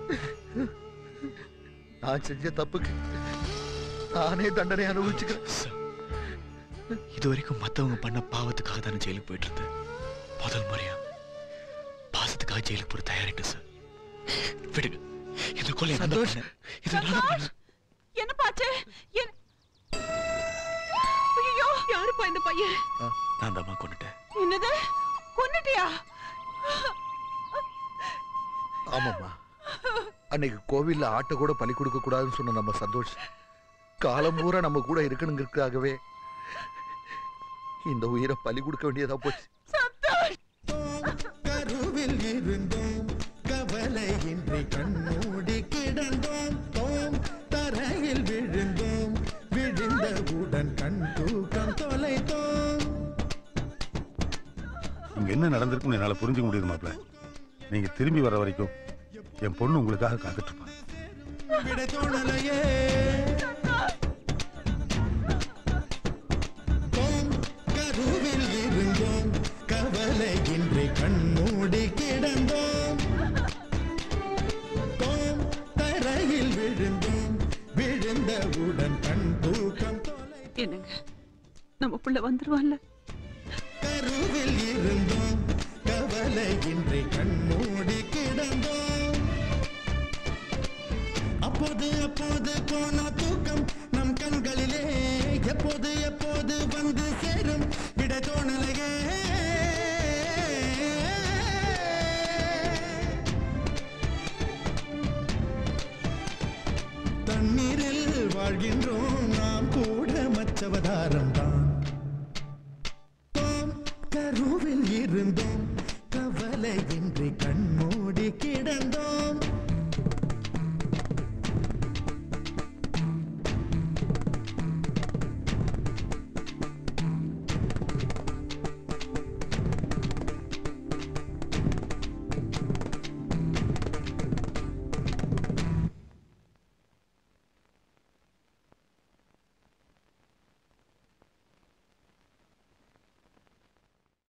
நான் செஞ்ச தப்புக்கு நானே தண்டனை அனுபவிச்சுக்கிறேன் இது வரைக்கும் மத்தவங்க பண்ண பாவத்துக்காக தானே ஜெயிலுக்கு போயிட்டு இருந்தேன் முதல் முறையா பாசத்துக்காக ஜெயிலுக்கு போற தயாரிட்டு சார் விடுங்க இந்த கொலை நான் தான் பண்ணேன். இது நான் தான் பண்ணேன். என்ன பாச்சு என் ஐயோ யாருப்பா இந்த பையன் நான் தான் கொண்டுட்டேன் என்னது கொன்னுட்டியா ஆமாம்மா அன்னைக்கு கோவில்ல ஆட்டை கூட பலி கொடுக்க கூடாதுன்னு சொன்ன நம்ம சந்தோஷ் காலம் பூரா நம்ம கூட இருக்கணுங்கிறதுக்காகவே இந்த உயிரை பலி கொடுக்க வேண்டியதா போச்சு கருவில் இருந்தோம் கவலையின்றி கண்மூடி கிடந்தோம் தோம் தரையில் விழுந்தோம் விழுந்தவுடன் கண் தூக்கம் தொலைத்தோம் இங்க என்ன நடந்திருக்குன்னு என்னால புரிஞ்சுக்க முடியுது மாப்ள நீங்க திரும்பி வர வரைக்கும் என் பொண்ணு உங்களுக்காக காத்துட்டு இருப்பா விட தோணலையே தோம் கருவில் இருந்தோம் கவலையின்றி கண்மூடி கிடந்தோம் தோம் தரையில் விழுந்தோம் விழுந்தவுடன் கண் தூக்கம் என்னங்க நம்ம புள்ள வந்துருவான்ல கருவில் இருந்தோம் கவலையின்றி கண்மூடி கிடந்தோம் அப்போது அப்போது போன தூக்கம் நம் கண்களிலே எப்போது எப்போது வந்து சேரும் விட தோணலையே தண்ணீரில் வாழ்கின்றோம் நாம் கூட மற்றவதாரம் தான் கருவில் இருந்தோம் கவலையின்றி கண்மூடி கிடந்தோம்